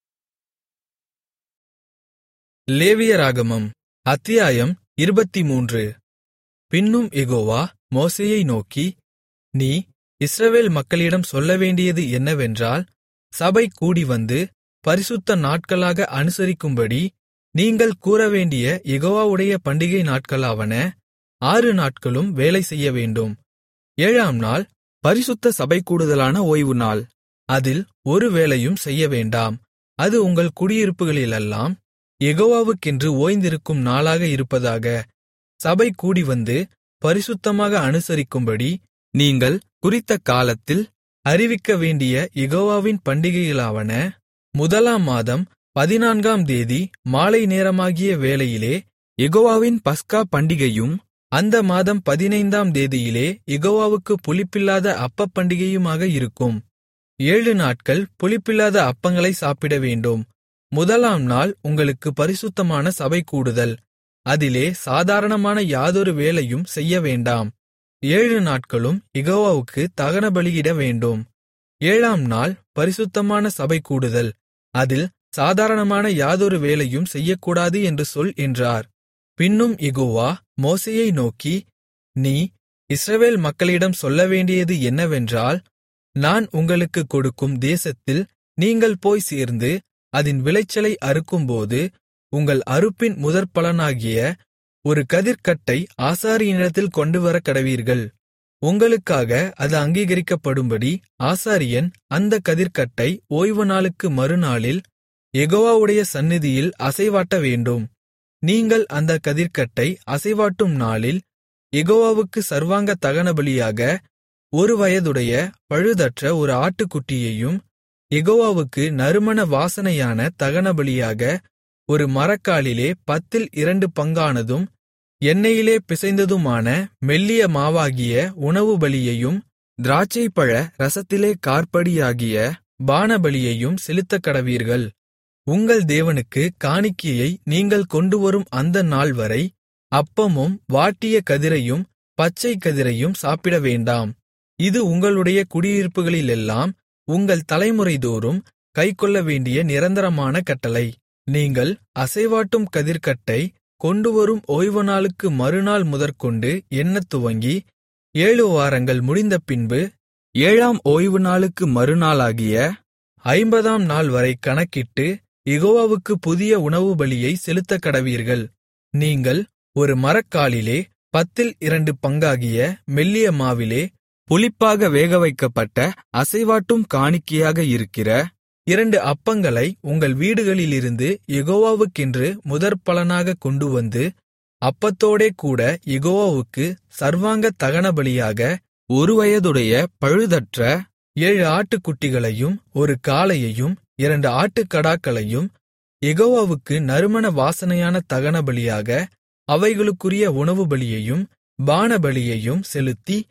லேவியராகமம் அத்தியாயம் இருபத்திமூன்று பின்னும் யெகோவா மோசேயை நோக்கி நீ இஸ்ரவேல் மக்களிடம் சொல்லவேண்டியது என்னவென்றால் சபை கூடிவந்து பரிசுத்த நாட்களாக அனுசரிக்கும்படி நீங்கள் கூறவேண்டிய யெகோவாவுடைய பண்டிகை நாட்களாவன ஆறு நாட்களும் வேலை செய்யவேண்டும் ஏழாம் நாள் பரிசுத்த சபைகூடுதலான ஓய்வு நாள் அதில் ஒரு வேலையும் செய்யவேண்டாம் அது உங்கள் குடியிருப்புகளிலெல்லாம் யெகோவாவுக்கென்று ஓய்ந்திருக்கும் நாளாக இருப்பதாக சபை கூடிவந்து பரிசுத்தமாக அனுசரிக்கும்படி நீங்கள் குறித்த காலத்தில் அறிவிக்க வேண்டிய யெகோவாவின் பண்டிகைகளாவன முதலாம் மாதம் பதினான்காம் தேதி மாலை நேரமாகிய வேளையிலே யெகோவாவின் பஸ்கா பண்டிகையும் அந்த மாதம் பதினைந்தாம் தேதியிலே யெகோவாவுக்கு புளிப்பில்லாத அப்பப் பண்டிகையுமாக இருக்கும் ஏழு நாட்கள் புளிப்பில்லாத அப்பங்களை சாப்பிடவேண்டும் முதலாம் நாள் உங்களுக்கு பரிசுத்தமான சபை கூடுதல் அதிலே சாதாரணமான யாதொரு வேலையும் செய்யவேண்டாம் ஏழு நாட்களும் யெகோவாவுக்கு தகனபலியிட வேண்டும் ஏழாம் நாள் பரிசுத்தமான சபை கூடுதல் அதில் சாதாரணமான யாதொரு வேலையும் செய்யக்கூடாது என்று சொல் என்றார் பின்னும் யெகோவா மோசேயை நோக்கி நீ இஸ்ரவேல் மக்களிடம் சொல்லவேண்டியது என்னவென்றால் நான் உங்களுக்குக் கொடுக்கும் தேசத்தில் நீங்கள் போய் சேர்ந்து அதின் விளைச்சலை அறுக்கும்போது உங்கள் அறுப்பின் முதற்பலனாகிய ஒரு கதிர்க்கட்டை ஆசாரியனிடத்தில் கொண்டுவரக் கடவீர்கள் உங்களுக்காக அது அங்கீகரிக்கப்படும்படி ஆசாரியன் அந்த கதிர்க்கட்டை ஓய்வு நாளுக்கு மறுநாளில் யெகோவாவுடைய சந்நிதியில் அசைவாட்ட வேண்டும் நீங்கள் அந்த கதிர்க்கட்டை அசைவாட்டும் நாளில் யெகோவாவுக்கு சர்வாங்க தகனபலியாக ஒரு வயதுடைய பழுதற்ற ஒரு ஆட்டுக்குட்டியையும் யெகோவாவுக்கு நறுமண வாசனையான தகனபலியாக ஒரு மரக்காலிலே பத்தில் இரண்டு பங்கானதும் எண்ணெயிலே பிசைந்ததுமான மெல்லிய மாவாகிய உணவுபலியையும் திராட்சைப்பழ ரசத்திலே கார்ப்படியாகிய பானபலியையும் செலுத்தக்கடவீர்கள் உங்கள் தேவனுக்கு காணிக்கையை நீங்கள் கொண்டுவரும் அந்த நாள்வரை அப்பமும் வாட்டிய கதிரையும் பச்சை கதிரையும் சாப்பிடவேண்டாம் இது உங்களுடைய குடியிருப்புகளிலெல்லாம் உங்கள் தலைமுறைதோறும் கைக்கொள்ளவேண்டிய நிரந்தரமான கட்டளை நீங்கள் அசைவாட்டும் கதிர்க்கட்டை கொண்டுவரும் ஓய்வு நாளுக்கு மறுநாள் முதற்கொண்டு எண்ணத் துவங்கி ஏழு வாரங்கள் முடிந்த பின்பு ஏழாம் ஓய்வு நாளுக்கு மறுநாளாகிய ஐம்பதாம் நாள் வரை கணக்கிட்டு யெகோவாவுக்கு புதிய உணவு பலியை செலுத்தக்கடவீர்கள் நீங்கள் ஒரு மரக்காலிலே பத்தில் இரண்டு பங்காகிய மெல்லிய மாவிலே புளிப்பாக வேகவைக்கப்பட்ட அசைவாட்டும் காணிக்கையாக இருக்கிற இரண்டு அப்பங்களை உங்கள் வீடுகளிலிருந்து யெகோவாவுக்கென்று முதற்பலனாகக் கொண்டுவந்து அப்பத்தோடே கூட யெகோவாவுக்கு சர்வாங்க தகனபலியாக ஒரு வயதுடைய பழுதற்ற ஏழு ஆட்டுக்குட்டிகளையும் ஒரு காளையையும் இரண்டு ஆட்டுக்கடாக்களையும் யெகோவாவுக்கு நறுமண வாசனையான தகனபலியாக அவைகளுக்குரிய உணவுபலியையும் பானபலியையும் செலுத்தி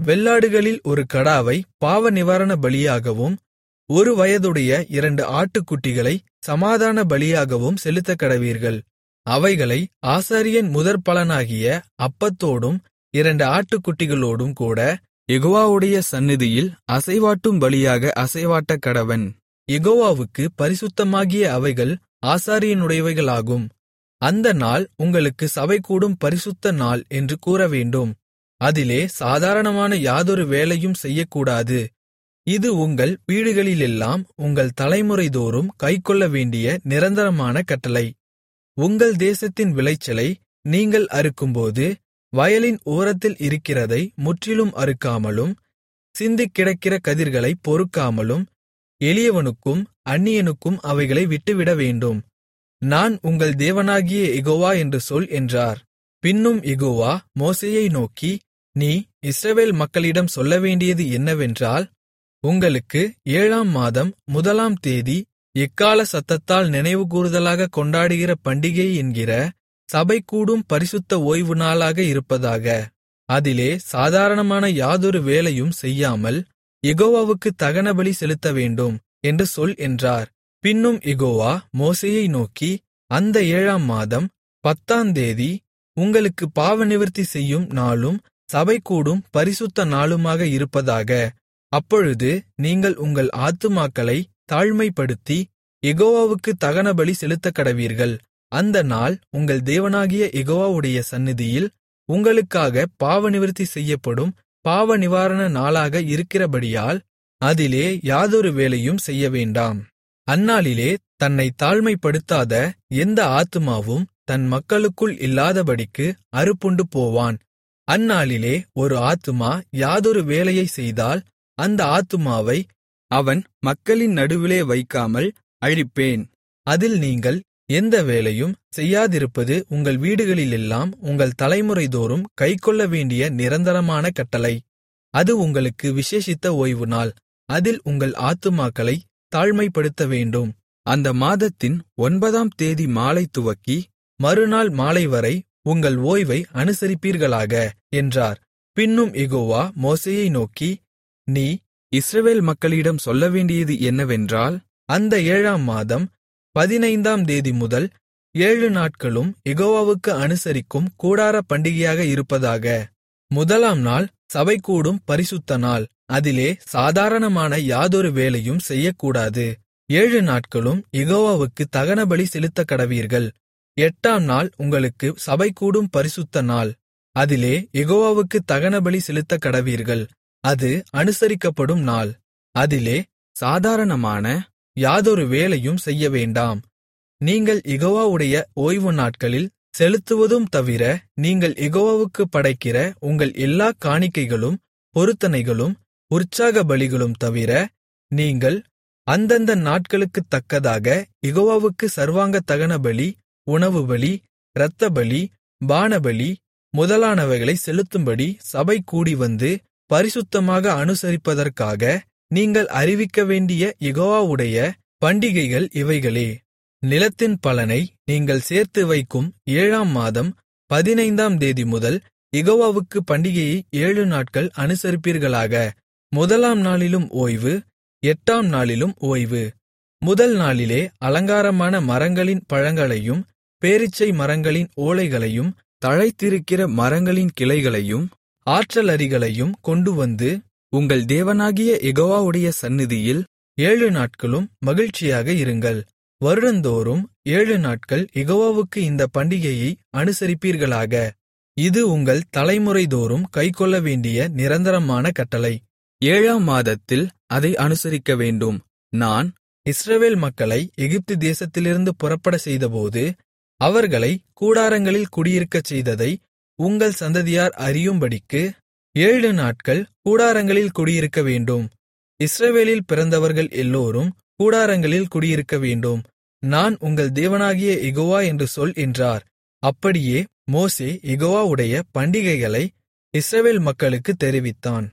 வெள்ளாடுகளில் ஒரு கடாவை பாவநிவாரண பலியாகவும் ஒரு வயதுடைய இரண்டு ஆட்டுக்குட்டிகளை சமாதான பலியாகவும் செலுத்தக்கடவீர்கள் அவைகளை ஆசாரியன் முதற்பலனாகிய அப்பத்தோடும் இரண்டு ஆட்டுக்குட்டிகளோடும் கூட யெகோவாவுடைய சந்நிதியில் அசைவாட்டும் பலியாக அசைவாட்டக் கடவன் யெகோவாவுக்கு பரிசுத்தமாகிய அவைகள் ஆசாரியனுடையவைகளாகும் அந்த நாள் உங்களுக்கு சபைகூடும் பரிசுத்த நாள் என்று கூறவேண்டும் அதிலே சாதாரணமான யாதொரு வேலையும் செய்யக்கூடாது இது உங்கள் வீடுகளிலெல்லாம் உங்கள் தலைமுறைதோறும் கைக்கொள்ள வேண்டிய நிரந்தரமான கட்டளை உங்கள் தேசத்தின் விளைச்சலை நீங்கள் அறுக்கும்போது வயலின் ஓரத்தில் இருக்கிறதை முற்றிலும் அறுக்காமலும் சிந்திக் கிடக்கிற கதிர்களை பொறுக்காமலும் எளியவனுக்கும் அந்நியனுக்கும் அவைகளை விட்டுவிட வேண்டும் நான் உங்கள் தேவனாகிய யெகோவா என்று சொல் என்றார் பின்னும் யெகோவா மோசேயை நோக்கி நீ இஸ்ரவேல் மக்களிடம் சொல்லவேண்டியது என்னவென்றால் உங்களுக்கு ஏழாம் மாதம் முதலாம் தேதி எக்கால சத்தத்தால் நினைவுகூறுதலாக கொண்டாடுகிற பண்டிகை என்கிற சபைகூடும் பரிசுத்த ஓய்வு நாளாக இருப்பதாக அதிலே சாதாரணமான யாதொரு வேலையும் செய்யாமல் யெகோவாவுக்கு தகனபலி செலுத்தவேண்டும் என்று சொல் என்றார் பின்னும் யெகோவா மோசேயை நோக்கி அந்த ஏழாம் மாதம் பத்தாந்தேதி உங்களுக்கு பாவநிவிர்த்தி செய்யும் நாளும் சபைகூடும் பரிசுத்த நாளுமாக இருப்பதாக அப்பொழுது நீங்கள் உங்கள் ஆத்துமாக்களை தாழ்மைப்படுத்தி யெகோவாவுக்கு தகனபலி செலுத்தக்கடவீர்கள் அந்த நாள் உங்கள் தேவனாகிய யெகோவாவுடைய சந்நிதியில் உங்களுக்காக பாவநிவிர்த்தி செய்யப்படும் பாவநிவாரண நாளாக இருக்கிறபடியால் அதிலே யாதொரு வேலையும் செய்யவேண்டாம் அந்நாளிலே தன்னை தாழ்மைப்படுத்தாத எந்த ஆத்துமாவும் தன் மக்களுக்குள் இல்லாதபடிக்கு அறுப்புண்டு போவான் அந்நாளிலே ஒரு ஆத்துமா யாதொரு வேலையை செய்தால் அந்த ஆத்துமாவை அவன் மக்களின் நடுவிலே வைக்காமல் அழிப்பேன் அதில் நீங்கள் எந்த வேலையும் செய்யாதிருப்பது உங்கள் வீடுகளிலெல்லாம் உங்கள் தலைமுறைதோறும் கைக்கொள்ள வேண்டிய நிரந்தரமான கட்டளை அது உங்களுக்கு விசேஷித்த ஓய்வு நாள் அதில் உங்கள் ஆத்துமாக்களை தாழ்மைப்படுத்த வேண்டும் அந்த மாதத்தின் ஒன்பதாம் தேதி மாலை துவக்கி மறுநாள் மாலைவரை உங்கள் ஓய்வை அனுசரிப்பீர்களாக என்றார் பின்னும் யெகோவா மோசேயை நோக்கி நீ இஸ்ரவேல் மக்களிடம் சொல்லவேண்டியது என்னவென்றால் அந்த ஏழாம் மாதம் பதினைந்தாம் தேதி முதல் ஏழு நாட்களும் யெகோவாவுக்கு அனுசரிக்கும் கூடார பண்டிகையாக இருப்பதாக முதலாம் நாள் சபைகூடும் பரிசுத்த நாள் அதிலே சாதாரணமான யாதொரு வேலையும் செய்யக்கூடாது ஏழு நாட்களும் யெகோவாவுக்கு தகனபலி செலுத்தக் கடவீர்கள் எட்டாம் நாள் உங்களுக்கு சபைகூடும் பரிசுத்த நாள் அதிலே யெகோவாவுக்கு தகனபலி செலுத்தக் கடவீர்கள் அது அனுசரிக்கப்படும் நாள் அதிலே சாதாரணமான யாதொரு வேலையும் செய்யவேண்டாம் நீங்கள் யெகோவாவுடைய ஓய்வு நாட்களில் செலுத்துவதும் தவிர நீங்கள் யெகோவாவுக்கு படைக்கிற உங்கள் எல்லா காணிக்கைகளும் பொருத்தனைகளும் உற்சாக பலிகளும் தவிர நீங்கள் அந்தந்த நாட்களுக்குத் தக்கதாக யெகோவாவுக்கு சர்வாங்க தகனபலி உணவுபலி இரத்தபலி பானபலி முதலானவைகளை செலுத்தும்படி சபை கூடிவந்து பரிசுத்தமாக அனுசரிப்பதற்காக நீங்கள் அறிவிக்கவேண்டிய யெகோவாவுடைய பண்டிகைகள் இவைகளே நிலத்தின் பலனை நீங்கள் சேர்த்து வைக்கும் ஏழாம் மாதம் பதினைந்தாம் தேதி முதல் யெகோவாவுக்கு பண்டிகையை ஏழு நாட்கள் அனுசரிப்பீர்களாக முதலாம் நாளிலும் ஓய்வு எட்டாம் நாளிலும் ஓய்வு முதல் நாளிலே அலங்காரமான மரங்களின் பழங்களையும் பேரீச்சை மரங்களின் ஓலைகளையும் தழைத்திருக்கிற மரங்களின் கிளைகளையும் ஆற்றலரிகளையும் கொண்டுவந்து உங்கள் தேவனாகிய யெகோவாவுடைய சந்நிதியில் ஏழு நாட்களும் மகிழ்ச்சியாக இருங்கள் வருடந்தோறும் ஏழு நாட்கள் யெகோவாவுக்கு இந்த பண்டிகையை அனுசரிப்பீர்களாக இது உங்கள் தலைமுறைதோறும் கைக்கொள்ள வேண்டிய நிரந்தரமான கட்டளை ஏழாம் மாதத்தில் அதை அனுசரிக்க வேண்டும் நான் இஸ்ரவேல் மக்களை எகிப்து தேசத்திலிருந்து புறப்பட செய்தபோது அவர்களை கூடாரங்களில் குடியிருக்கச் செய்ததை உங்கள் சந்ததியார் அறியும்படிக்கு ஏழு நாட்கள் கூடாரங்களில் குடியிருக்க வேண்டும் இஸ்ரவேலில் பிறந்தவர்கள் எல்லோரும் கூடாரங்களில் குடியிருக்க வேண்டும் நான் உங்கள் தேவனாகிய யெகோவா என்று சொல் என்றார் அப்படியே மோசே யெகோவாவுடைய பண்டிகைகளை இஸ்ரவேல் மக்களுக்கு தெரிவித்தான்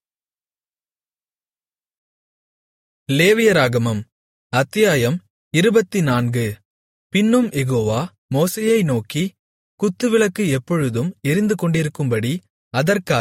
லேவியராகமம் அத்தியாயம் இருபத்தினான்கு பின்னும் யெகோவா மோசேயை நோக்கி குத்துவிளக்கு எப்பொழுதும் எரிந்து கொண்டிருக்கும்படி அதற்காக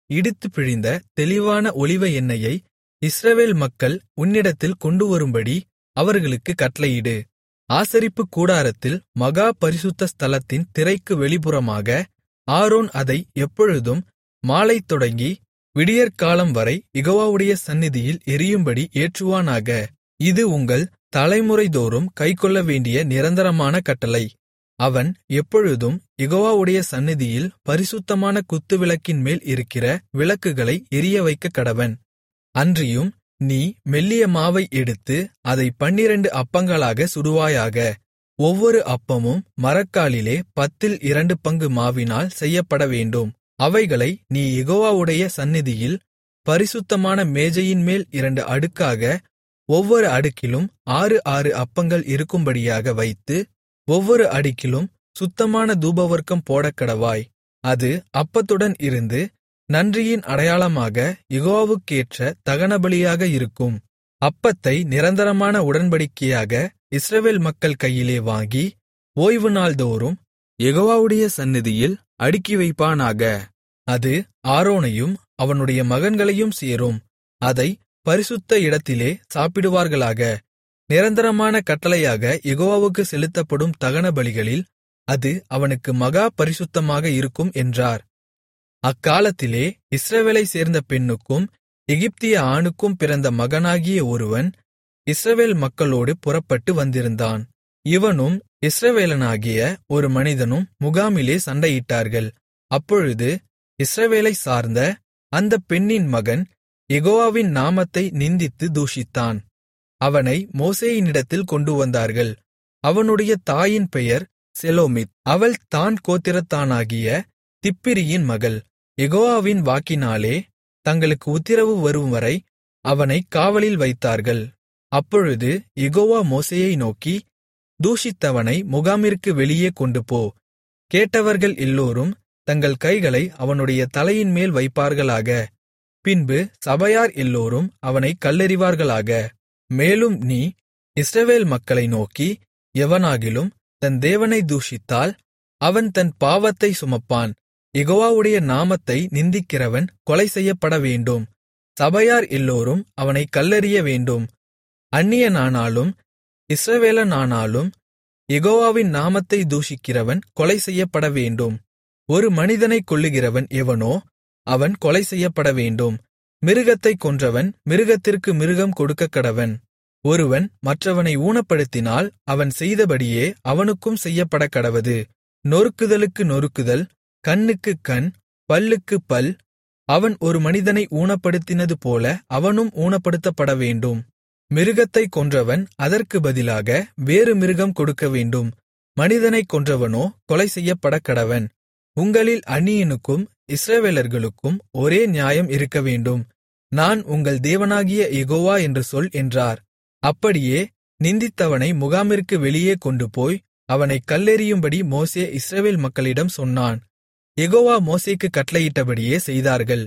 இடித்துப் பிழிந்த தெளிவான ஒலிவ எண்ணெயை இஸ்ரவேல் மக்கள் உன்னிடத்தில் கொண்டுவரும்படி அவர்களுக்குக் கட்டளையிடு ஆசரிப்புக் கூடாரத்தில் மகா பரிசுத்த ஸ்தலத்தின் திரைக்கு வெளிப்புறமாக ஆரோன் அதை எப்பொழுதும் மாலை தொடங்கி விடியற்காலம் வரை யெகோவாவுடைய சந்நிதியில் எரியும்படி ஏற்றுவானாக இது உங்கள் தலைமுறைதோறும் கைக்கொள்ள வேண்டிய நிரந்தரமான கட்டளை அவன் எப்பொழுதும் யெகோவாவுடைய சந்நிதியில் பரிசுத்தமான குத்துவிளக்கின் மேல் இருக்கிற விளக்குகளை எரியவைக்கக் கடவன் அன்றியும் நீ மெல்லிய மாவை எடுத்து அதை பன்னிரண்டு அப்பங்களாக சுடுவாயாக ஒவ்வொரு அப்பமும் மரக்காலிலே பத்தில் இரண்டு பங்கு மாவினால் செய்யப்படவேண்டும் அவைகளை நீ யெகோவாவுடைய சந்நிதியில் பரிசுத்தமான மேஜையின்மேல் இரண்டு அடுக்காக ஒவ்வொரு அடுக்கிலும் ஆறு ஆறு அப்பங்கள் இருக்கும்படியாக வைத்து ஒவ்வொரு அடுக்கிலும் சுத்தமான தூபவர்க்கம் போடக்கடவாய் அது அப்பத்துடன் இருந்து நன்றியின் அடையாளமாக யெகோவாவுக்கேற்ற தகனபலியாக இருக்கும் அப்பத்தை நிரந்தரமான உடன்படிக்கையாக இஸ்ரவேல் மக்கள் கையிலே வாங்கி ஓய்வு நாள்தோறும் யெகோவாவுடைய சந்நிதியில் அடுக்கி வைப்பானாக அது ஆரோனையும் அவனுடைய மகன்களையும் சேரும் அதை பரிசுத்த இடத்திலே சாப்பிடுவார்களாக நிரந்தரமான கட்டளையாக யெகோவாவுக்கு செலுத்தப்படும் தகனபலிகளில் அது அவனுக்கு மகா பரிசுத்தமாக இருக்கும் என்றார் அக்காலத்திலே இஸ்ரவேலைச் சேர்ந்த பெண்ணுக்கும் எகிப்திய ஆணுக்கும் பிறந்த மகனாகிய ஒருவன் இஸ்ரவேல் மக்களோடு புறப்பட்டு வந்திருந்தான் இவனும் இஸ்ரவேலனாகிய ஒரு மனிதனும் முகாமிலே சண்டையிட்டார்கள் அப்பொழுது இஸ்ரவேலைச் சார்ந்த அந்தப் பெண்ணின் மகன் யெகோவாவின் நாமத்தை நிந்தித்து தூஷித்தான் அவனை மோசேயினிடத்தில் கொண்டுவந்தார்கள் அவனுடைய தாயின் பெயர் செலோமித் அவள் தான் கோத்திரத்தானாகிய திப்பிரியின் மகள் யெகோவாவின் வாக்கினாலே தங்களுக்கு உத்திரவு வரும்வரை அவனைக் காவலில் வைத்தார்கள் அப்பொழுது யெகோவா மோசேயை நோக்கி தூஷித்தவனை முகாமிற்கு வெளியே கொண்டுபோ கேட்டவர்கள் எல்லோரும் தங்கள் கைகளை அவனுடைய தலையின்மேல் வைப்பார்களாக பின்பு சபையார் எல்லோரும் அவனைக் கல்லெறிவார்களாக மேலும் நீ இஸ்ரவேல் மக்களை நோக்கி எவனாகிலும் தன் தேவனை தூஷித்தால் அவன் தன் பாவத்தை சுமப்பான் யெகோவாவுடைய நாமத்தை நிந்திக்கிறவன் கொலை செய்யப்பட வேண்டும் சபையார் எல்லோரும் அவனை கல்லெறிய வேண்டும் அந்நியனானாலும் இஸ்ரவேலனானாலும் யெகோவாவின் நாமத்தை தூஷிக்கிறவன் கொலை செய்யப்பட வேண்டும் ஒரு மனிதனைக் கொல்லுகிறவன் எவனோ அவன் கொலை செய்யப்பட வேண்டும் மிருகத்தைக் கொன்றவன் மிருகத்திற்கு மிருகம் கொடுக்கக்கடவன் ஒருவன் மற்றவனை ஊனப்படுத்தினால் அவன் செய்தபடியே அவனுக்கும் செய்யப்படக்கடவது நொறுக்குதலுக்கு நொறுக்குதல் கண்ணுக்குக் கண் பல்லுக்குப் பல் அவன் ஒரு மனிதனை ஊனப்படுத்தினது போல அவனும் ஊனப்படுத்தப்பட வேண்டும் மிருகத்தைக் கொன்றவன் அதற்கு பதிலாக வேறு மிருகம் கொடுக்கவேண்டும் மனிதனைக் கொன்றவனோ கொலை செய்யப்படக்கடவன் உங்களில் அந்நியனுக்கும் இஸ்ரவேலர்களுக்கும் ஒரே நியாயம் இருக்கவேண்டும் நான் உங்கள் தேவனாகிய யெகோவா என்று சொல் என்றார் அப்படியே நிந்தித்தவனை முகாமிற்கு வெளியே கொண்டுபோய் அவனைக் கல்லெறியும்படி மோசே இஸ்ரவேல் மக்களிடம் சொன்னான் யெகோவா மோசேக்குக் கட்டளையிட்டபடியே செய்தார்கள்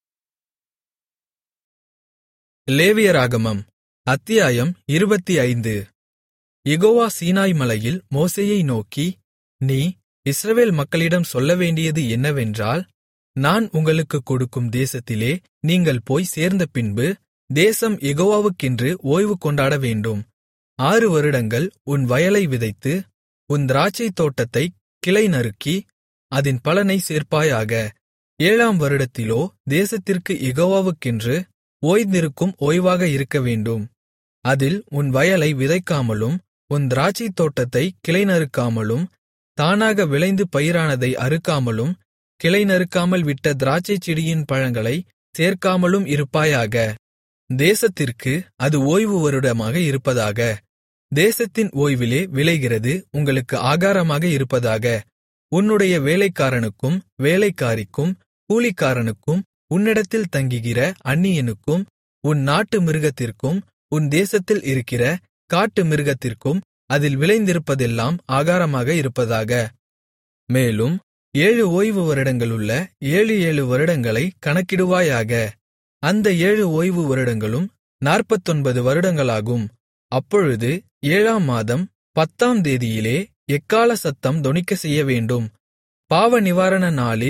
லேவியராகமம் அத்தியாயம் இருபத்தி ஐந்து யெகோவா சீனாய் மலையில் மோசேயை நோக்கி நீ இஸ்ரவேல் மக்களிடம் சொல்லவேண்டியது என்னவென்றால் நான் உங்களுக்குக் கொடுக்கும் தேசத்திலே நீங்கள் போய் சேர்ந்த பின்பு தேசம் யெகோவாவுக்கென்று ஓய்வு கொண்டாட வேண்டும் ஆறு வருடங்கள் உன் வயலை விதைத்து உன் திராட்சைத் தோட்டத்தைக் கிளை நறுக்கி அதின் பலனை சேர்ப்பாயாக ஏழாம் வருடத்திலோ தேசத்திற்கு யெகோவாவுக்கென்று ஓய்ந்திருக்கும் ஓய்வாக இருக்கவேண்டும் அதில் உன் வயலை விதைக்காமலும் உன் திராட்சைத் தோட்டத்தை கிளை நறுக்காமலும் தானாக விளைந்து பயிரானதை அறுக்காமலும் கிளை நறுக்காமல் விட்ட திராட்சைச் செடியின் பழங்களை சேர்க்காமலும் இருப்பாயாக தேசத்திற்கு அது ஓய்வு வருடமாக இருப்பதாக தேசத்தின் ஓய்விலே விளைகிறது உங்களுக்கு ஆகாரமாக இருப்பதாக உன்னுடைய வேலைக்காரனுக்கும் வேலைக்காரிக்கும் கூலிக்காரனுக்கும் உன்னிடத்தில் தங்குகிற அந்நியனுக்கும் உன் நாட்டு மிருகத்திற்கும் உன் தேசத்தில் இருக்கிற காட்டு மிருகத்திற்கும் அதில் விளைந்திருப்பதெல்லாம் ஆகாரமாக இருப்பதாக மேலும் ஏழு ஓய்வு வருடங்களுள்ள ஏழு ஏழு வருடங்களை கணக்கிடுவாயாக அந்த ஏழு ஓய்வு வருடங்களும் நாற்பத்தொன்பது வருடங்களாகும் அப்பொழுது ஏழாம் மாதம் பத்தாம் தேதியிலே எக்கால சத்தம் தொனிக்கச் செய்யவேண்டும் பாவ நிவாரண நாளில்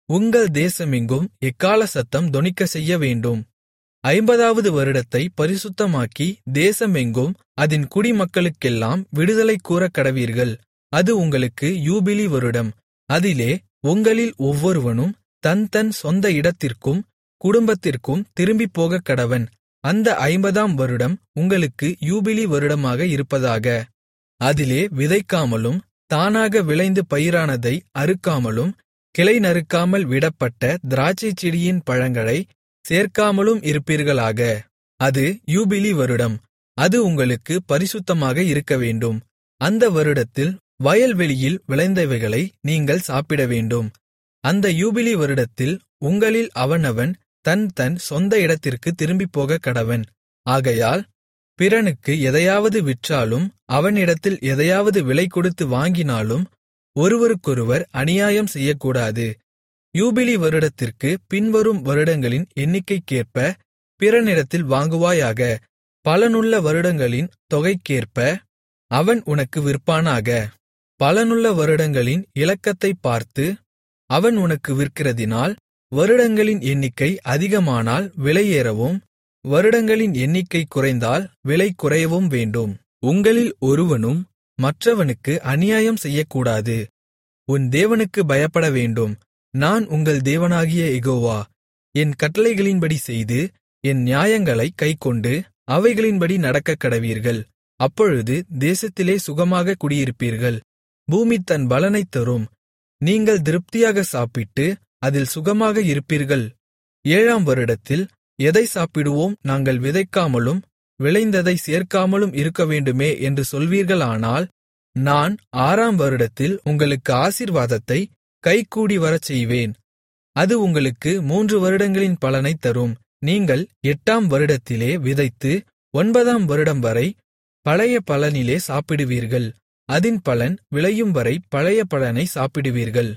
உங்கள் தேசமெங்கும் எக்கால சத்தம் தொனிக்கச் செய்யவேண்டும் ஐம்பதாவது வருடத்தை பரிசுத்தமாக்கி தேசமெங்கும் அதின் குடிமக்களுக்கெல்லாம் விடுதலை கூறக் கடவீர்கள் அது உங்களுக்கு யூபிலி வருடம் அதிலே உங்களில் ஒவ்வொருவனும் தன் தன் சொந்த இடத்திற்கும் குடும்பத்திற்கும் திரும்பிப் போகக் கடவன் அந்த ஐம்பதாம் வருடம் உங்களுக்கு யூபிலி வருடமாக இருப்பதாக அதிலே விதைக்காமலும் தானாக விளைந்து பயிரானதை அறுக்காமலும் கிளை நறுக்காமல் விடப்பட்ட திராட்சைச் செடியின் பழங்களை சேர்க்காமலும் இருப்பீர்களாக அது யூபிலி வருடம் அது உங்களுக்கு பரிசுத்தமாக இருக்கவேண்டும் அந்த வருடத்தில் வயல்வெளியில் விளைந்தவைகளை நீங்கள் சாப்பிடவேண்டும் அந்த யூபிலி வருடத்தில் உங்களில் அவனவன் தன் தன் சொந்த இடத்திற்கு திரும்பிப் போகக் கடவன் ஆகையால் பிறனுக்கு எதையாவது விற்றாலும் அவனிடத்தில் எதையாவது விலை கொடுத்து வாங்கினாலும் ஒருவருக்கொருவர் அநியாயம் செய்யக்கூடாது யூபிலி வருடத்திற்கு பின்வரும் வருடங்களின் எண்ணிக்கைக்கேற்ப பிறனிடத்தில் வாங்குவாயாக பலனுள்ள வருடங்களின் தொகைக்கேற்ப அவன் உனக்கு விற்பானாக பலனுள்ள வருடங்களின் இலக்கத்தைப் பார்த்து அவன் உனக்கு விற்கிறதினால் வருடங்களின் எண்ணிக்கை அதிகமானால் விலையேறவும் வருடங்களின் எண்ணிக்கை குறைந்தால் விலை குறையவும் வேண்டும் உங்களில் ஒருவனும் மற்றவனுக்கு அநியாயம் செய்யக்கூடாது உன் தேவனுக்கு பயப்பட வேண்டும் நான் உங்கள் தேவனாகிய யெகோவா என் கட்டளைகளின்படி செய்து என் நியாயங்களைக் கைக்கொண்டு அவைகளின்படி நடக்கக் கடவீர்கள் அப்பொழுது தேசத்திலே சுகமாக குடியிருப்பீர்கள் பூமி தன் பலனைத் தரும் நீங்கள் திருப்தியாக சாப்பிட்டு அதில் சுகமாக இருப்பீர்கள் ஏழாம் வருடத்தில் எதை சாப்பிடுவோம் நாங்கள் விதைக்காமலும் விளைந்ததை சேர்க்காமலும் இருக்கவேண்டுமே என்று சொல்வீர்களானால் நான் ஆறாம் வருடத்தில் உங்களுக்கு ஆசீர்வாதத்தை கைகூடி வரச் செய்வேன் அது உங்களுக்கு மூன்று வருடங்களின் பலனைத் தரும் நீங்கள் எட்டாம் வருடத்திலே விதைத்து ஒன்பதாம் வருடம் வரை பழைய பலனிலே சாப்பிடுவீர்கள் அதின் பலன் விளையும் வரை பழைய பலனை சாப்பிடுவீர்கள்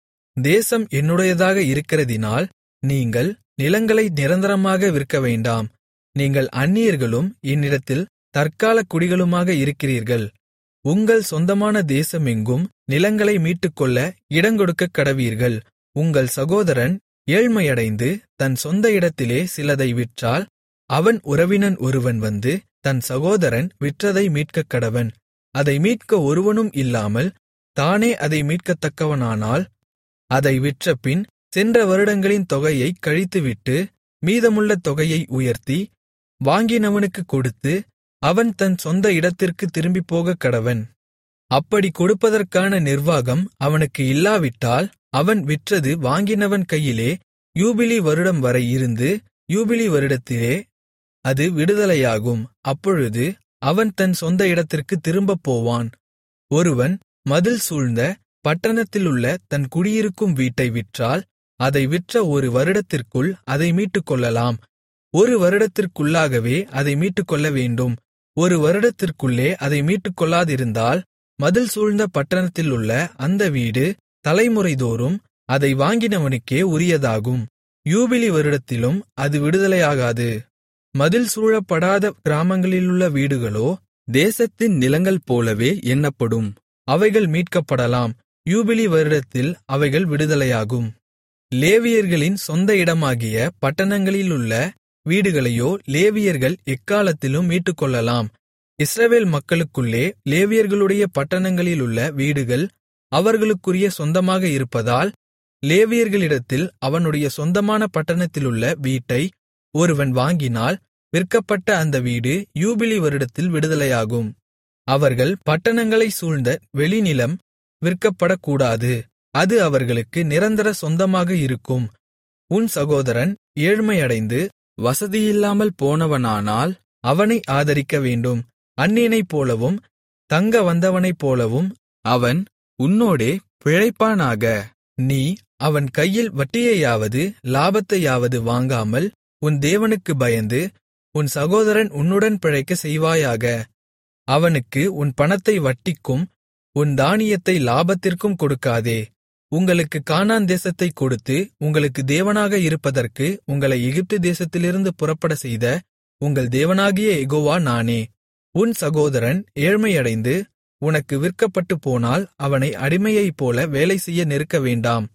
தேசம் என்னுடையதாக இருக்கிறதினால் நீங்கள் நிலங்களை நிரந்தரமாக விற்க வேண்டாம் நீங்கள் அந்நியர்களும் என்னிடத்தில் தற்கால குடிகளுமாக இருக்கிறீர்கள் உங்கள் சொந்தமான தேசமெங்கும் நிலங்களை மீட்டுக்கொள்ள இடங்கொடுக்கக் கடவீர்கள் உங்கள் சகோதரன் ஏழ்மையடைந்து தன் சொந்த இடத்திலே சிலதை விற்றால் அவன் உறவினன் ஒருவன் வந்து தன் சகோதரன் விற்றதை மீட்கக் கடவன் அதை மீட்க ஒருவனும் இல்லாமல் தானே அதை மீட்கத்தக்கவனானால் அதை விற்றபின் சென்ற வருடங்களின் தொகையைக் கழித்துவிட்டு மீதமுள்ள தொகையை உயர்த்தி வாங்கினவனுக்குக் கொடுத்து அவன் தன் சொந்த இடத்திற்கு திரும்பிப் போகக் கடவன் அப்படி கொடுப்பதற்கான நிர்வாகம் அவனுக்கு இல்லாவிட்டால் அவன் விற்றது வாங்கினவன் கையிலே யூபிலி வருடம் வரை இருந்து யூபிலி வருடத்திலே அது விடுதலையாகும் அப்பொழுது அவன் தன் சொந்த இடத்திற்கு திரும்பப் போவான் ஒருவன் மதில் சூழ்ந்த பட்டணத்திலுள்ள தன் குடியிருக்கும் வீட்டை விற்றால் அதை விற்ற ஒரு வருடத்திற்குள் அதை மீட்டுக்கொள்ளலாம் ஒரு வருடத்திற்குள்ளாகவே அதை மீட்டுக்கொள்ள வேண்டும் ஒரு வருடத்திற்குள்ளே அதை மீட்டுக்கொள்ளாதிருந்தால் மதில் சூழ்ந்த பட்டணத்திலுள்ள அந்த வீடு தலைமுறைதோறும் அதை வாங்கினவனுக்கே உரியதாகும் யூபிலி வருடத்திலும் அது விடுதலையாகாது மதில் சூழப்படாத கிராமங்களிலுள்ள வீடுகளோ தேசத்தின் நிலங்கள் போலவே எண்ணப்படும் அவைகள் மீட்கப்படலாம் யூபிலி வருடத்தில் அவைகள் விடுதலையாகும் லேவியர்களின் சொந்த இடமாகிய பட்டணங்களிலுள்ள வீடுகளையோ லேவியர்கள் எக்காலத்திலும் மீட்டுக்கொள்ளலாம் இஸ்ரவேல் மக்களுக்குள்ளே லேவியர்களுடைய பட்டணங்களிலுள்ள வீடுகள் அவர்களுக்குரிய சொந்தமாக இருப்பதால் லேவியர்களிடத்தில் அவனுடைய சொந்தமான பட்டணத்திலுள்ள வீட்டை ஒருவன் வாங்கினால் விற்கப்பட்ட அந்த வீடு யூபிலி வருடத்தில் விடுதலையாகும் அவர்கள் பட்டணங்களைச் சூழ்ந்த வெளிநிலம் விற்கப்படக்கூடாது அது அவர்களுக்கு நிரந்தர சொந்தமாக இருக்கும் உன் சகோதரன் ஏழ்மையடைந்து வசதியில்லாமல் போனவனானால் அவனை ஆதரிக்க வேண்டும் அந்நியனைப் போலவும் தங்க வந்தவனைப் போலவும் அவன் உன்னோடே பிழைப்பானாக நீ அவன் கையில் வட்டியையாவது லாபத்தையாவது வாங்காமல் உன் தேவனுக்கு பயந்து உன் சகோதரன் உன்னுடன் பிழைக்க செய்வாயாக அவனுக்கு உன் பணத்தை வட்டிக்கும் உன் தானியத்தை லாபத்திற்கும் கொடுக்காதே உங்களுக்கு கானான் தேசத்தைக் கொடுத்து உங்களுக்கு தேவனாக இருப்பதற்கு உங்களை எகிப்து தேசத்திலிருந்து புறப்பட செய்த உங்கள் தேவனாகிய எகோவா நானே உன் சகோதரன் ஏழ்மையடைந்து உனக்கு விற்கப்பட்டுப் போனால் அவனை அடிமையைப் போல வேலை செய்ய நெருக்க வேண்டாம்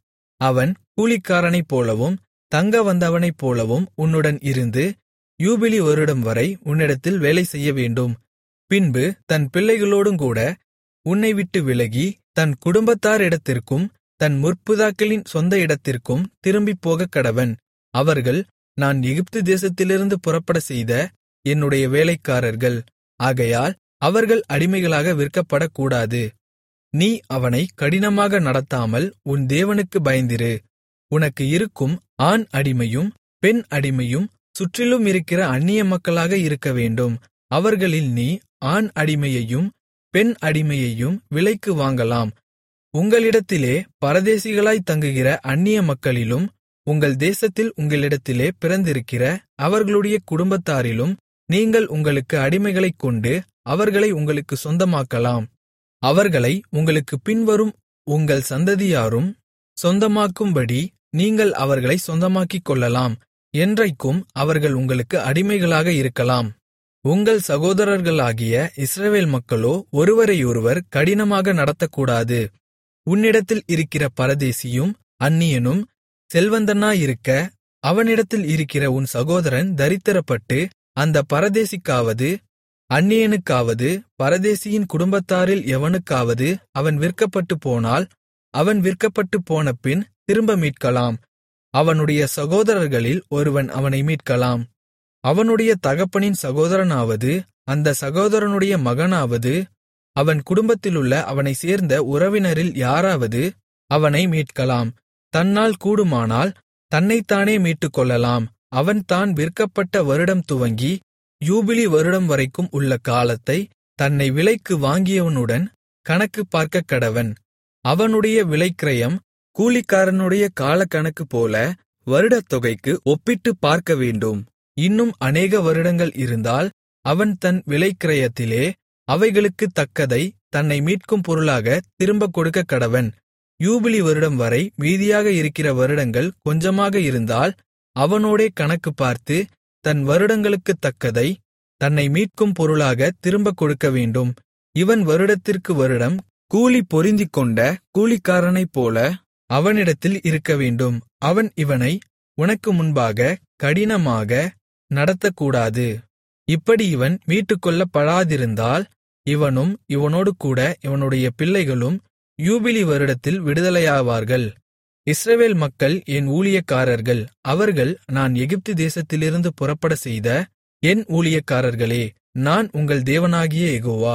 அவன் கூலிக்காரனைப் போலவும் தங்க வந்தவனைப் போலவும் உன்னுடன் இருந்து யூபிலி வருடம் வரை உன்னிடத்தில் வேலை செய்யவேண்டும் பின்பு தன் பிள்ளைகளோடுங்கூட உன்னை விட்டு விலகி தன் குடும்பத்தாரிடத்திற்கும் தன் முற்பிதாக்களின் சொந்த இடத்திற்கும் திரும்பிப் போகக் கடவன் அவர்கள் நான் எகிப்து தேசத்திலிருந்து புறப்பட செய்த என்னுடைய வேலைக்காரர்கள் ஆகையால் அவர்கள் அடிமைகளாக விற்கப்படக்கூடாது நீ அவனை கடினமாக நடத்தாமல் உன் தேவனுக்கு பயந்திரு உனக்கு இருக்கும் ஆண் அடிமையும் பெண் அடிமையும் சுற்றிலும் இருக்கிற அந்நிய மக்களாக இருக்கவேண்டும் அவர்களில் நீ ஆண் அடிமையையும் பெண் அடிமையையும் விலைக்கு வாங்கலாம் உங்களிடத்திலே பரதேசிகளாய் தங்குகிற அந்நிய மக்களிலும் உங்கள் தேசத்தில் உங்களிடத்திலே பிறந்திருக்கிற அவர்களுடைய குடும்பத்தாரிலும் நீங்கள் உங்களுக்கு அடிமைகளைக் கொண்டு அவர்களை உங்களுக்கு சொந்தமாக்கலாம் அவர்களை உங்களுக்கு பின்வரும் உங்கள் சந்ததியாரும் சொந்தமாக்கும்படி நீங்கள் அவர்களை சொந்தமாக்கிக் கொள்ளலாம் என்றைக்கும் அவர்கள் உங்களுக்கு அடிமைகளாக இருக்கலாம் உங்கள் சகோதரர்களாகிய இஸ்ரவேல் மக்களோ ஒருவரையொருவர் கடினமாக நடத்தக்கூடாது உன்னிடத்தில் இருக்கிற பரதேசியும் அந்நியனும் செல்வந்தனாயிருக்க அவனிடத்தில் இருக்கிற உன் சகோதரன் தரித்திரப்பட்டு அந்த பரதேசிக்காவது அந்நியனுக்காவது பரதேசியின் குடும்பத்தாரில் எவனுக்காவது அவன் விற்கப்பட்டுப் போனால் அவன் விற்கப்பட்டுப் போனபின் திரும்ப மீட்கலாம் அவனுடைய சகோதரர்களில் ஒருவன் அவனை மீட்கலாம் அவனுடைய தகப்பனின் சகோதரனாவது அந்த சகோதரனுடைய மகனாவது அவன் குடும்பத்திலுள்ள அவனைச் சேர்ந்த உறவினரில் யாராவது அவனை மீட்கலாம் தன்னால் கூடுமானால் தன்னைத்தானே மீட்டுக்கொள்ளலாம் அவன் தான் விற்கப்பட்ட வருடம் துவங்கி யூபிலி வருடம் வரைக்கும் உள்ள காலத்தை தன்னை விலைக்கு வாங்கியவனுடன் கணக்கு பார்க்கக் கடவன் அவனுடைய விலைக்கிரயம் கூலிக்காரனுடைய காலக்கணக்கு போல வருடத்தொகைக்கு ஒப்பிட்டுப் பார்க்க வேண்டும் இன்னும் அநேக வருடங்கள் இருந்தால் அவன் தன் விலைக்கிரயத்திலே அவைகளுக்குத் தக்கதை தன்னை மீட்கும் பொருளாக திரும்பக் கொடுக்கக் கடவன் யூபிலி வருடம் வரை மீதியாக இருக்கிற வருடங்கள் கொஞ்சமாக இருந்தால் அவனோடே கணக்கு பார்த்து தன் வருடங்களுக்குத் தக்கதை தன்னை மீட்கும் பொருளாக திரும்பக் கொடுக்க வேண்டும் இவன் வருடத்திற்கு வருடம் கூலி பொருந்திக்கொண்ட கூலிக்காரனைப் போல அவனிடத்தில் இருக்கவேண்டும் அவன் இவனை உனக்கு முன்பாக கடினமாக நடத்தக்கூடாது இப்படி இவன் மீட்டுக்கொள்ளப்படாதிருந்தால் இவனும் இவனோடு கூட இவனுடைய பிள்ளைகளும் யூபிலி வருடத்தில் விடுதலையாவார்கள் இஸ்ரவேல் மக்கள் என் ஊழியக்காரர்கள் அவர்கள் நான் எகிப்து தேசத்திலிருந்து புறப்பட செய்த என் ஊழியக்காரர்களே நான் உங்கள் தேவனாகிய யெகோவா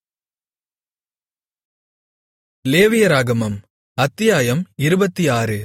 லேவியராகமம் அத்தியாயம் இருபத்தியாறு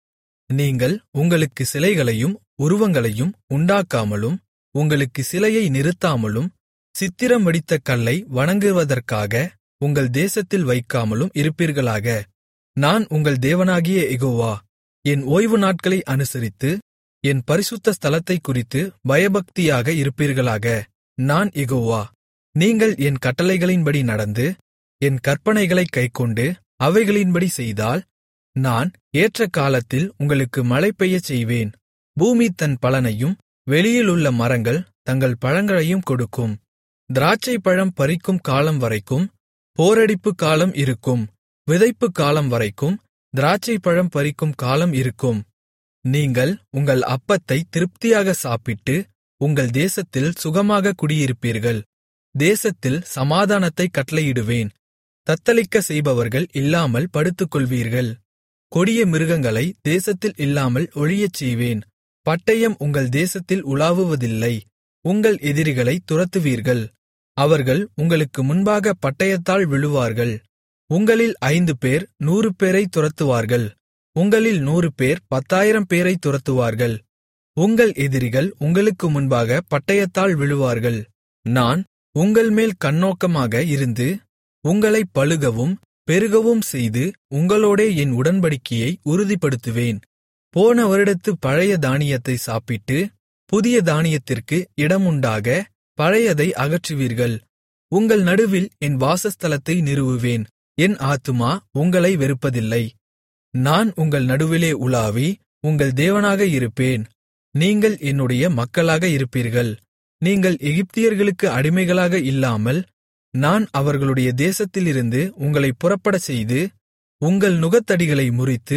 நீங்கள் உங்களுக்கு சிலைகளையும் உருவங்களையும் உண்டாக்காமலும் உங்களுக்கு சிலையை நிறுத்தாமலும் சித்திரம் வடித்த கல்லை வணங்குவதற்காக உங்கள் தேசத்தில் வைக்காமலும் இருப்பீர்களாக நான் உங்கள் தேவனாகிய யெகோவா என் ஓய்வு நாட்களை அனுசரித்து என் பரிசுத்த ஸ்தலத்தைக் குறித்து பயபக்தியாக இருப்பீர்களாக நான் யெகோவா நீங்கள் என் கட்டளைகளின்படி நடந்து என் கற்பனைகளைக் கைக்கொண்டு அவைகளின்படி செய்தால் நான் ஏற்ற காலத்தில் உங்களுக்கு மழை பெய்யச் செய்வேன் பூமி தன் பலனையும் வெளியிலுள்ள மரங்கள் தங்கள் பழங்களையும் கொடுக்கும் திராட்சை பழம் பறிக்கும் காலம் வரைக்கும் போரடிப்பு காலம் இருக்கும் விதைப்பு காலம் வரைக்கும் திராட்சை பழம் பறிக்கும் காலம் இருக்கும் நீங்கள் உங்கள் அப்பத்தை திருப்தியாக சாப்பிட்டு உங்கள் தேசத்தில் சுகமாக குடியிருப்பீர்கள் தேசத்தில் சமாதானத்தை கட்டளையிடுவேன் தத்தளிக்க செய்பவர்கள் இல்லாமல் படுத்துக்கொள்வீர்கள் கொடிய மிருகங்களை தேசத்தில் இல்லாமல் ஒழியச் செய்வேன் பட்டயம் உங்கள் தேசத்தில் உலாவுவதில்லை உங்கள் எதிரிகளை துரத்துவீர்கள் அவர்கள் உங்களுக்கு முன்பாக பட்டயத்தால் விழுவார்கள் உங்களில் ஐந்து பேர் நூறு பேரை துரத்துவார்கள் உங்களில் நூறு பேர் பத்தாயிரம் பேரை துரத்துவார்கள் உங்கள் எதிரிகள் உங்களுக்கு முன்பாக பட்டயத்தால் விழுவார்கள் நான் உங்கள்மேல் கண்ணோக்கமாக இருந்து உங்களை பழுகவும் பெருகவும் செய்து உங்களோடே என் உடன்படிக்கையை உறுதிப்படுத்துவேன் போன வருடத்து பழைய தானியத்தை சாப்பிட்டு புதிய தானியத்திற்கு இடமுண்டாக பழையதை அகற்றுவீர்கள் உங்கள் நடுவில் என் வாசஸ்தலத்தை நிறுவுவேன் என் ஆத்துமா உங்களை வெறுப்பதில்லை நான் உங்கள் நடுவிலே உலாவி உங்கள் தேவனாக இருப்பேன் நீங்கள் என்னுடைய மக்களாக இருப்பீர்கள் நீங்கள் எகிப்தியர்களுக்கு அடிமைகளாக இல்லாமல் நான் அவர்களுடைய தேசத்திலிருந்து உங்களைப் புறப்படச் செய்து உங்கள் நுகத்தடிகளை முறித்து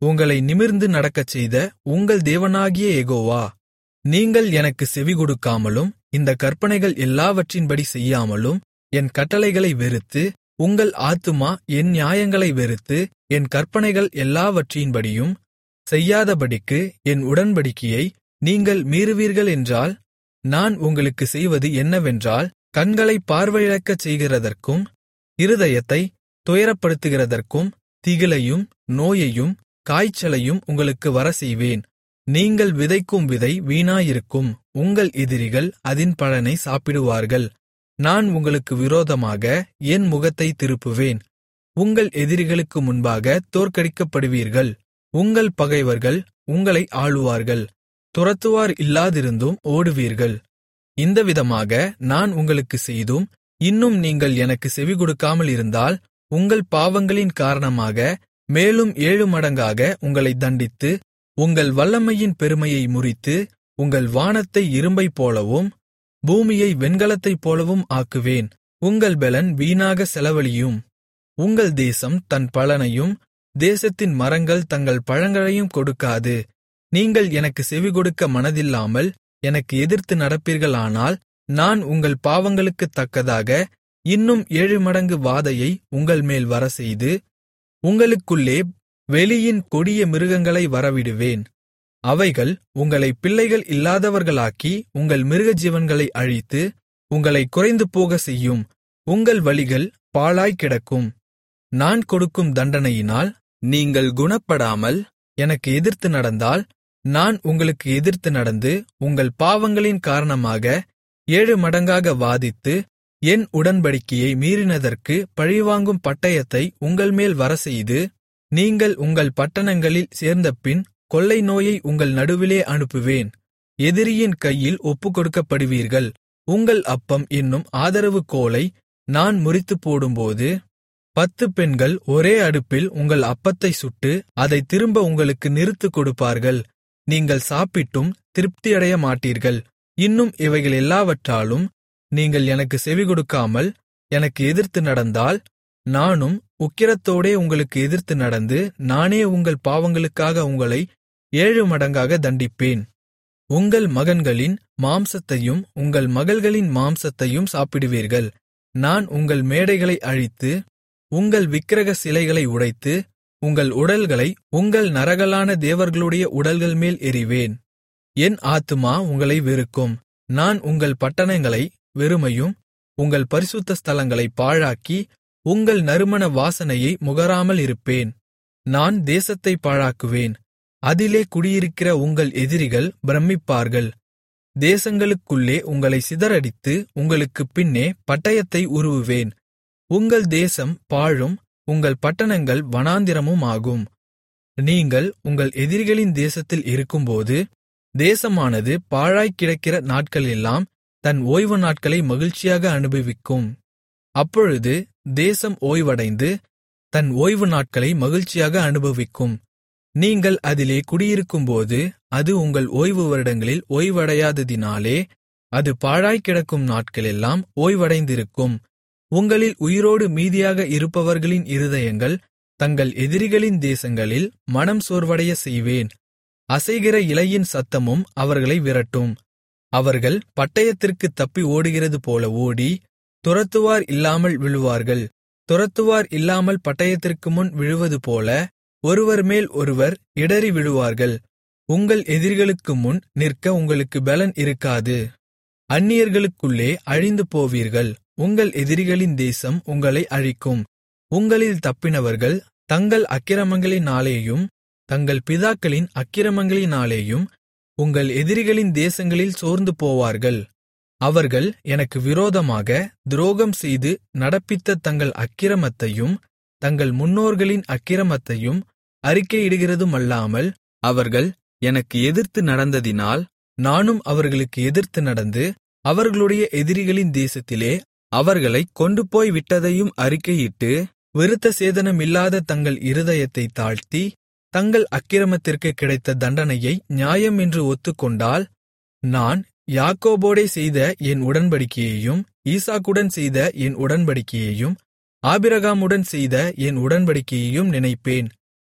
உங்களை நிமிர்ந்து நடக்கச் செய்த உங்கள் தேவனாகிய யெகோவா நீங்கள் எனக்கு செவிகொடுக்காமலும் இந்த கற்பனைகள் எல்லாவற்றின்படி செய்யாமலும் என் கட்டளைகளை வெறுத்து உங்கள் ஆத்துமா என் நியாயங்களை வெறுத்து என் கற்பனைகள் எல்லாவற்றின்படியும் செய்யாதபடிக்கு என் உடன்படிக்கையை நீங்கள் மீறுவீர்கள் என்றால் நான் உங்களுக்கு செய்வது என்னவென்றால் கண்களை பார்வையிழக்கச் செய்கிறதற்கும் இருதயத்தை துயரப்படுத்துகிறதற்கும் திகிலையும் நோயையும் காய்ச்சலையும் உங்களுக்கு வரச்செய்வேன் நீங்கள் விதைக்கும் விதை வீணாயிருக்கும் உங்கள் எதிரிகள் அதின் பலனை சாப்பிடுவார்கள் நான் உங்களுக்கு விரோதமாக என் முகத்தை திருப்புவேன் உங்கள் எதிரிகளுக்கு முன்பாக தோற்கடிக்கப்படுவீர்கள் உங்கள் பகைவர்கள் உங்களை ஆளுவார்கள் துரத்துவார் இல்லாதிருந்தும் ஓடுவீர்கள் இந்த விதமாக நான் உங்களுக்கு செய்தும் இன்னும் நீங்கள் எனக்கு செவிகொடுக்காமல் இருந்தால் உங்கள் பாவங்களின் காரணமாக மேலும் ஏழு மடங்காக உங்களை தண்டித்து உங்கள் வல்லமையின் பெருமையை முறித்து உங்கள் வானத்தை இரும்பைப் போலவும் பூமியை வெண்கலத்தைப் போலவும் ஆக்குவேன் உங்கள் பெலன் வீணாக செலவழியும் உங்கள் தேசம் தன் பலனையும் தேசத்தின் மரங்கள் தங்கள் பழங்களையும் கொடுக்காது நீங்கள் எனக்கு செவிகொடுக்க மனதில்லாமல் எனக்கு எதிர்த்து நடப்பீர்களானால் நான் உங்கள் பாவங்களுக்குத் தக்கதாக இன்னும் ஏழு மடங்கு வாதையை உங்கள் மேல் வரச்செய்து உங்களுக்குள்ளே வெளியின் கொடிய மிருகங்களை வரவிடுவேன் அவைகள் உங்களை பிள்ளைகள் இல்லாதவர்களாக்கி உங்கள் மிருகஜீவன்களை அழித்து உங்களை குறைந்து போக செய்யும் உங்கள் வழிகள் பாழாய் கிடக்கும் நான் கொடுக்கும் தண்டனையினால் நீங்கள் குணப்படாமல் எனக்கு எதிர்த்து நடந்தால் நான் உங்களுக்கு எதிர்த்து நடந்து உங்கள் பாவங்களின் காரணமாக ஏழு மடங்காக வாதித்து என் உடன்படிக்கையை மீறினதற்கு பழிவாங்கும் பட்டயத்தை உங்கள்மேல் வரச்செய்து நீங்கள் உங்கள் பட்டணங்களில் சேர்ந்தபின் கொள்ளை நோயை உங்கள் நடுவிலே அனுப்புவேன் எதிரியின் கையில் ஒப்புக்கொடுக்கப்படுவீர்கள் உங்கள் அப்பம் என்னும் ஆதரவு கோலை நான் முறித்துப் போடும்போது பத்து பெண்கள் ஒரே அடுப்பில் உங்கள் அப்பத்தை சுட்டு அதை திரும்ப உங்களுக்கு நிறுத்துக் கொடுப்பார்கள் நீங்கள் சாப்பிட்டும் திருப்தியடைய மாட்டீர்கள் இன்னும் இவைகள் எல்லாவற்றாலும் நீங்கள் எனக்கு செவிகொடுக்காமல் எனக்கு எதிர்த்து நடந்தால் நானும் உக்கிரத்தோடே உங்களுக்கு எதிர்த்து நடந்து நானே உங்கள் பாவங்களுக்காக உங்களை ஏழு மடங்காக தண்டிப்பேன் உங்கள் மகன்களின் மாம்சத்தையும் உங்கள் மகள்களின் மாம்சத்தையும் சாப்பிடுவீர்கள் நான் உங்கள் மேடைகளை அழித்து உங்கள் விக்கிரக சிலைகளை உடைத்து உங்கள் உடல்களை உங்கள் நரகலான தேவர்களுடைய உடல்கள் மேல் எறிவேன் என் ஆத்துமா உங்களை வெறுக்கும் நான் உங்கள் பட்டணங்களை வெறுமையும் உங்கள் பரிசுத்த ஸ்தலங்களை பாழாக்கி உங்கள் நறுமண வாசனையை முகராமல் இருப்பேன் நான் தேசத்தை பாழாக்குவேன் அதிலே குடியிருக்கிற உங்கள் எதிரிகள் பிரமிப்பார்கள் தேசங்களுக்குள்ளே உங்களை சிதறடித்து உங்களுக்குப் பின்னே பட்டயத்தை உருவுவேன் உங்கள் தேசம் பாழும் உங்கள் பட்டணங்கள் வனாந்திரமும் ஆகும் நீங்கள் உங்கள் எதிரிகளின் தேசத்தில் இருக்கும்போது தேசமானது பாழாய்க் கிடக்கிற நாட்களெல்லாம் தன் ஓய்வு நாட்களை மகிழ்ச்சியாக அனுபவிக்கும் அப்பொழுது தேசம் ஓய்வடைந்து தன் ஓய்வு நாட்களை மகிழ்ச்சியாக அனுபவிக்கும் நீங்கள் அதிலே குடியிருக்கும்போது அது உங்கள் ஓய்வு வருடங்களில் ஓய்வடையாததினாலே அது பாழாய்க் கிடக்கும் நாட்களெல்லாம் ஓய்வடைந்திருக்கும் உங்களில் உயிரோடு மீதியாக இருப்பவர்களின் இருதயங்கள் தங்கள் எதிரிகளின் தேசங்களில் மனம் சோர்வடைய செய்வேன் அசைகிற இலையின் சத்தமும் அவர்களை விரட்டும் அவர்கள் பட்டயத்திற்குத் தப்பி ஓடுகிறது போல ஓடி துரத்துவார் இல்லாமல் விழுவார்கள் துரத்துவார் இல்லாமல் பட்டயத்திற்கு முன் விழுவது போல ஒருவர் மேல் ஒருவர் இடறி விழுவார்கள் உங்கள் எதிரிகளுக்கு முன் நிற்க உங்களுக்கு பலன் இருக்காது அந்நியர்களுக்குள்ளே அழிந்து போவீர்கள் உங்கள் எதிரிகளின் தேசம் உங்களை அழிக்கும் உங்களில் தப்பினவர்கள் தங்கள் அக்கிரமங்களினாலேயும் தங்கள் பிதாக்களின் அக்கிரமங்களினாலேயும் உங்கள் எதிரிகளின் தேசங்களில் சோர்ந்து போவார்கள் அவர்கள் எனக்கு விரோதமாக துரோகம் செய்து நடப்பித்த தங்கள் அக்கிரமத்தையும் தங்கள் முன்னோர்களின் அக்கிரமத்தையும் அறிக்கையிடுகிறதுமல்லாமல் அவர்கள் எனக்கு எதிர்த்து நடந்ததினால் நானும் அவர்களுக்கு எதிர்த்து நடந்து அவர்களுடைய எதிரிகளின் தேசத்திலே அவர்களைக் கொண்டுபோய் விட்டதையும் அறிக்கையிட்டு விருத்த சேதனமில்லாத தங்கள் இருதயத்தைத் தாழ்த்தி தங்கள் அக்கிரமத்திற்கு கிடைத்த தண்டனையை நியாயம் என்று ஒத்துக்கொண்டால் நான் யாக்கோபோடே செய்த என் உடன்படிக்கையையும் ஈசாக்குடன் செய்த என் உடன்படிக்கையையும் ஆபிரகாமுடன் செய்த என் உடன்படிக்கையையும் நினைப்பேன்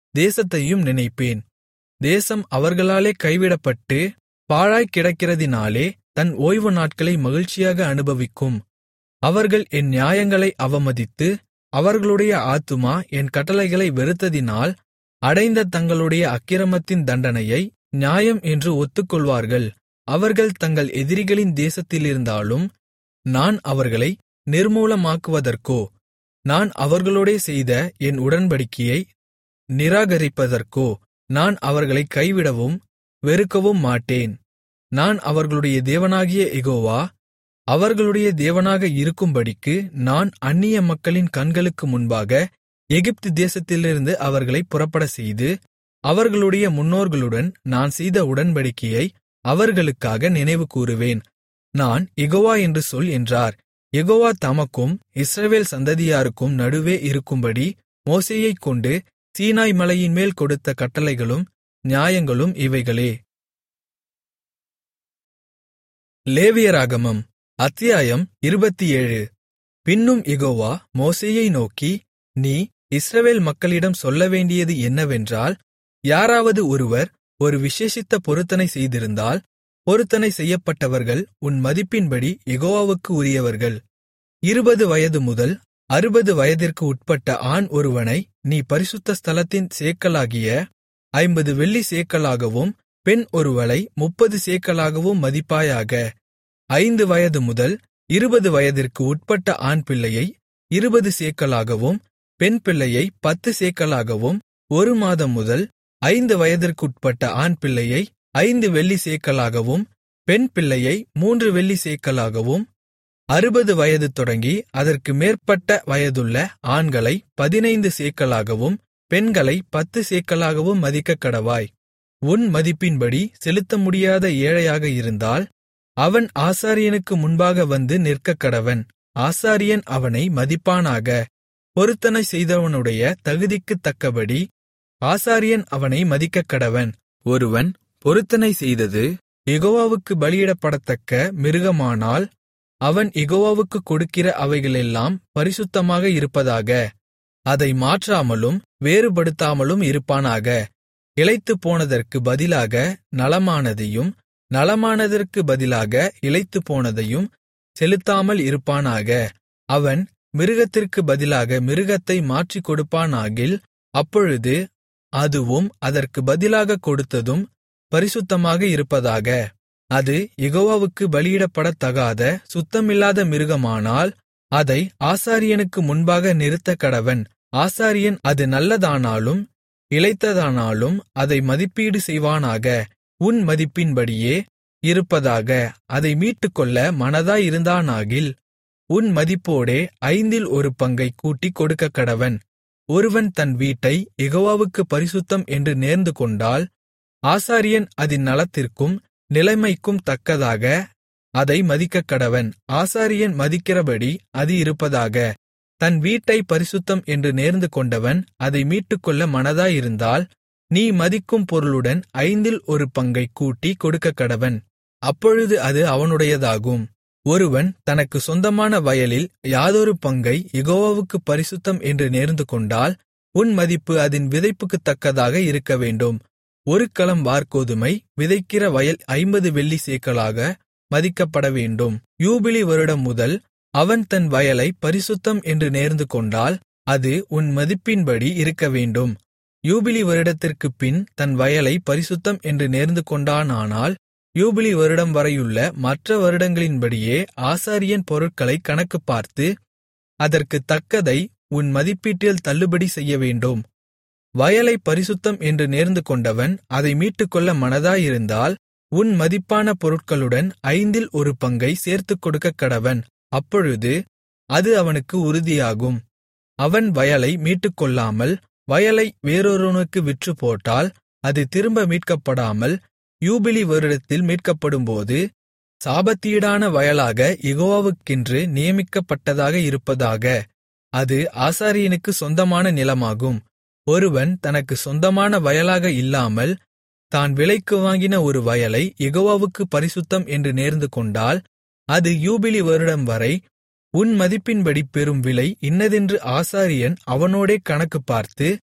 தேசத்தையும் நினைப்பேன் தேசம் அவர்களாலே கைவிடப்பட்டு பாழாய்க் கிடக்கிறதினாலே தன் ஓய்வு நாட்களை மகிழ்ச்சியாக அனுபவிக்கும் அவர்கள் என் நியாயங்களை அவமதித்து அவர்களுடைய ஆத்துமா என் கட்டளைகளை வெறுத்ததினால் அடைந்த தங்களுடைய அக்கிரமத்தின் தண்டனையை நியாயம் என்று ஒத்துக்கொள்வார்கள் அவர்கள் தங்கள் எதிரிகளின் தேசத்திலிருந்தாலும் நான் அவர்களை நிர்மூலமாக்குவதற்கோ நான் அவர்களோடே செய்த என் உடன்படிக்கையை நிராகரிப்பதற்கோ நான் அவர்களை கைவிடவும் வெறுக்கவும் மாட்டேன் நான் அவர்களுடைய தேவனாகிய யெகோவா அவர்களுடைய தேவனாக இருக்கும்படிக்கு நான் அந்நிய மக்களின் கண்களுக்கு முன்பாக எகிப்து தேசத்திலிருந்து அவர்களை புறப்படச்செய்து அவர்களுடைய முன்னோர்களுடன் நான் செய்த உடன்படிக்கையை அவர்களுக்காக நினைவுகூருவேன் நான் யெகோவா என்று சொல் என்றார் யெகோவா தமக்கும் இஸ்ரவேல் சந்ததியாருக்கும் நடுவே இருக்கும்படி மோசேயைக் கொண்டு சீனாய் மலையின்மேல் கொடுத்த கட்டளைகளும் நியாயங்களும் இவைகளே லேவியராகமம் அத்தியாயம் இருபத்தேழு பின்னும் யெகோவா மோசேயை நோக்கி நீ இஸ்ரவேல் மக்களிடம் சொல்லவேண்டியது என்னவென்றால் யாராவது ஒருவர் ஒரு விசேஷித்த பொருத்தனை செய்திருந்தால் பொருத்தனை செய்யப்பட்டவர்கள் உன் மதிப்பின்படி யெகோவாவுக்கு உரியவர்கள் இருபது வயது முதல் அறுபது வயதிற்கு உட்பட்ட ஆண் ஒருவனை நீ பரிசுத்த ஸ்தலத்தின் சேக்கலாகிய ஐம்பது வெள்ளி சேக்கலாகவும் பெண் ஒருவளை முப்பது சேக்கலாகவும் மதிப்பாயாக ஐந்து வயது முதல் இருபது வயதிற்கு உட்பட்ட ஆண் பிள்ளையை இருபது சேக்கலாகவும் பெண் பிள்ளையை பத்து சேக்கலாகவும் ஒரு மாதம் முதல் ஐந்து வயதிற்குட்பட்ட ஆண் பிள்ளையை ஐந்து வெள்ளி சேக்கலாகவும் பெண் பிள்ளையை மூன்று வெள்ளி சேக்கலாகவும் அறுபது வயது தொடங்கி அதற்கு மேற்பட்ட வயதுள்ள ஆண்களை பதினைந்து சேக்கலாகவும் பெண்களை பத்து சேக்கலாகவும் மதிக்கக்கடவாய் உன் மதிப்பின்படி செலுத்த முடியாத ஏழையாக இருந்தால் அவன் ஆசாரியனுக்கு முன்பாக வந்து நிற்கக்கடவன் ஆசாரியன் அவனை மதிப்பானாக பொருத்தனை செய்தவனுடைய தகுதிக்குத் தக்கபடி ஆசாரியன் அவனை மதிக்கக்கடவன் ஒருவன் பொருத்தனை செய்தது யெகோவாவுக்கு பலியிடப்படத்தக்க மிருகமானால் அவன் யெகோவாவுக்குக் கொடுக்கிற அவைகளெல்லாம் பரிசுத்தமாக இருப்பதாக அதை மாற்றாமலும் வேறுபடுத்தாமலும் இருப்பானாக இளைத்துப் போனதற்கு பதிலாக நலமானதையும் நலமானதற்கு பதிலாக இளைத்துப் போனதையும் செலுத்தாமல் இருப்பானாக அவன் மிருகத்திற்கு பதிலாக மிருகத்தை மாற்றிக் கொடுப்பானாகில் அப்பொழுது அதுவும் அதற்கு பதிலாக கொடுத்ததும் பரிசுத்தமாக இருப்பதாக அது யெகோவாவுக்கு பலியிடப்படத்தகாத சுத்தமில்லாத மிருகமானால் அதை ஆசாரியனுக்கு முன்பாக நிறுத்தக்கடவன் ஆசாரியன் அது நல்லதானாலும் இளைத்ததானாலும் அதை மதிப்பீடு செய்வானாக உன் மதிப்பின்படியே இருப்பதாக அதை மீட்டுக்கொள்ள மனதாயிருந்தானாகில் உன் மதிப்போடே ஐந்தில் ஒரு பங்கைக் கூட்டிக் கொடுக்கக்கடவன் ஒருவன் தன் வீட்டை யெகோவாவுக்கு பரிசுத்தம் என்று நேர்ந்து கொண்டால் ஆசாரியன் அதின் நலத்திற்கும் நிலைமைக்கும் தக்கதாக அதை மதிக்கக்கடவன் ஆசாரியன் மதிக்கிறபடி அது இருப்பதாக தன் வீட்டை பரிசுத்தம் என்று நேர்ந்து கொண்டவன் அதை மீட்டுக்கொள்ள மனதாயிருந்தால் நீ மதிக்கும் பொருளுடன் ஐந்தில் ஒரு பங்கைக் கூட்டி கொடுக்கக்கடவன் அப்பொழுது அது அவனுடையதாகும் ஒருவன் தனக்கு சொந்தமான வயலில் யாதொரு பங்கை யெகோவாவுக்கு பரிசுத்தம் என்று நேர்ந்து கொண்டால் உன் மதிப்பு அதன் விதைப்புக்குத் தக்கதாக இருக்கவேண்டும் ஒரு களம் வார்கோதுமை விதைக்கிற வயல் ஐம்பது வெள்ளி சேக்கலாக மதிக்கப்படவேண்டும் யூபிலி வருடம் முதல் அவன் தன் வயலை பரிசுத்தம் என்று நேர்ந்து கொண்டால் அது உன் மதிப்பின்படி இருக்கவேண்டும் யூபிலி வருடத்திற்குப் பின் தன் வயலை பரிசுத்தம் என்று நேர்ந்து கொண்டானானால் யூபிலி வருடம் வரையுள்ள மற்ற வருடங்களின்படியே ஆசாரியன் பொருட்களை கணக்கு பார்த்து அதற்குத் தக்கதை உன் மதிப்பீட்டில் தள்ளுபடி செய்யவேண்டும் வயலை பரிசுத்தம் என்று நேர்ந்து கொண்டவன் அதை மீட்டுக்கொள்ள மனதாயிருந்தால் உன் மதிப்பான பொருட்களுடன் ஐந்தில் ஒரு பங்கை சேர்த்துக் கொடுக்கக் கடவன் அப்பொழுது அது அவனுக்கு உறுதியாகும் அவன் வயலை மீட்டுக்கொள்ளாமல் வயலை வேறொருவனுக்கு விற்று போட்டால் அது திரும்ப மீட்கப்படாமல் யூபிலி வருடத்தில் மீட்கப்படும்போது சாபத்தீடான வயலாக யெகோவாவுக்கென்று நியமிக்கப்பட்டதாக இருப்பதாக அது ஆசாரியனுக்கு சொந்தமான நிலமாகும் ஒருவன் தனக்கு சொந்தமான வயலாக இல்லாமல் தான் விலைக்கு வாங்கின ஒரு வயலை யெகோவாவுக்கு பரிசுத்தம் என்று நேர்ந்து கொண்டால் அது யூபிலி வருடம் வரை உன் மதிப்பின்படி பெறும் விலை இன்னதென்று ஆசாரியன் அவனோடே கணக்கு பார்த்து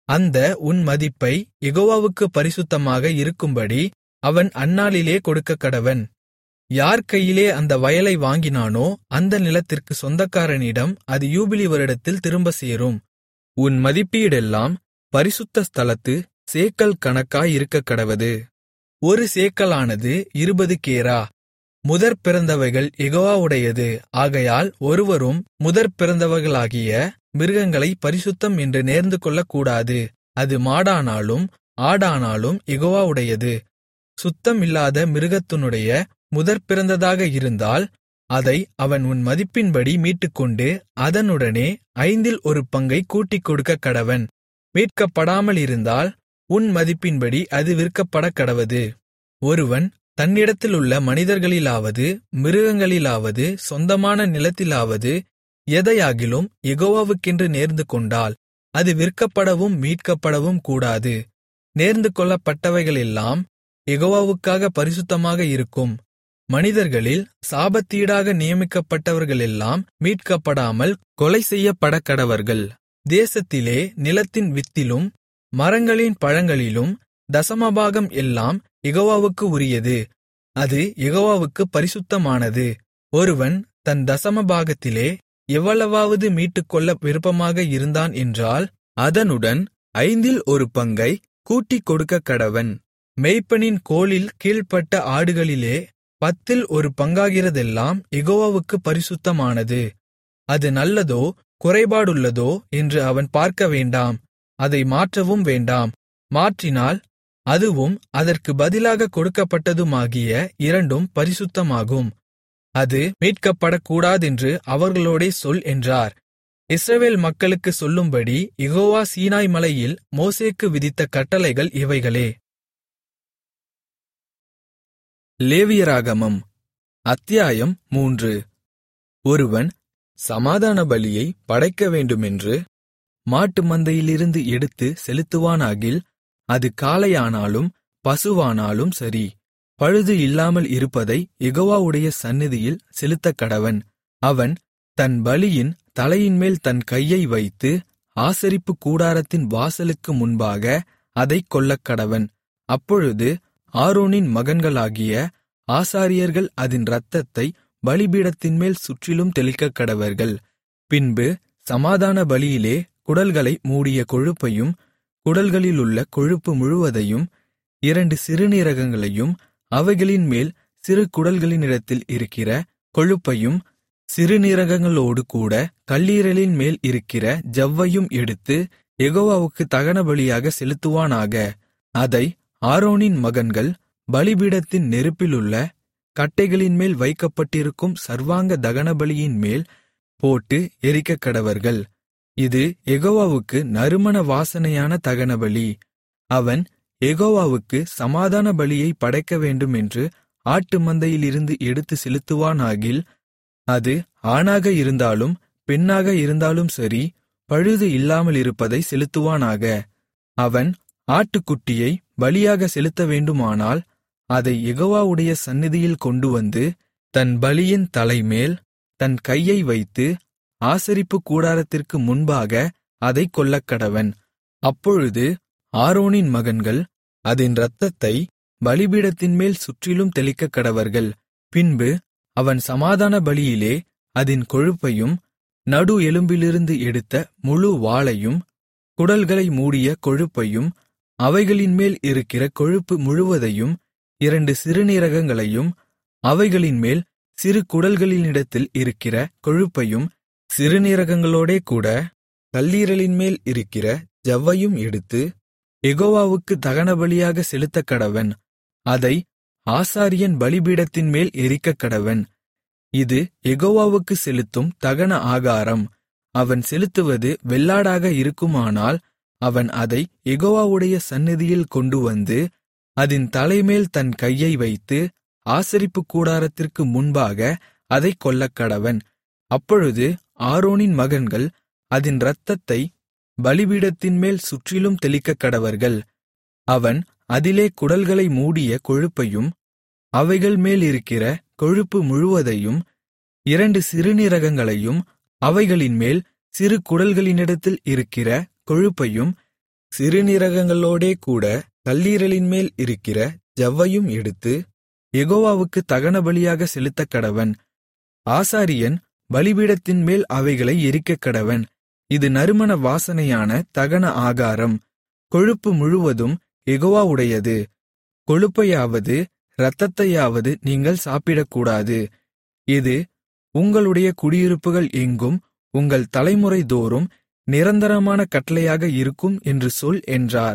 அந்த உன் மதிப்பை யெகோவாவுக்குப் பரிசுத்தமாக இருக்கும்படி அவன் அந்நாளிலே கொடுக்கக்கடவன் யார் கையிலே அந்த வயலை வாங்கினானோ அந்த நிலத்திற்கு சொந்தக்காரனிடம் அது யூபிலி வருடத்தில் திரும்ப சேரும் உன் மதிப்பீடெல்லாம் பரிசுத்த ஸ்தலத்து சேக்கல் கணக்காயிருக்கக்கடவது ஒரு சேக்கலானது இருபது கேரா முதற் பிறந்தவைகள் யெகோவாவுடையது ஆகையால் ஒருவரும் முதற் பிறந்தவைகளாகிய மிருகங்களை பரிசுத்தம் என்று நேர்ந்து கொள்ளக்கூடாது அது மாடானாலும் ஆடானாலும் யெகோவாவுடையது சுத்தம் இல்லாத மிருகத்தினுடைய முதற் பிறந்ததாக இருந்தால் அதை அவன் உன் மதிப்பின்படி மீட்டுக்கொண்டு அதனுடனே ஐந்தில் ஒரு பங்கை கூட்டிக் கொடுக்கக் கடவன் மீட்கப்படாமல் இருந்தால் உன் மதிப்பின்படி அது விற்கப்படக் கடவது ஒருவன் தன்னிடத்திலுள்ள மனிதர்களிலாவது மிருகங்களிலாவது சொந்தமான நிலத்திலாவது எதையாகிலும் யெகோவாவுக்கென்று நேர்ந்து கொண்டால் அது விற்கப்படவும் மீட்கப்படவும் கூடாது நேர்ந்து கொள்ளப்பட்டவைகளெல்லாம் யெகோவாவுக்காக பரிசுத்தமாக இருக்கும் மனிதர்களில் சாபத்தீடாக நியமிக்கப்பட்டவர்களெல்லாம் மீட்கப்படாமல் கொலை செய்யப்படக்கடவர்கள் தேசத்திலே நிலத்தின் வித்திலும் மரங்களின் பழங்களிலும் தசமபாகம் எல்லாம் யெகோவாவுக்கு உரியது அது யெகோவாவுக்கு பரிசுத்தமானது ஒருவன் தன் தசமபாகத்திலே எவ்வளவாவது மீட்டுக்கொள்ள விருப்பமாக இருந்தான் என்றால் அதனுடன் ஐந்தில் ஒரு பங்கை கூட்டிக் கொடுக்கக் கடவன் மேய்ப்பனின் கோலில் கீழ்ப்பட்ட ஆடுகளிலே பத்தில் ஒரு பங்காகிறதெல்லாம் யெகோவாவுக்கு பரிசுத்தமானது அது நல்லதோ குறைபாடுள்ளதோ என்று அவன் பார்க்க வேண்டாம் அதை மாற்றவும் வேண்டாம் மாற்றினால் அதுவும் அதற்கு பதிலாக கொடுக்கப்பட்டதுமாகிய இரண்டும் பரிசுத்தமாகும் அது மீட்கப்படக்கூடாதென்று அவர்களோடே சொல் என்றார் இஸ்ரவேல் மக்களுக்கு சொல்லும்படி யெகோவா சீனாய் மலையில் மோசேக்கு விதித்த கட்டளைகள் இவைகளே லேவியராகமம் அத்தியாயம் மூன்று ஒருவன் சமாதான பலியை படைக்க வேண்டுமென்று மாட்டு மந்தையிலிருந்து எடுத்து செலுத்துவானாகில் அது காளையானாலும் பசுவானாலும் சரி பழுது இல்லாமல் இருப்பதை யெகோவாவுடைய சந்நிதியில் செலுத்தக்கடவன் அவன் தன் பலியின் தலையின்மேல் தன் கையை வைத்து ஆசரிப்பு கூடாரத்தின் வாசலுக்கு முன்பாக அதைக் கொல்லக்கடவன் அப்பொழுது ஆரோனின் மகன்களாகிய ஆசாரியர்கள் அதின் இரத்தத்தை பலிபீடத்தின்மேல் சுற்றிலும் தெளிக்கக்கடவர்கள் பின்பு சமாதான பலியிலே குடல்களை மூடிய கொழுப்பையும் குடல்களிலுள்ள கொழுப்பு முழுவதையும் இரண்டு சிறுநீரகங்களையும் அவைகளின் மேல் சிறு குடல்களினிடத்தில் இருக்கிற கொழுப்பையும் சிறுநீரகங்களோடு கூட கல்லீரலின் மேல் இருக்கிற ஜவ்வையும் எடுத்து யெகோவாவுக்கு தகனபலியாக செலுத்துவானாக அதை ஆரோனின் மகன்கள் பலிபீடத்தின் நெருப்பிலுள்ள கட்டைகளின்மேல் வைக்கப்பட்டிருக்கும் சர்வாங்க தகனபலியின் மேல் போட்டு எரிக்கக்கடவர்கள் இது யெகோவாவுக்கு நறுமண வாசனையான தகனபலி அவன் யெகோவாவுக்கு சமாதான பலியை படைக்க வேண்டுமென்று ஆட்டு மந்தையிலிருந்து எடுத்து செலுத்துவானாகில் அது ஆணாக இருந்தாலும் பெண்ணாக இருந்தாலும் சரி பழுது இல்லாமலிருப்பதை செலுத்துவானாக அவன் ஆட்டுக்குட்டியை பலியாக செலுத்த வேண்டுமானால் அதை யெகோவாவுடைய சந்நிதியில் கொண்டுவந்து தன் பலியின் தலைமேல் தன் கையை வைத்து ஆசரிப்பு கூடாரத்திற்கு முன்பாக அதைக் கொல்லக்கடவன் அப்பொழுது ஆரோனின் மகன்கள் அதன் இரத்தத்தை பலிபீடத்தின்மேல் சுற்றிலும் தெளிக்கக்கடவர்கள் பின்பு அவன் சமாதான பலியிலே அதின் கொழுப்பையும் நடு எலும்பிலிருந்து எடுத்த முழு வாளையும் குடல்களை மூடிய கொழுப்பையும் அவைகளின்மேல் இருக்கிற கொழுப்பு முழுவதையும் இரண்டு சிறுநீரகங்களையும் அவைகளின்மேல் சிறு குடல்களினிடத்தில் இருக்கிற கொழுப்பையும் சிறுநீரகங்களோடே கூட கல்லீரலின்மேல் இருக்கிற ஜவ்வையும் எடுத்து யெகோவாவுக்கு தகனபலியாக செலுத்தக்கடவன் அதை ஆசாரியன் பலிபீடத்தின்மேல் எரிக்கக்கடவன் இது யெகோவாவுக்கு செலுத்தும் தகன ஆகாரம் அவன் செலுத்துவது வெள்ளாடாக இருக்குமானால் அவன் அதை யெகோவாவுடைய சந்நிதியில் கொண்டுவந்து அதின் தலைமேல் தன் கையை வைத்து ஆசரிப்பு கூடாரத்திற்கு முன்பாக அதைக் கொல்லக்கடவன் அப்பொழுது ஆரோனின் மகன்கள் அதின் இரத்தத்தை பலிபீடத்தின்மேல் சுற்றிலும் தெளிக்கக்கடவர்கள் அவன் அதிலே குடல்களை மூடிய கொழுப்பையும் அவைகள் மேலிருக்கிற கொழுப்பு முழுவதையும் இரண்டு சிறுநீரகங்களையும் அவைகளின்மேல் சிறு குடல்களினிடத்தில் இருக்கிற கொழுப்பையும் சிறுநீரகங்களோடே கூட கல்லீரலின்மேல் இருக்கிற ஜவ்வையும் எடுத்து யெகோவாவுக்கு தகனபலியாக செலுத்தக்கடவன் ஆசாரியன் பலிபீடத்தின்மேல் அவைகளை எரிக்கக்கடவன் இது நறுமண வாசனையான தகன ஆகாரம் கொழுப்பு முழுவதும் யெகோவாவுடையது கொழுப்பையாவது இரத்தத்தையாவது நீங்கள் சாப்பிடக்கூடாது இது உங்களுடைய குடியிருப்புகள் எங்கும் உங்கள் தலைமுறை தோறும் நிரந்தரமான கட்டளையாக இருக்கும் என்று சொல் என்றார்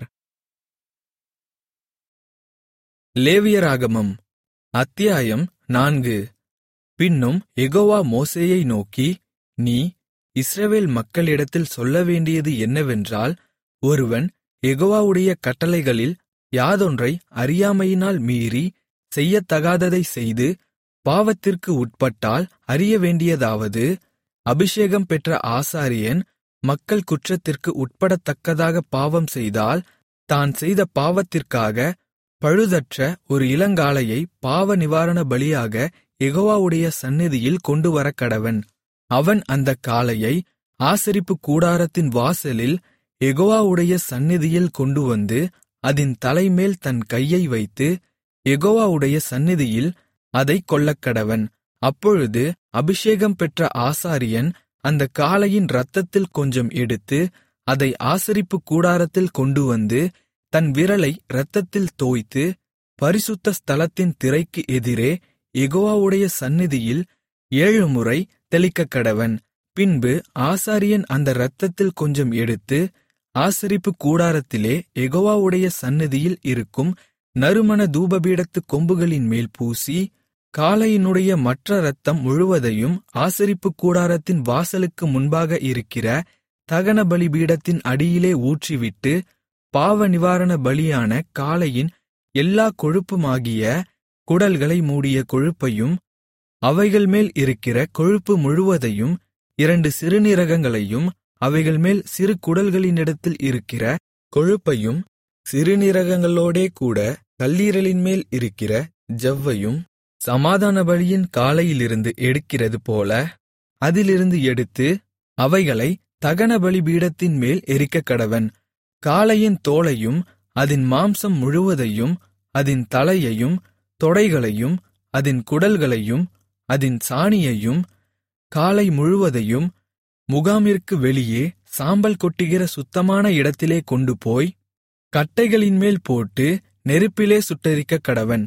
லேவியராகமம் அத்தியாயம் நான்கு பின்னும் யெகோவா மோசேயை நோக்கி நீ இஸ்ரவேல் மக்களிடத்தில் சொல்லவேண்டியது என்னவென்றால் ஒருவன் யெகோவாவுடைய கட்டளைகளில் யாதொன்றை அறியாமையினால் மீறி செய்யத்தகாததை செய்து பாவத்திற்கு உட்பட்டால் அறியவேண்டியதாவது அபிஷேகம் பெற்ற ஆசாரியன் மக்கள் குற்றத்திற்கு உட்படத்தக்கதாக பாவம் செய்தால் தான் செய்த பாவத்திற்காக பழுதற்ற ஒரு இளங்காளையை பாவ நிவாரண பலியாக யெகோவாவுடைய சந்நிதியில் கொண்டுவரக்கடவன் அவன் அந்தக் காளையை ஆசரிப்பு கூடாரத்தின் வாசலில் யெகோவாவுடைய சந்நிதியில் கொண்டுவந்து அதின் தலைமேல் தன் கையை வைத்து யெகோவாவுடைய சந்நிதியில் அதைக் கொல்லக்கடவன் அப்பொழுது அபிஷேகம் பெற்ற ஆசாரியன் அந்தக் காளையின் இரத்தத்தில் கொஞ்சம் எடுத்து அதை ஆசரிப்பு கூடாரத்தில் கொண்டுவந்து தன் விரலை இரத்தத்தில் தோய்த்து பரிசுத்த ஸ்தலத்தின் திரைக்கு எதிரே யெகோவாவுடைய சந்நிதியில் ஏழுமுறை தெளிக்கக்கடவன் பின்பு ஆசாரியன் அந்த இரத்தத்தில் கொஞ்சம் எடுத்து ஆசரிப்பு கூடாரத்திலே யெகோவாவுடைய சந்நிதியில் இருக்கும் நறுமண தூபபீடத்து கொம்புகளின் மேல் பூசி காளையினுடைய மற்ற இரத்தம் முழுவதையும் ஆசரிப்பு கூடாரத்தின் வாசலுக்கு முன்பாக இருக்கிற தகன பலிபீடத்தின் அடியிலே ஊற்றிவிட்டு பாவ நிவாரண பலியான காளையின் எல்லா கொழுப்புமாகிய குடல்களை மூடிய கொழுப்பையும் அவைகள் மேல் இருக்கிற கொழுப்பு முழுவதையும் இரண்டு சிறுநீரகங்களையும் அவைகள் மேல் சிறு குடல்களினிடத்தில் இருக்கிற கொழுப்பையும் சிறுநீரகங்களோடே கூட கல்லீரலின்மேல் இருக்கிற ஜவ்வையும் சமாதான பலியின் காலையிலிருந்து எடுக்கிறது போல அதிலிருந்து எடுத்து அவைகளை தகன பலிபீடத்தின் மேல் எரிக்கக்கடவன் காளையின் தோலையும் அதின் மாம்சம் முழுவதையும் அதின் தலையையும் தொடைகளையும் அதின் குடல்களையும் அதின் சாணியையும் காலை முழுவதையும் முகாமிற்கு வெளியே சாம்பல் கொட்டுகிற சுத்தமான இடத்திலே கொண்டு போய் கட்டைகளின்மேல் போட்டு நெருப்பிலே சுட்டெரிக்கக் கடவன்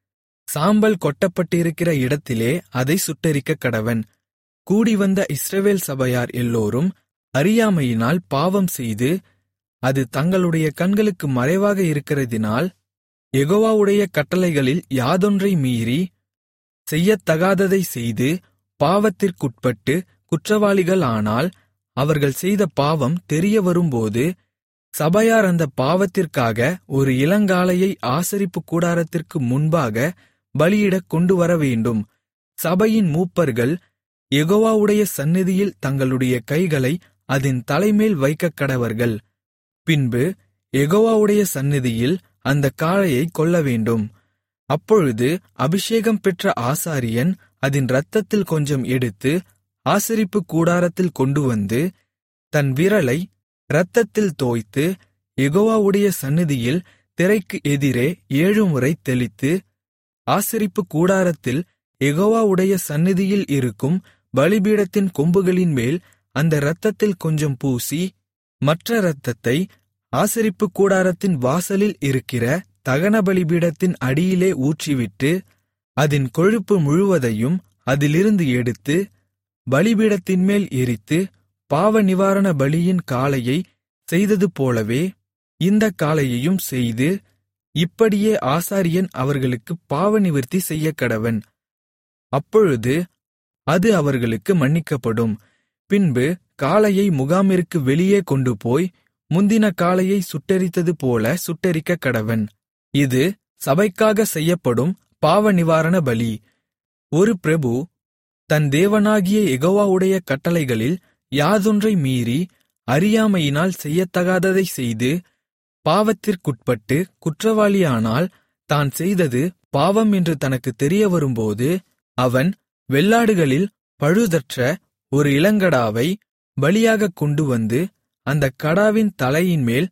சாம்பல் கொட்டப்பட்டிருக்கிற இடத்திலே அதை சுட்டெரிக்கக் கடவன் கூடிவந்த இஸ்ரவேல் சபையார் எல்லோரும் அறியாமையினால் பாவம் செய்து அது தங்களுடைய கண்களுக்கு மறைவாக இருக்கிறதினால் யெகோவாவுடைய கட்டளைகளில் யாதொன்றை மீறி செய்யத்தகாததை செய்து பாவத்திற்குட்பட்டு குற்றவாளிகளானால் அவர்கள் செய்த பாவம் தெரியவரும்போது சபையார் அந்த பாவத்திற்காக ஒரு இளங்காளையை ஆசரிப்பு கூடாரத்திற்கு முன்பாக பலியிடக் கொண்டுவரவேண்டும் சபையின் மூப்பர்கள் யெகோவாவுடைய சந்நிதியில் தங்களுடைய கைகளை அதின் தலைமேல் வைக்கக்கடவர்கள் பின்பு யெகோவாவுடைய சந்நிதியில் அந்தக் காளையைக் கொல்லவேண்டும் அப்பொழுது அபிஷேகம் பெற்ற ஆசாரியன் அதின் இரத்தத்தில் கொஞ்சம் எடுத்து ஆசரிப்பு கூடாரத்தில் கொண்டுவந்து தன் விரலை இரத்தத்தில் தோய்த்து யெகோவாவுடைய சந்நிதியில் திரைக்கு எதிரே ஏழுமுறை தெளித்து ஆசரிப்பு கூடாரத்தில் யெகோவாவுடைய சந்நிதியில் இருக்கும் பலிபீடத்தின் கொம்புகளின் மேல் அந்த இரத்தத்தில் கொஞ்சம் பூசி மற்ற இரத்தத்தை ஆசரிப்பு கூடாரத்தின் வாசலில் இருக்கிற தகன பலிபீடத்தின் அடியிலே ஊற்றிவிட்டு அதின் கொழுப்பு முழுவதையும் அதிலிருந்து எடுத்து பலிபீடத்தின்மேல் எரித்து பாவ நிவாரண பலியின் காளையை செய்தது போலவே இந்தக் காளையையும் செய்து இப்படியே ஆசாரியன் அவர்களுக்கு பாவநிவிர்த்தி செய்யக்கடவன் அப்பொழுது அது அவர்களுக்கு மன்னிக்கப்படும் பின்பு காளையை முகாமிற்கு வெளியே கொண்டுபோய் முந்தின காளையை சுட்டெரித்தது போல சுட்டெரிக்கக் கடவன் இது சபைக்காக செய்யப்படும் பாவ நிவாரண பலி ஒரு பிரபு தன் தேவனாகிய யெகோவாவுடைய கட்டளைகளில் யாதொன்றை மீறி அறியாமையினால் செய்யத்தகாததை செய்து பாவத்திற்குட்பட்டு குற்றவாளியானால் தான் செய்தது பாவம் என்று தனக்குத் தெரியவரும்போது அவன் வெள்ளாடுகளில் பழுதற்ற ஒரு இளங்கடாவை பலியாகக் கொண்டுவந்து அந்தக் கடாவின் தலையின்மேல்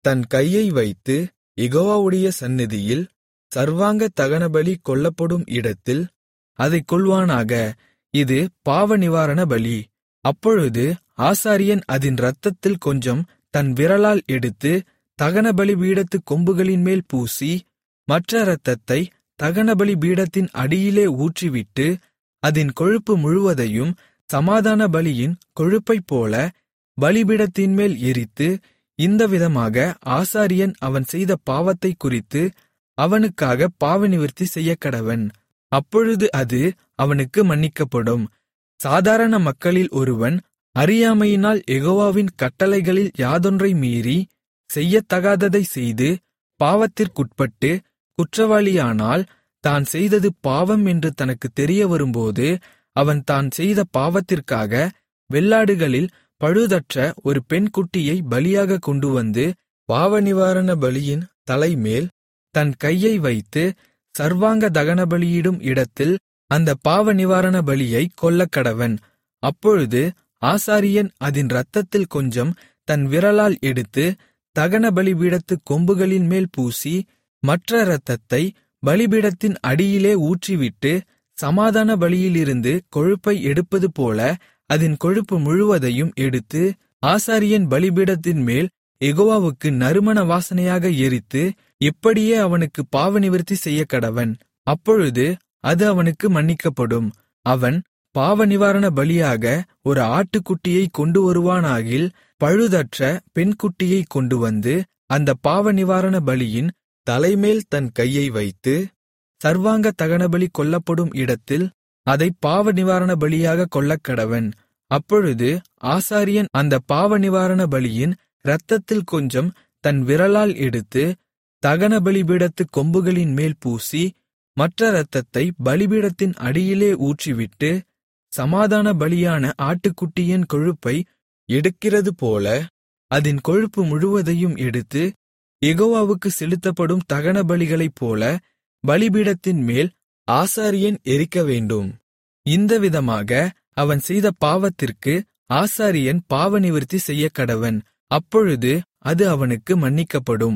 தன் கையை வைத்து யெகோவாவுடைய சந்நிதியில் சர்வாங்க தகனபலி கொல்லப்படும் இடத்தில் அதைக் கொல்வானாக இது பாவநிவாரண பலி அப்பொழுது ஆசாரியன் அதின் இரத்தத்தில் கொஞ்சம் தன் விரலால் எடுத்து தகனபலி பீடத்துக் கொம்புகளின்மேல் பூசி மற்ற இரத்தத்தை தகனபலி பீடத்தின் அடியிலே ஊற்றிவிட்டு அதின் கொழுப்பு முழுவதையும் சமாதான பலியின் கொழுப்பைப்போல பலிபீடத்தின்மேல் எரித்து இந்த விதமாக ஆசாரியன் அவன் செய்த பாவத்தைக் குறித்து அவனுக்காக பாவநிவிர்த்தி செய்யக்கடவன் அப்பொழுது அது அவனுக்கு மன்னிக்கப்படும் சாதாரண மக்களில் ஒருவன் அறியாமையினால் யெகோவாவின் கட்டளைகளில் யாதொன்றை மீறி செய்யத்தகாததை செய்து பாவத்திற்குட்பட்டு குற்றவாளியானால் தான் செய்தது பாவம் என்று தனக்குத் தெரியவரும்போது அவன் தான் செய்த பாவத்திற்காக வெள்ளாடுகளில் பழுதற்ற ஒரு பெண்குட்டியை பலியாகக் கொண்டுவந்து பாவநிவாரண பலியின் தலைமேல் தன் கையை வைத்து சர்வாங்க தகனபலியிடும் இடத்தில் அந்த பாவநிவாரண பலியைக் கொல்லக்கடவன் அப்பொழுது ஆசாரியன் அதின் இரத்தத்தில் கொஞ்சம் தன் விரலால் எடுத்து தகன பலிபீடத்துக் கொம்புகளின் மேல் பூசி மற்ற இரத்தத்தை பலிபீடத்தின் அடியிலே ஊற்றிவிட்டு சமாதான பலியிலிருந்து கொழுப்பை எடுப்பதுபோல அதின் கொழுப்பு முழுவதையும் எடுத்து ஆசாரியன் பலிபீடத்தின் மேல் யெகோவாவுக்கு நறுமண வாசனையாக எரித்து இப்படியே அவனுக்கு பாவநிவிர்த்தி செய்யக்கடவன் அப்பொழுது அது அவனுக்கு மன்னிக்கப்படும் அவன் பாவநிவாரண பலியாக ஒரு ஆட்டுக்குட்டியைக் கொண்டு வருவானாகில் பழுதற்ற பெண்குட்டியைக் கொண்டுவந்து அந்த பாவநிவாரண பலியின் தலைமேல் தன் கையை வைத்து சர்வாங்க தகனபலி கொல்லப்படும் இடத்தில் அதை பாவநிவாரண பலியாக கொல்லக்கடவன் அப்பொழுது ஆசாரியன் அந்த பாவநிவாரண பலியின் இரத்தத்தில் கொஞ்சம் தன் விரலால் எடுத்து தகன பலிபீடத்துக் கொம்புகளின் மேல் பூசி மற்ற இரத்தத்தை பலிபீடத்தின் அடியிலே ஊற்றிவிட்டு சமாதான பலியான ஆட்டுக்குட்டியின் கொழுப்பை எடுக்கிறதுபோல அதின் கொழுப்பு முழுவதையும் எடுத்து யெகோவாவுக்கு செலுத்தப்படும் தகன பலிகளைப் போல பலிபீடத்தின் மேல் ஆசாரியன் எரிக்கவேண்டும் இந்த விதமாக அவன் செய்த பாவத்திற்கு ஆசாரியன் பாவநிவிர்த்தி செய்யக்கடவன் அப்பொழுது அது அவனுக்கு மன்னிக்கப்படும்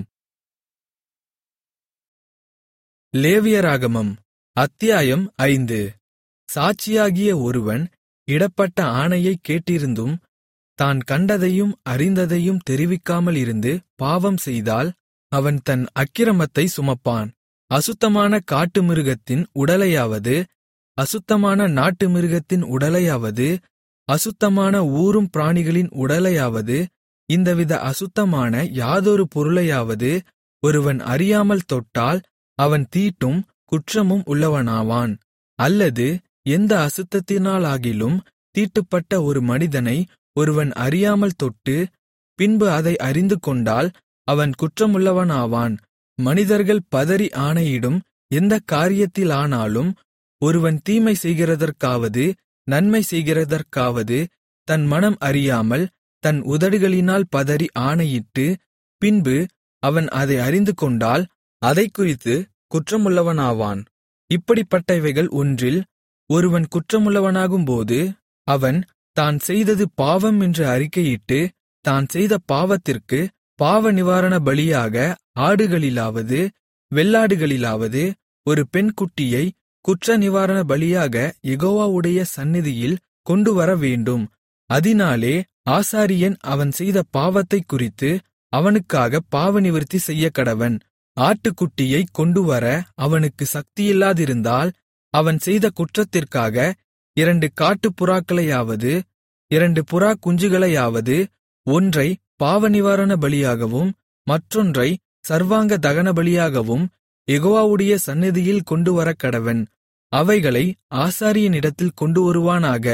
லேவியராகமம் அத்தியாயம் ஐந்து சாட்சியாகிய ஒருவன் இடப்பட்ட ஆணையைக் கேட்டிருந்தும் தான் கண்டதையும் அறிந்ததையும் தெரிவிக்காமல் இருந்து பாவம் செய்தால் அவன் தன் அக்கிரமத்தை சுமப்பான் அசுத்தமான காட்டுமிருகத்தின் உடலையாவது அசுத்தமான நாட்டு மிருகத்தின் உடலையாவது அசுத்தமான ஊரும் பிராணிகளின் உடலையாவது இந்தவித அசுத்தமான யாதொரு பொருளையாவது ஒருவன் அறியாமல் தொட்டால் அவன் தீட்டும் குற்றமும் உள்ளவனாவான் அல்லது எந்த அசுத்தத்தினாலாகிலும் தீட்டுப்பட்ட ஒரு மனிதனை ஒருவன் அறியாமல் தொட்டு பின்பு அதை அறிந்து கொண்டால் அவன் குற்றமுள்ளவனாவான் மனிதர்கள் பதறி ஆணையிடும் எந்தக் காரியத்திலானாலும் ஒருவன் தீமை செய்கிறதற்காவது நன்மை செய்கிறதற்காவது தன் மனம் அறியாமல் தன் உதடுகளினால் பதறி ஆணையிட்டு பின்பு அவன் அதை அறிந்து கொண்டால் அதைக்குறித்து குற்றமுள்ளவனாவான் இப்படிப்பட்டவைகள் ஒன்றில் ஒருவன் குற்றமுள்ளவனாகும்போது அவன் தான் செய்தது பாவம் என்று அறிக்கையிட்டு தான் செய்த பாவத்திற்கு பாவநிவாரண பலியாக ஆடுகளிலாவது வெள்ளாடுகளிலாவது ஒரு பெண்குட்டியை குற்ற நிவாரண பலியாக யெகோவாவுடைய சந்நிதியில் கொண்டுவரவேண்டும் அதினாலே ஆசாரியன் அவன் செய்த பாவத்தைக் குறித்து அவனுக்காக பாவநிவிர்த்தி செய்யக்கடவன் ஆட்டுக்குட்டியைக் கொண்டுவர அவனுக்கு சக்தியில்லாதிருந்தால் அவன் செய்த குற்றத்திற்காக இரண்டு காட்டுப்புறாக்களையாவது இரண்டு புறா குஞ்சுகளையாவது ஒன்றை பாவநிவாரண பலியாகவும் மற்றொன்றை சர்வாங்க தகனபலியாகவும் யெகோவாவுடைய சந்நிதியில் கொண்டுவரக்கடவன் அவைகளை ஆசாரியனிடத்தில் கொண்டுவருவானாக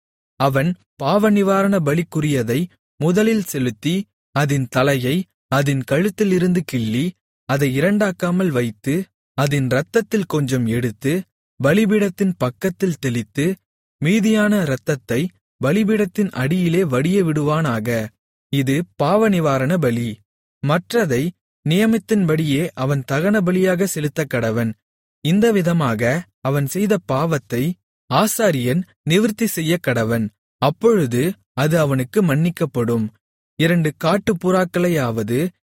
அவன் பாவநிவாரண பலிக்குரியதை முதலில் செலுத்தி அதின் தலையை அதின் கழுத்திலிருந்து கிள்ளி அதை இரண்டாக்காமல் வைத்து அதின் இரத்தத்தில் கொஞ்சம் எடுத்து பலிபீடத்தின் பக்கத்தில் தெளித்து மீதியான இரத்தத்தை பலிபீடத்தின் அடியிலே வடிய விடுவானாக இது பாவநிவாரண பலி மற்றதை நியமத்தின்படியே அவன் தகன பலியாக செலுத்தக்கடவன் இந்த விதமாக அவன் செய்த பாவத்தை ஆசாரியன் நிவிர்த்தி செய்யக்கடவன் அப்பொழுது அது அவனுக்கு மன்னிக்கப்படும் இரண்டு காட்டுப்புறாக்களையாவது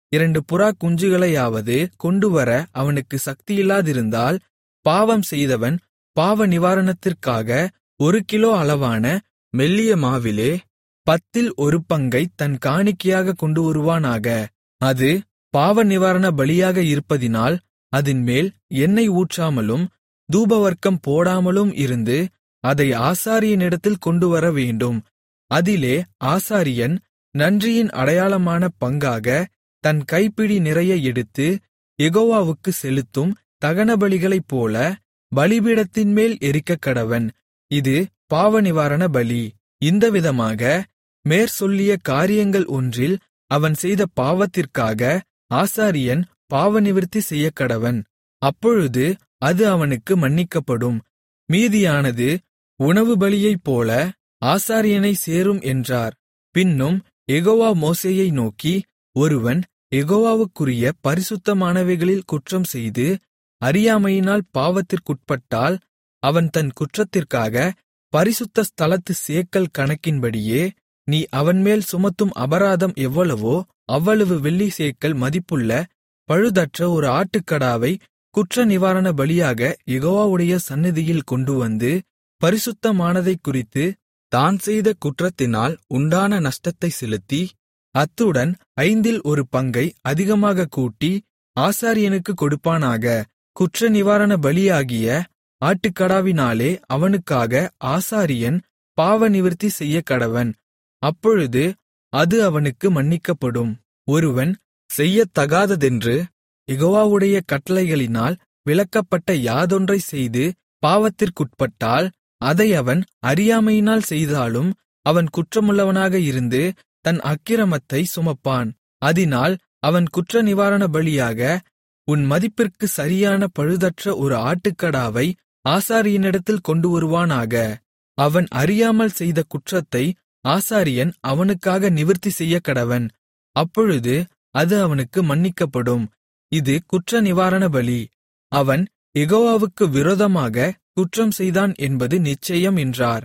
இரண்டு புறா குஞ்சுகளையாவது கொண்டுவர அவனுக்கு சக்தியில்லாதிருந்தால் பாவம் செய்தவன் பாவ நிவாரணத்திற்காக ஒரு கிலோ அளவான மெல்லிய மாவிலே பத்தில் ஒரு பங்கைத் தன் காணிக்கையாக கொண்டு வருவானாக அது பாவ நிவாரண பலியாக இருப்பதினால் அதின்மேல் எண்ணெய் ஊற்றாமலும் தூபவர்க்கம் போடாமலும் இருந்து அதை ஆசாரியனிடத்தில் கொண்டுவர வேண்டும் அதிலே ஆசாரியன் நன்றியின் அடையாளமான பங்காக தன் கைப்பிடி நிறைய எடுத்து யெகோவாவுக்கு செலுத்தும் தகனபலிகளைப் போல பலிபீடத்தின்மேல் எரிக்கக்கடவன் இது பாவநிவாரண பலி இந்த விதமாக மேற்சொல்லிய காரியங்கள் ஒன்றில் அவன் செய்த பாவத்திற்காக ஆசாரியன் பாவநிவிர்த்தி செய்யக்கடவன் அப்பொழுது அது அவனுக்கு மன்னிக்கப்படும் மீதியானது உணவு பலியைப் போல ஆசாரியனை சேரும் என்றார் பின்னும் யெகோவா மோசேயை நோக்கி ஒருவன் யெகோவாவுக்குரிய பரிசுத்தமானவைகளில் குற்றம் செய்து அறியாமையினால் பாவத்திற்குட்பட்டால் அவன் தன் குற்றத்திற்காக பரிசுத்த ஸ்தலத்து சேக்கல் கணக்கின்படியே நீ அவன்மேல் சுமத்தும் அபராதம் எவ்வளவோ அவ்வளவு வெள்ளி சேக்கல் மதிப்புள்ள பழுதற்ற ஒரு ஆட்டுக்கடாவை குற்ற நிவாரண பலியாக யெகோவாவுடைய சந்நிதியில் கொண்டுவந்து பரிசுத்தமானதைக் குறித்து தான் செய்த குற்றத்தினால் உண்டான நஷ்டத்தை செலுத்தி அத்துடன் ஐந்தில் ஒரு பங்கை அதிகமாக கூட்டி ஆசாரியனுக்கு கொடுப்பானாக குற்ற நிவாரண பலியாகிய ஆட்டுக்கடாவினாலே அவனுக்காக ஆசாரியன் பாவ நிவிர்த்தி செய்யக்கடவன் அப்பொழுது அது அவனுக்கு மன்னிக்கப்படும் ஒருவன் செய்யத்தகாததென்று யெகோவாவுடைய கட்டளைகளினால் விலக்கப்பட்ட யாதொன்றைச் செய்து பாவத்திற்குட்பட்டால் அதை அவன் அறியாமையினால் செய்தாலும் அவன் குற்றமுள்ளவனாக இருந்து தன் அக்கிரமத்தை சுமப்பான் அதினால் அவன் குற்ற நிவாரண பலியாக உன் மதிப்பிற்கு சரியான பழுதற்ற ஒரு ஆட்டுக்கடாவை ஆசாரியனிடத்தில் கொண்டு வருவானாக அவன் அறியாமல் செய்த குற்றத்தை ஆசாரியன் அவனுக்காக நிவிர்த்தி செய்யக்கடவன் அப்பொழுது அது அவனுக்கு மன்னிக்கப்படும் இது குற்ற நிவாரண பலி அவன் யெகோவாவுக்கு விரோதமாக குற்றம் செய்தான் என்பது நிச்சயம் என்றார்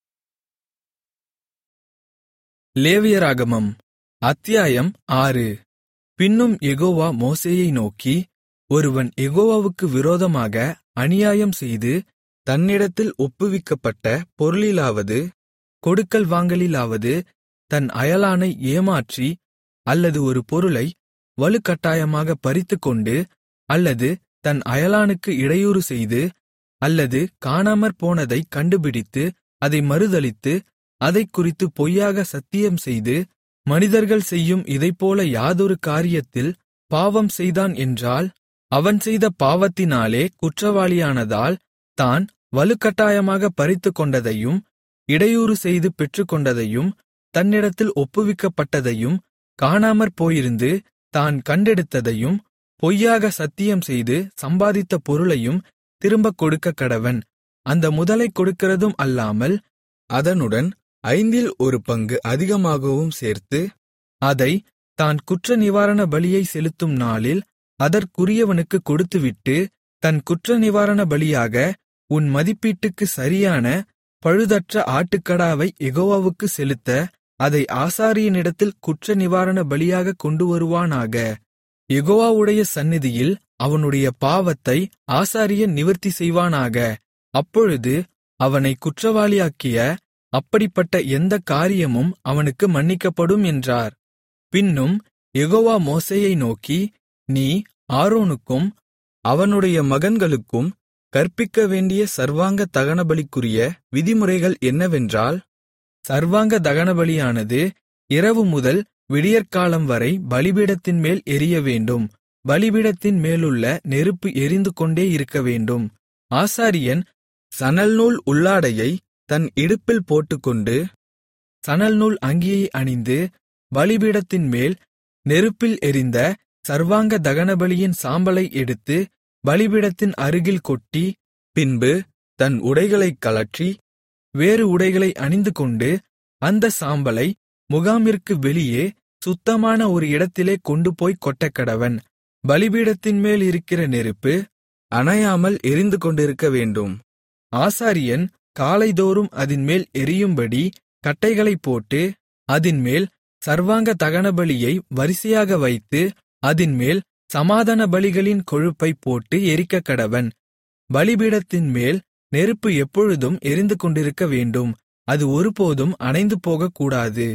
லேவியராகமம் அத்தியாயம் ஆறு பின்னும் யெகோவா மோசேயை நோக்கி ஒருவன் யெகோவாவுக்கு விரோதமாக அநியாயம் செய்து தன்னிடத்தில் ஒப்புவிக்கப்பட்ட பொருளிலாவது கொடுக்கல் வாங்கலிலாவது தன் அயலானை ஏமாற்றி அல்லது ஒரு பொருளை வலுக்கட்டாயமாக பறித்துக்கொண்டு அல்லது தன் அயலானுக்கு இடையூறு செய்து அல்லது காணாமற் போனதைக் கண்டுபிடித்து அதை மறுதலித்து அதைக் குறித்து பொய்யாக சத்தியம் செய்து மனிதர்கள் செய்யும் இதைப்போல யாதொரு காரியத்தில் பாவம் செய்தான் என்றால் அவன் செய்த பாவத்தினாலே குற்றவாளியானதால் தான் வலுக்கட்டாயமாக பறித்துக்கொண்டதையும் இடையூறு செய்து பெற்றுக்கொண்டதையும் தன்னிடத்தில் ஒப்புவிக்கப்பட்டதையும் காணாமற் போயிருந்து தான் கண்டெடுத்ததையும் பொய்யாக சத்தியம் செய்து சம்பாதித்த பொருளையும் திரும்பக் கொடுக்கக் கடவன் அந்த முதலைக் கொடுக்கிறதும் அல்லாமல் அதனுடன் ஐந்தில் ஒரு பங்கு அதிகமாகவும் சேர்த்து அதை தான் குற்ற நிவாரண பலியை செலுத்தும் நாளில் அதற்குரியவனுக்கு கொடுத்துவிட்டு தன் குற்ற நிவாரண பலியாக உன் மதிப்பீட்டுக்கு சரியான பழுதற்ற ஆட்டுக்கடாவை யெகோவாவுக்கு செலுத்த அதை ஆசாரியனிடத்தில் குற்ற நிவாரண பலியாக கொண்டு வருவானாக யெகோவாவுடைய சந்நிதியில் அவனுடைய பாவத்தை ஆசாரியன் நிவர்த்தி செய்வானாக அப்பொழுது அவனை குற்றவாளியாக்கிய அப்படிப்பட்ட எந்த காரியமும் அவனுக்கு மன்னிக்கப்படும் என்றார் பின்னும் யெகோவா மோசேயை நோக்கி நீ ஆரோனுக்கும் அவனுடைய மகன்களுக்கும் கற்பிக்க வேண்டிய சர்வாங்க தகனபலிக்குரிய விதிமுறைகள் என்னவென்றால் சர்வாங்க தகனபலியானது இரவு முதல் விடியற்காலம் வரை பலிபீடத்தின் மேல் எரியவேண்டும் பலிபீடத்தின் மேலுள்ள நெருப்பு எரிந்து கொண்டே இருக்கவேண்டும் ஆசாரியன் சணல்நூல் உள்ளாடையை தன் இடுப்பில் போட்டுக்கொண்டு சணல்நூல் அங்கியை அணிந்து பலிபீடத்தின் மேல் நெருப்பில் எரிந்த சர்வாங்க தகனபலியின் சாம்பலை எடுத்து பலிபீடத்தின் அருகில் கொட்டி பின்பு தன் உடைகளைக் கழற்றி வேறு உடைகளை அணிந்துகொண்டு அந்த சாம்பலை முகாமிற்கு வெளியே சுத்தமான ஒரு இடத்திலே கொண்டு போய் கொட்டக்கடவன் பலிபீடத்தின் மேல் இருக்கிற நெருப்பு அணையாமல் எரிந்து கொண்டிருக்க வேண்டும் ஆசாரியன் காலைதோறும் அதின்மேல் எரியும்படி கட்டைகளைப் போட்டு அதின்மேல் சர்வாங்க தகனபலியை வரிசையாக வைத்து அதின்மேல் சமாதான பலிகளின் கொழுப்பைப் போட்டு எரிக்கக்கடவன் பலிபீடத்தின் மேல் நெருப்பு எப்பொழுதும் எரிந்து கொண்டிருக்க வேண்டும் அது ஒருபோதும் அணைந்து போகக்கூடாது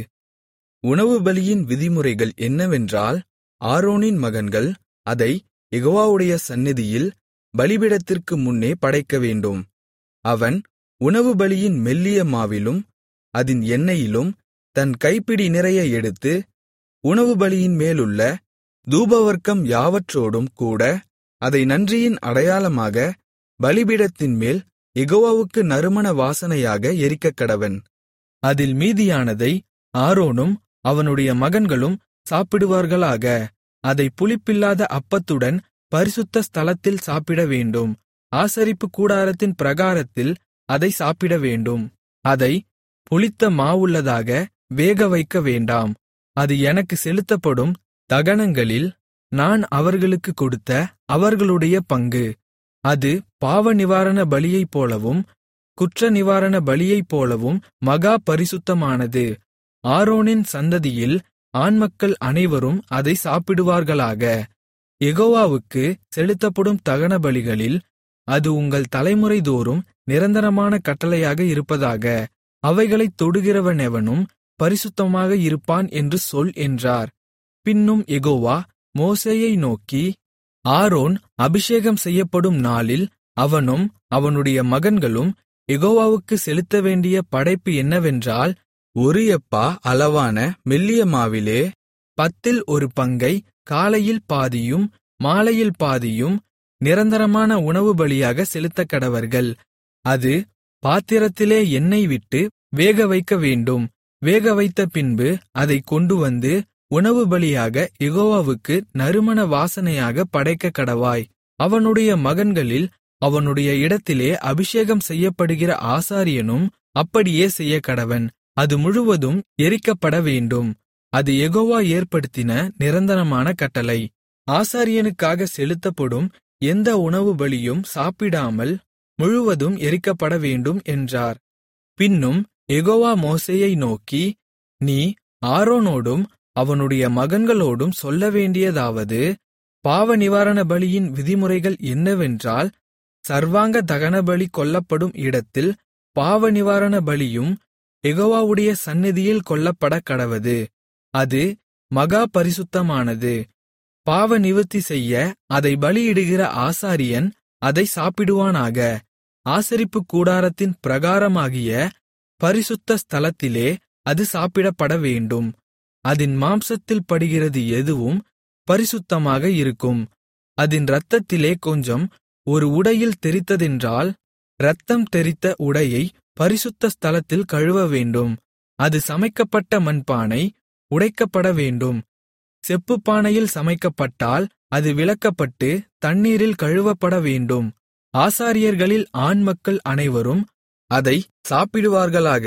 உணவு பலியின் விதிமுறைகள் என்னவென்றால் ஆரோனின் மகன்கள் அதை யெகோவாவுடைய சந்நிதியில் பலிபீடத்திற்கு முன்னே படைக்கவேண்டும் அவன் உணவு பலியின் மெல்லிய மாவிலும் அதின் எண்ணெயிலும் தன் கைப்பிடி நிறைய எடுத்து உணவு பலியின் மேலுள்ள தூபவர்க்கம் யாவற்றோடும் கூட அதை நன்றியின் அடையாளமாக பலிபீடத்தின் மேல் யெகோவாவுக்கு நறுமண வாசனையாக எரிக்கக்கடவன் அதில் மீதியானதை ஆரோனும் அவனுடைய மகன்களும் சாப்பிடுவார்களாக அதை புளிப்பில்லாத அப்பத்துடன் பரிசுத்த ஸ்தலத்தில் சாப்பிடவேண்டும் ஆசரிப்பு கூடாரத்தின் பிரகாரத்தில் அதை சாப்பிடவேண்டும் அதை புளித்த மாவுள்ளதாக வேக வைக்க வேண்டாம் அது எனக்கு செலுத்தப்படும் தகனங்களில் நான் அவர்களுக்கு கொடுத்த அவர்களுடைய பங்கு அது பாவநிவாரண பலியைப் போலவும் குற்ற நிவாரண பலியைப் போலவும் மகா பரிசுத்தமானது ஆரோனின் சந்ததியில் ஆண்மக்கள் அனைவரும் அதை சாப்பிடுவார்களாக யெகோவாவுக்கு செலுத்தப்படும் தகன பலிகளில் அது உங்கள் தலைமுறைதோறும் நிரந்தரமான கட்டளையாக இருப்பதாக அவைகளைத் தொடுகிறவனெவனும் பரிசுத்தமாக இருப்பான் என்று சொல் என்றார் பின்னும் யெகோவா மோசேயை நோக்கி ஆரோன் அபிஷேகம் செய்யப்படும் நாளில் அவனும் அவனுடைய மகன்களும் யெகோவாவுக்கு செலுத்தவேண்டிய படைப்பு என்னவென்றால் ஒரு எப்பா அளவான மெல்லிய மாவிலே பத்தில் ஒரு பங்கை காலையில் பாதியும் மாலையில் பாதியும் நிரந்தரமான உணவு பலியாக செலுத்தக்கடவர்கள் அது பாத்திரத்திலே எண்ணெய் விட்டு வேக வைக்க வேண்டும் வேக வைத்த பின்பு அதை கொண்டு வந்து உணவு பலியாக யெகோவாவுக்கு நறுமண வாசனையாக படைக்க கடவாய் அவனுடைய மகன்களில் அவனுடைய இடத்திலே அபிஷேகம் செய்யப்படுகிற ஆசாரியனும் அப்படியே செய்யக்கடவன் அது முழுவதும் எரிக்கப்பட வேண்டும் அது யெகோவா ஏற்படுத்தின நிரந்தரமான கட்டளை ஆசாரியனுக்காக செலுத்தப்படும் எந்த உணவு பலியும் சாப்பிடாமல் முழுவதும் எரிக்கப்பட வேண்டும் என்றார் பின்னும் யெகோவா மோசேயை நோக்கி நீ ஆரோனோடும் அவனுடைய மகன்களோடும் சொல்லவேண்டியதாவது பாவநிவாரண பலியின் விதிமுறைகள் என்னவென்றால் சர்வாங்க தகனபலி கொல்லப்படும் இடத்தில் பாவநிவாரண பலியும் யெகோவாவுடைய சந்நிதியில் கொல்லப்படக் கடவது அது மகா பரிசுத்தமானது பாவ நிவிர்த்தி செய்ய அதை பலியிடுகிற ஆசாரியன் அதை சாப்பிடுவானாக ஆசரிப்பு கூடாரத்தின் பிரகாரமாகிய பரிசுத்த ஸ்தலத்திலே அது சாப்பிடப்பட வேண்டும் அதின் மாம்சத்தில் படுகிறது எதுவும் பரிசுத்தமாக இருக்கும் அதின் இரத்தத்திலே கொஞ்சம் ஒரு உடையில் தெரித்ததென்றால் இரத்தம் தெரித்த உடையை பரிசுத்த ஸ்தலத்தில் கழுவ வேண்டும் அது சமைக்கப்பட்ட மண்பானை உடைக்கப்பட வேண்டும் செப்புப்பானையில் சமைக்கப்பட்டால் அது விலக்கப்பட்டு தண்ணீரில் கழுவப்பட வேண்டும் ஆசாரியர்களில் ஆண் மக்கள் அனைவரும் அதை சாப்பிடுவார்களாக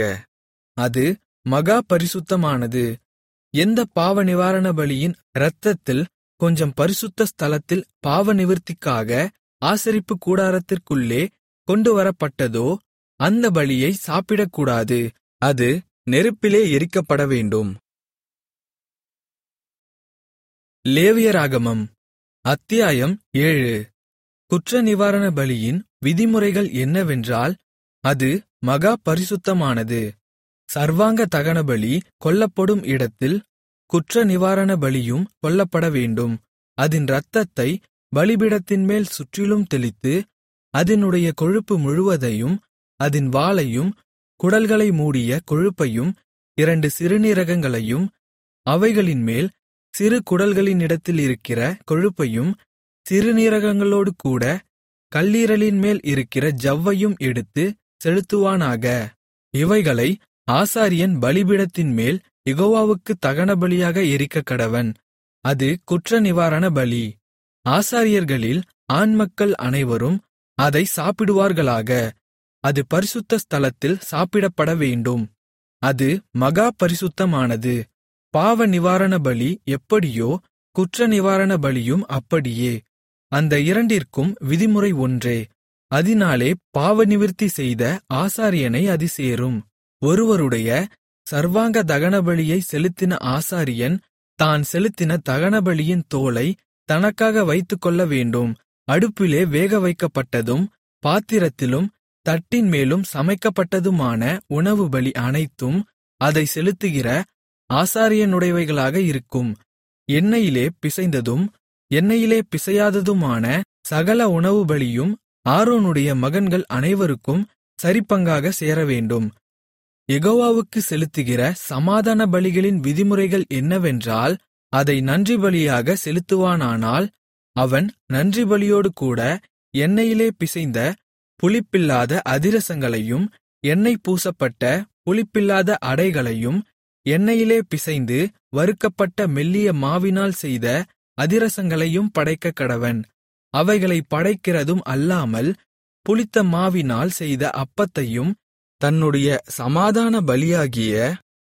அது மகா பரிசுத்தமானது எந்த பாவ நிவாரண பலியின் இரத்தத்தில் கொஞ்சம் பரிசுத்த ஸ்தலத்தில் பாவ நிவிர்த்திக்காக ஆசரிப்பு கூடாரத்திற்குள்ளே கொண்டுவரப்பட்டதோ அந்த பலியை சாப்பிடக்கூடாது அது நெருப்பிலே எரிக்கப்பட வேண்டும் லேவியராகமம் அத்தியாயம் ஏழு குற்ற நிவாரண பலியின் விதிமுறைகள் என்னவென்றால் அது மகா பரிசுத்தமானது சர்வாங்க தகனபலி கொல்லப்படும் இடத்தில் குற்ற நிவாரண பலியும் கொல்லப்பட வேண்டும் அதின் இரத்தத்தை பலிபீடத்தின்மேல் சுற்றிலும் தெளித்து அதனுடைய கொழுப்பு முழுவதையும் அதின் வாலையும் குடல்களை மூடிய கொழுப்பையும் இரண்டு சிறுநீரகங்களையும் அவைகளின்மேல் சிறு குடல்களினிடத்தில் இருக்கிற கொழுப்பையும் சிறுநீரகங்களோடு கூட கல்லீரலின்மேல் இருக்கிற ஜவ்வையும் எடுத்து செலுத்துவானாக இவைகளை ஆசாரியன் பலிபீடத்தின்மேல் யெகோவாவுக்கு தகனபலியாக எரிக்கக்கடவன் அது குற்ற நிவாரண பலி ஆசாரியர்களில் ஆண்மக்கள் அனைவரும் அதை சாப்பிடுவார்களாக அது பரிசுத்த ஸ்தலத்தில் சாப்பிடப்பட வேண்டும் அது மகா பரிசுத்தமானது பாவ நிவாரண பலி எப்படியோ குற்ற நிவாரண பலியும் அப்படியே அந்த இரண்டிற்கும் விதிமுறை ஒன்றே அதினாலே பாவநிவிர்த்தி செய்த ஆசாரியனை அது சேரும் ஒருவருடைய சர்வாங்க தகனபலியை செலுத்தின ஆசாரியன் தான் செலுத்தின தகனபலியின் தோலை தனக்காக வைத்துக்கொள்ள வேண்டும் அடுப்பிலே வேக வைக்கப்பட்டதும் பாத்திரத்திலும் தட்டின் மேலும் சமைக்கப்பட்டதுமான உணவுபலி அனைத்தும் அதை செலுத்துகிற ஆசாரியனுடையவைகளாக இருக்கும் எண்ணெயிலே பிசைந்ததும் எண்ணெயிலே பிசையாததுமான சகல உணவுபலியும் ஆரோனுடைய மகன்கள் அனைவருக்கும் சரிபங்காக சேரவேண்டும் யெகோவாவுக்கு செலுத்துகிற சமாதான பலிகளின் விதிமுறைகள் என்னவென்றால் அதை நன்றி பலியாக செலுத்துவானானால் அவன் நன்றி பலியோடு கூட எண்ணெயிலே பிசைந்த புளிப்பில்லாத அதிரசங்களையும் எண்ணெய் பூசப்பட்ட புளிப்பில்லாத அடைகளையும் எண்ணெயிலே பிசைந்து வறுக்கப்பட்ட மெல்லிய மாவினால் செய்த அதிரசங்களையும் படைக்கக் கடவன் அவைகளை படைக்கிறதும் அல்லாமல் புளித்த மாவினால் செய்த அப்பத்தையும் தன்னுடைய சமாதான பலியாகிய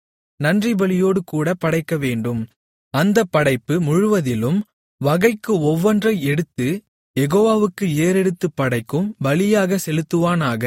நன்றி பலியோடு கூட படைக்க வேண்டும் அந்த படைப்பு முழுவதிலும் வகைக்கு ஒவ்வொன்றை எடுத்து யெகோவாவுக்கு ஏறெடுத்து படைக்கும் பலியாக செலுத்துவானாக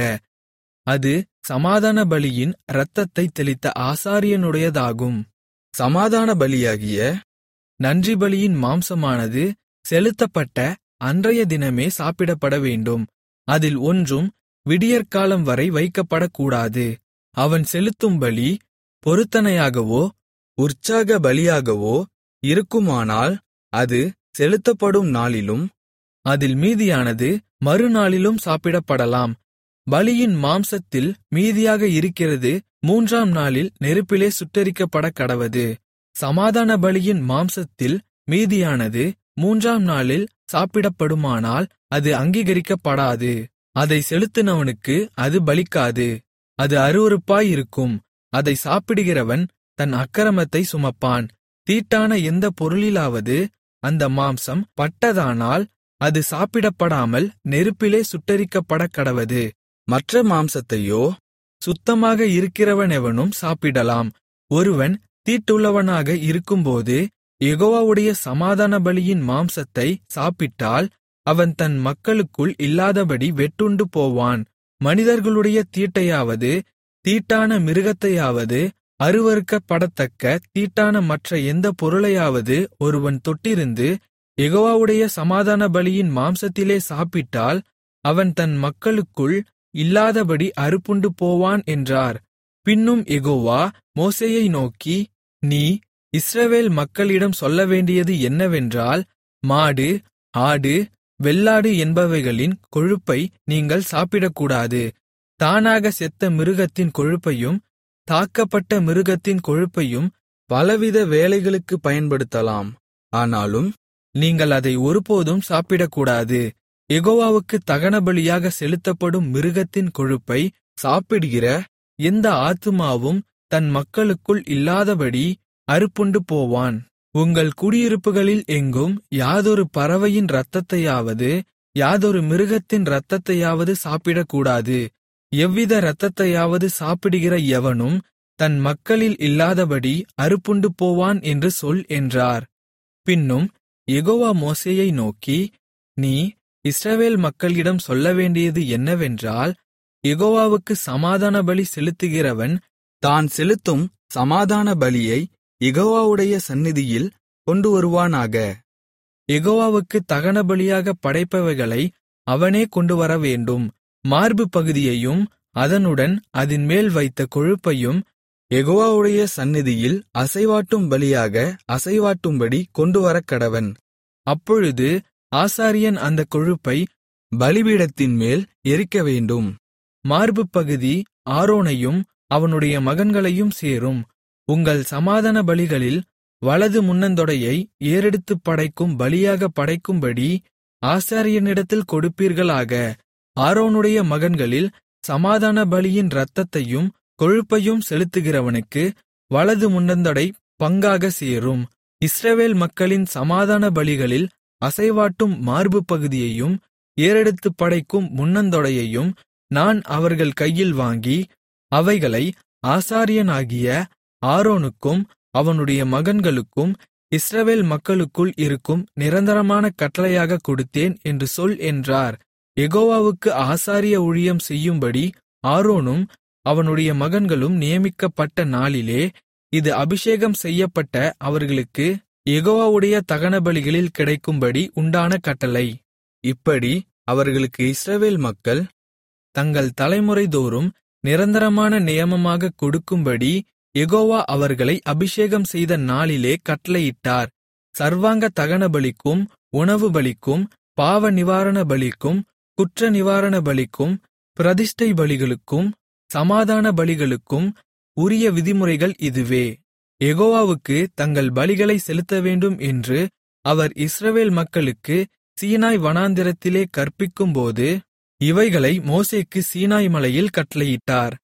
அது சமாதான பலியின் இரத்தத்தைத் தெளித்த ஆசாரியனுடையதாகும் சமாதான பலியாகிய நன்றி பலியின் மாம்சமானது செலுத்தப்பட்ட அன்றைய தினமே சாப்பிடப்பட வேண்டும் அதில் ஒன்றும் விடியற்காலம் வரை வைக்கப்படக்கூடாது அவன் செலுத்தும் பலி பொருத்தனையாகவோ உற்சாக பலியாகவோ இருக்குமானால் அது செலுத்தப்படும் நாளிலும் அதில் மீதியானது மறுநாளிலும் சாப்பிடப்படலாம் பலியின் மாம்சத்தில் மீதியாக இருக்கிறது மூன்றாம் நாளில் நெருப்பிலே சுட்டெரிக்கப்படக் கடவது சமாதான பலியின் மாம்சத்தில் மீதியானது மூன்றாம் நாளில் சாப்பிடப்படுமானால் அது அங்கீகரிக்கப்படாது அதை செலுத்தினவனுக்கு அது பலிக்காது அது அருவருப்பாயிருக்கும் அதை சாப்பிடுகிறவன் தன் அக்கிரமத்தை சுமப்பான் தீட்டான எந்த பொருளிலாவது அந்த மாம்சம் பட்டதானால் அது சாப்பிடப்படாமல் நெருப்பிலே சுட்டெரிக்கப்படக் கடவது மற்ற மாம்சத்தையோ சுத்தமாக இருக்கிறவனெவனும் சாப்பிடலாம் ஒருவன் தீட்டுள்ளவனாக இருக்கும்போது யெகோவாவுடைய சமாதான பலியின் மாம்சத்தை சாப்பிட்டால் அவன் தன் மக்களுக்குள் இல்லாதபடி வெட்டுண்டு போவான் மனிதர்களுடைய தீட்டையாவது தீட்டான மிருகத்தையாவது அருவருக்கப்படத்தக்க தீட்டான மற்ற எந்த பொருளையாவது ஒருவன் தொட்டிருந்து யெகோவாவுடைய சமாதான பலியின் மாம்சத்திலே சாப்பிட்டால் அவன் தன் மக்களுக்குள் இல்லாதபடி அறுப்புண்டு போவான் என்றார் பின்னும் யெகோவா மோசேயை நோக்கி நீ இஸ்ரவேல் மக்களிடம் சொல்லவேண்டியது என்னவென்றால் மாடு ஆடு வெள்ளாடு என்பவைகளின் கொழுப்பை நீங்கள் சாப்பிடக்கூடாது தானாக செத்த மிருகத்தின் கொழுப்பையும் தாக்கப்பட்ட மிருகத்தின் கொழுப்பையும் பலவித வேலைகளுக்கு பயன்படுத்தலாம் ஆனாலும் நீங்கள் அதை ஒருபோதும் சாப்பிடக்கூடாது யெகோவாவுக்கு தகனபலியாக செலுத்தப்படும் மிருகத்தின் கொழுப்பை சாப்பிடுகிற எந்த ஆத்துமாவும் தன் மக்களுக்குள் இல்லாதபடி அறுப்புண்டு போவான் உங்கள் குடியிருப்புகளில் எங்கும் யாதொரு பறவையின் இரத்தத்தையாவது யாதொரு மிருகத்தின் இரத்தத்தையாவது சாப்பிடக்கூடாது எவ்வித இரத்தத்தையாவது சாப்பிடுகிற எவனும் தன் மக்களில் இல்லாதபடி அறுப்புண்டு போவான் என்று சொல் என்றார் பின்னும் யெகோவா மோசேயை நோக்கி நீ இஸ்ரவேல் மக்களிடம் சொல்லவேண்டியது என்னவென்றால் யெகோவாவுக்கு சமாதான பலி செலுத்துகிறவன் தான் செலுத்தும் சமாதான பலியை யெகோவாவுடைய சந்நிதியில் கொண்டு வருவானாக யெகோவாவுக்கு தகனபலியாக படைப்பவைகளை அவனே கொண்டுவர வேண்டும் மார்பு பகுதியையும் அதனுடன் அதின் மேல் வைத்த கொழுப்பையும் யெகோவாவுடைய சந்நிதியில் அசைவாட்டும் பலியாக அசைவாட்டும்படி கொண்டுவரக் கடவன் அப்பொழுது ஆசாரியன் அந்த கொழுப்பை பலிபீடத்தின் மேல் எரிக்க வேண்டும் மார்பு பகுதி ஆரோனையும் அவனுடைய மகன்களையும் சேரும் உங்கள் சமாதான பலிகளில் வலது முன்னந்தொடையை ஏறெடுத்துப் படைக்கும் பலியாக படைக்கும்படி ஆசாரியனிடத்தில் கொடுப்பீர்களாக ஆரோனுடைய மகன்களில் சமாதான பலியின் இரத்தத்தையும் கொழுப்பையும் செலுத்துகிறவனுக்கு வலது முன்னந்தொடை பங்காக சேரும் இஸ்ரவேல் மக்களின் சமாதான பலிகளில் அசைவாட்டும் மார்பு பகுதியையும் ஏறெடுத்துப் படைக்கும் முன்னந்தொடையையும் நான் அவர்கள் கையில் வாங்கி அவைகளை ஆசாரியனாகிய ஆரோனுக்கும் அவனுடைய மகன்களுக்கும் இஸ்ரவேல் மக்களுக்குள் இருக்கும் நிரந்தரமான கட்டளையாகக் கொடுத்தேன் என்று சொல் என்றார் யெகோவாவுக்கு ஆசாரிய ஊழியம் செய்யும்படி ஆரோனும் அவனுடைய மகன்களும் நியமிக்கப்பட்ட நாளிலே இது அபிஷேகம் செய்யப்பட்ட அவர்களுக்கு யெகோவாவுடைய தகனபலிகளில் கிடைக்கும்படி உண்டான கட்டளை இப்படி அவர்களுக்கு இஸ்ரவேல் மக்கள் தங்கள் தலைமுறைதோறும் நிரந்தரமான நியமமாகக் கொடுக்கும்படி யெகோவா அவர்களை அபிஷேகம் செய்த நாளிலே கட்டளையிட்டார் சர்வாங்க தகனபலிக்கும் உணவு பலிக்கும் பாவ நிவாரண பலிக்கும் குற்ற நிவாரண பலிக்கும் பிரதிஷ்டை பலிகளுக்கும் சமாதான பலிகளுக்கும் உரிய விதிமுறைகள் இதுவே யெகோவாவுக்கு தங்கள் பலிகளை செலுத்தவேண்டும் என்று அவர் இஸ்ரவேல் மக்களுக்கு சீனாய் வனாந்திரத்திலே கற்பிக்கும்போது இவைகளை மோசேக்கு சீனாய் மலையில் கட்டளையிட்டார்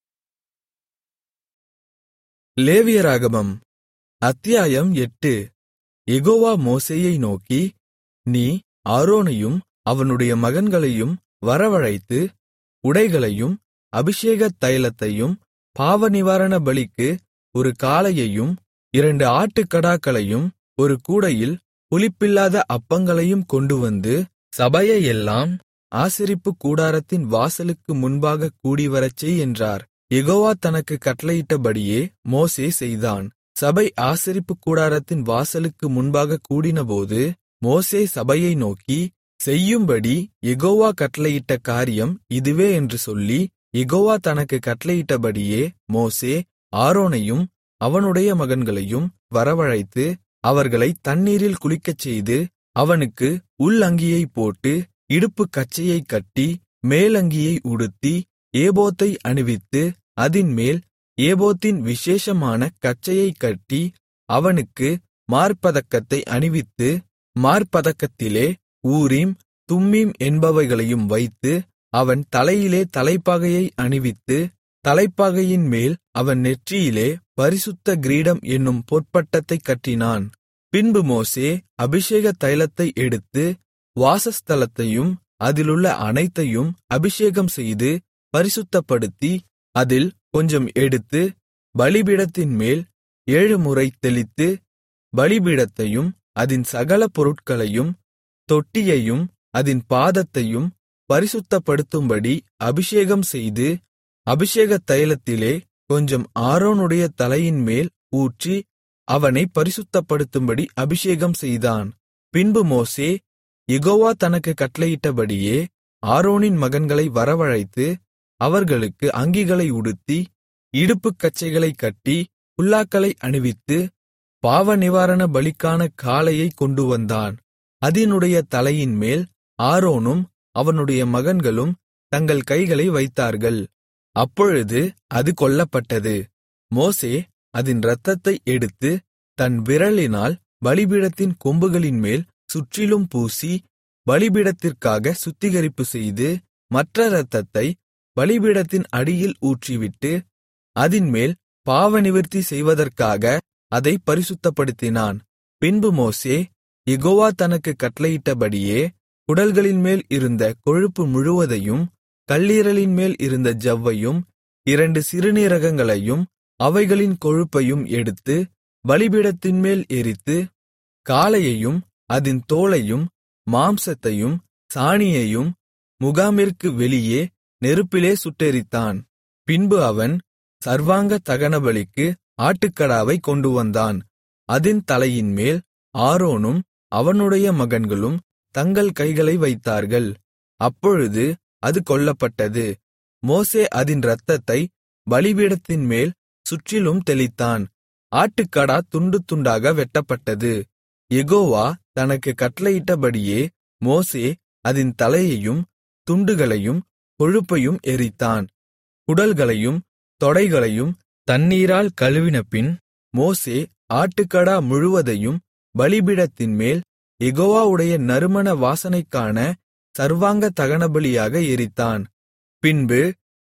லேவியராகமம் அத்தியாயம் எட்டு யெகோவா மோசேயை நோக்கி நீ ஆரோனையும் அவனுடைய மகன்களையும் வரவழைத்து உடைகளையும் அபிஷேகத் தைலத்தையும் பாவநிவாரண பலிக்கு ஒரு காளையையும் இரண்டு ஆட்டுக்கடாக்களையும் ஒரு கூடையில் புளிப்பில்லாத அப்பங்களையும் கொண்டுவந்து சபையையெல்லாம் ஆசரிப்பு கூடாரத்தின் வாசலுக்கு முன்பாக கூடிவரச் செய் என்றார் யெகோவா தனக்கு கட்டளையிட்டபடியே மோசே செய்தான் சபை ஆசரிப்பு கூடாரத்தின் வாசலுக்கு முன்பாக கூடினபோது மோசே சபையை நோக்கி செய்யும்படி யெகோவா கட்டளையிட்ட காரியம் இதுவே என்று சொல்லி யெகோவா தனக்கு கட்டளையிட்டபடியே மோசே ஆரோனையும் அவனுடைய மகன்களையும் வரவழைத்து அவர்களை தண்ணீரில் குளிக்கச்செய்து அவனுக்கு உள் அங்கியை போட்டு இடுப்பு கச்சையைக் கட்டி மேலங்கியை உடுத்தி ஏபோத்தை அணிவித்து அதின்மேல் ஏபோத்தின் விசேஷமான கச்சையைக் கட்டி அவனுக்கு மார்ப்பதக்கத்தை அணிவித்து மார்ப்பதக்கத்திலே ஊரீம் தும்மீம் என்பவைகளையும் வைத்து அவன் தலையிலே தலைப்பாகையை அணிவித்து தலைப்பாகையின் மேல் அவன் நெற்றியிலே பரிசுத்த கிரீடம் என்னும் பொற்பட்டத்தைக் கட்டினான் பின்பு மோசே அபிஷேக தைலத்தை எடுத்து வாசஸ்தலத்தையும் அதிலுள்ள அனைத்தையும் அபிஷேகம் செய்து பரிசுத்தப்படுத்தி அதில் கொஞ்சம் எடுத்து பலிபீடத்தின் மேல் ஏழுமுறை தெளித்து பலிபீடத்தையும் அதின் சகல பொருட்களையும் தொட்டியையும் அதின் பாதத்தையும் பரிசுத்தப்படுத்தும்படி அபிஷேகம் செய்து அபிஷேகத் தைலத்திலே கொஞ்சம் ஆரோனுடைய தலையின்மேல் ஊற்றி அவனை பரிசுத்தப்படுத்தும்படி அபிஷேகம் செய்தான் பின்பு மோசே யெகோவா தனக்கு கட்டளையிட்டபடியே ஆரோனின் மகன்களை வரவழைத்து அவர்களுக்கு அங்கிகளை உடுத்தி இடுப்புக் கச்சைகளைக் கட்டி புல்லாக்களை அணிவித்து பாவநிவாரண பலிக்கான காளையைக் கொண்டுவந்தான் அதினுடைய தலையின்மேல் ஆரோனும் அவனுடைய மகன்களும் தங்கள் கைகளை வைத்தார்கள் அப்பொழுது அது கொல்லப்பட்டது மோசே அதின் இரத்தத்தை எடுத்து தன் விரலினால் பலிபீடத்தின் கொம்புகளின்மேல் சுற்றிலும் பூசி பலிபீடத்திற்காக சுத்திகரிப்பு செய்து மற்ற இரத்தத்தை பலிபீடத்தின் அடியில் ஊற்றிவிட்டு அதின்மேல் பாவநிவிர்த்தி செய்வதற்காக அதை பரிசுத்தப்படுத்தினான் பின்பு மோசே யெகோவா தனக்கு கட்டளையிட்டபடியே குடல்களின்மேல் இருந்த கொழுப்பு முழுவதையும் கல்லீரலின்மேல் இருந்த ஜவ்வையும் இரண்டு சிறுநீரகங்களையும் அவைகளின் கொழுப்பையும் எடுத்து பலிபீடத்தின்மேல் எரித்து காளையையும் அதின் தோலையும் மாம்சத்தையும் சாணியையும் முகாமிற்கு வெளியே நெருப்பிலே சுட்டெரித்தான் பின்பு அவன் சர்வாங்க தகனபலிக்கு ஆட்டுக்கடாவைக் கொண்டுவந்தான் அதின் தலையின்மேல் ஆரோனும் அவனுடைய மகன்களும் தங்கள் கைகளை வைத்தார்கள் அப்பொழுது அது கொல்லப்பட்டது மோசே அதின் இரத்தத்தை பலிபீடத்தின்மேல் சுற்றிலும் தெளித்தான் ஆட்டுக்கடா துண்டு துண்டாக வெட்டப்பட்டது யெகோவா தனக்கு கட்டளையிட்டபடியே மோசே அதின் தலையையும் துண்டுகளையும் கொழுப்பையும் எரித்தான் குடல்களையும் தொடைகளையும் தண்ணீரால் கழுவினபின் மோசே ஆட்டுக்கடா முழுவதையும் பலிபீடத்தின்மேல் யெகோவாவுடைய நறுமண வாசனைக்கான சர்வாங்க தகனபலியாக எரித்தான் பின்பு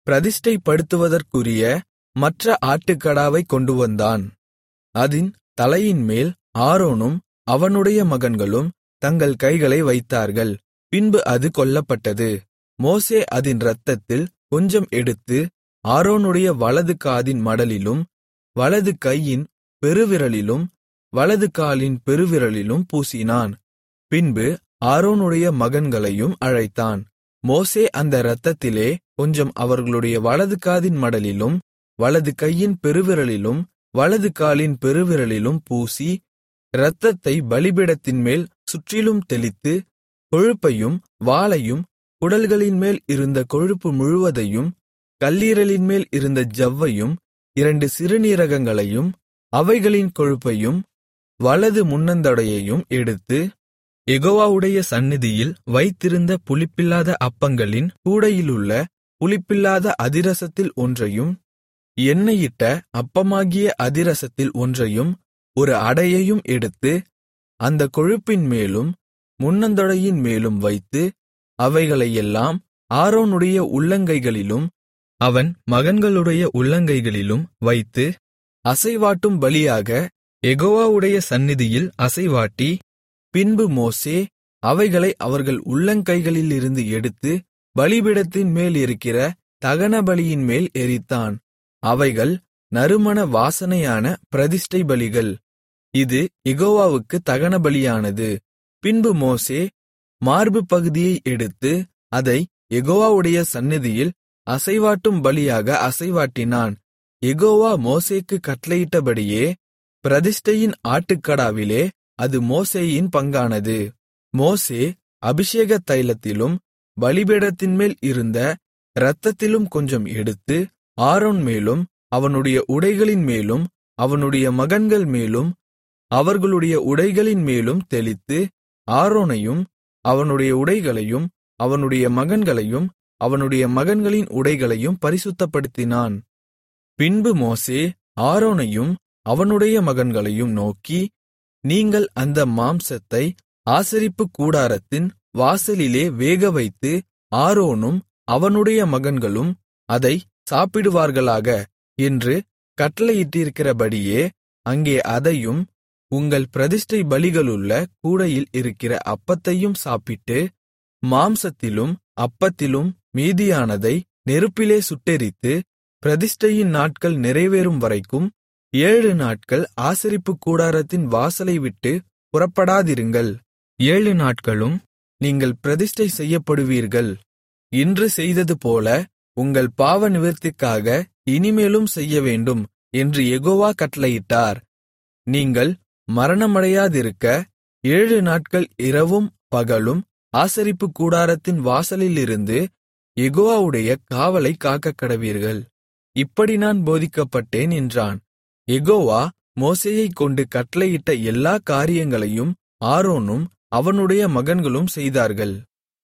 பிரதிஷ்டைப்படுத்துவதற்குரிய மற்ற ஆட்டுக்கடாவைக் கொண்டுவந்தான் அதின் தலையின்மேல் ஆரோனும் அவனுடைய மகன்களும் தங்கள் கைகளை வைத்தார்கள் பின்பு அது கொல்லப்பட்டது மோசே அதின் இரத்தத்தில் கொஞ்சம் எடுத்து ஆரோனுடைய வலது காதின் மடலிலும் வலது கையின் பெருவிரலிலும் வலது காலின் பெருவிரலிலும் பூசினான் பின்பு ஆரோனுடைய மகன்களையும் அழைத்தான் மோசே அந்த இரத்தத்திலே கொஞ்சம் அவர்களுடைய வலது காதின் மடலிலும் வலது கையின் பெருவிரலிலும் வலது காலின் பெருவிரலிலும் பூசி இரத்தத்தை பலிபீடத்தின்மேல் சுற்றிலும் தெளித்து கொழுப்பையும் வாலையும் குடல்களின்மேல் இருந்த கொழுப்பு முழுவதையும் கல்லீரலின்மேல் இருந்த ஜவ்வையும் இரண்டு சிறுநீரகங்களையும் அவைகளின் கொழுப்பையும் வலது முன்னந்தொடையையும் எடுத்து யெகோவாவுடைய சந்நிதியில் வைத்திருந்த புளிப்பில்லாத அப்பங்களின் கூடையிலுள்ள புளிப்பில்லாத அதிரசத்தில் ஒன்றையும் எண்ணெயிட்ட அப்பமாகிய அதிரசத்தில் ஒன்றையும் ஒரு அடையையும் எடுத்து அந்த கொழுப்பின் மேலும் முன்னந்தொடையின் மேலும் வைத்து அவைகளையெல்லாம் ஆரோனுடைய உள்ளங்கைகளிலும் அவன் மகன்களுடைய உள்ளங்கைகளிலும் வைத்து அசைவாட்டும் பலியாக யெகோவாவுடைய சந்நிதியில் அசைவாட்டி பின்பு மோசே அவைகளை அவர்கள் உள்ளங்கைகளிலிருந்து எடுத்து பலிபீடத்தின் மேல் இருக்கிற தகனபலியின் மேல் எரித்தான் அவைகள் நறுமண வாசனையான பிரதிஷ்டை பலிகள் இது யெகோவாவுக்கு தகனபலியானது பின்பு மோசே மார்பு பகுதியை எடுத்து அதை யெகோவாவுடைய சந்நிதியில் அசைவாட்டும் பலியாக அசைவாட்டினான் யெகோவா மோசேக்கு கட்டளையிட்டபடியே பிரதிஷ்டையின் ஆட்டுக்கடாவிலே அது மோசேயின் பங்கானது மோசே அபிஷேக தைலத்திலும் பலிபீடத்தின்மேல் இருந்த இரத்தத்திலும் கொஞ்சம் எடுத்து ஆரோன் மேலும் அவனுடைய உடைகளின் மேலும் அவனுடைய மகன்கள் மேலும் அவர்களுடைய உடைகளின் மேலும் தெளித்து ஆரோனையும் அவனுடைய உடைகளையும் அவனுடைய மகன்களையும் அவனுடைய மகன்களின் உடைகளையும் பரிசுத்தப்படுத்தினான் பின்பு மோசே ஆரோனையும் அவனுடைய மகன்களையும் நோக்கி நீங்கள் அந்த மாம்சத்தை ஆசரிப்பு கூடாரத்தின் வாசலிலே வேகவைத்து ஆரோனும் அவனுடைய மகன்களும் அதை சாப்பிடுவார்களாக என்று கட்டளையிட்டிருக்கிறபடியே அங்கே அதையும் உங்கள் பிரதிஷ்டை பலிகளுள்ள கூடையில் இருக்கிற அப்பத்தையும் சாப்பிட்டு மாம்சத்திலும் அப்பத்திலும் மீதியானதை நெருப்பிலே சுட்டெரித்து பிரதிஷ்டையின் நாட்கள் நிறைவேறும் வரைக்கும் ஏழு நாட்கள் ஆசரிப்பு கூடாரத்தின் வாசலை விட்டு புறப்படாதிருங்கள் ஏழு நாட்களும் நீங்கள் பிரதிஷ்டை செய்யப்படுவீர்கள் இன்று செய்ததுபோல உங்கள் பாவ நிவர்த்திக்காக இனிமேலும் செய்யவேண்டும் என்று யெகோவா கட்டளையிட்டார் நீங்கள் மரணமடையாதிருக்க ஏழு நாட்கள் இரவும் பகலும் ஆசரிப்பு கூடாரத்தின் வாசலிலிருந்து யெகோவாவுடைய காவலை காக்கக்கடவீர்கள் இப்படி நான் போதிக்கப்பட்டேன் என்றான் யெகோவா மோசேயைக் கொண்டு கட்டளையிட்ட எல்லா காரியங்களையும் ஆரோனும் அவனுடைய மகன்களும் செய்தார்கள்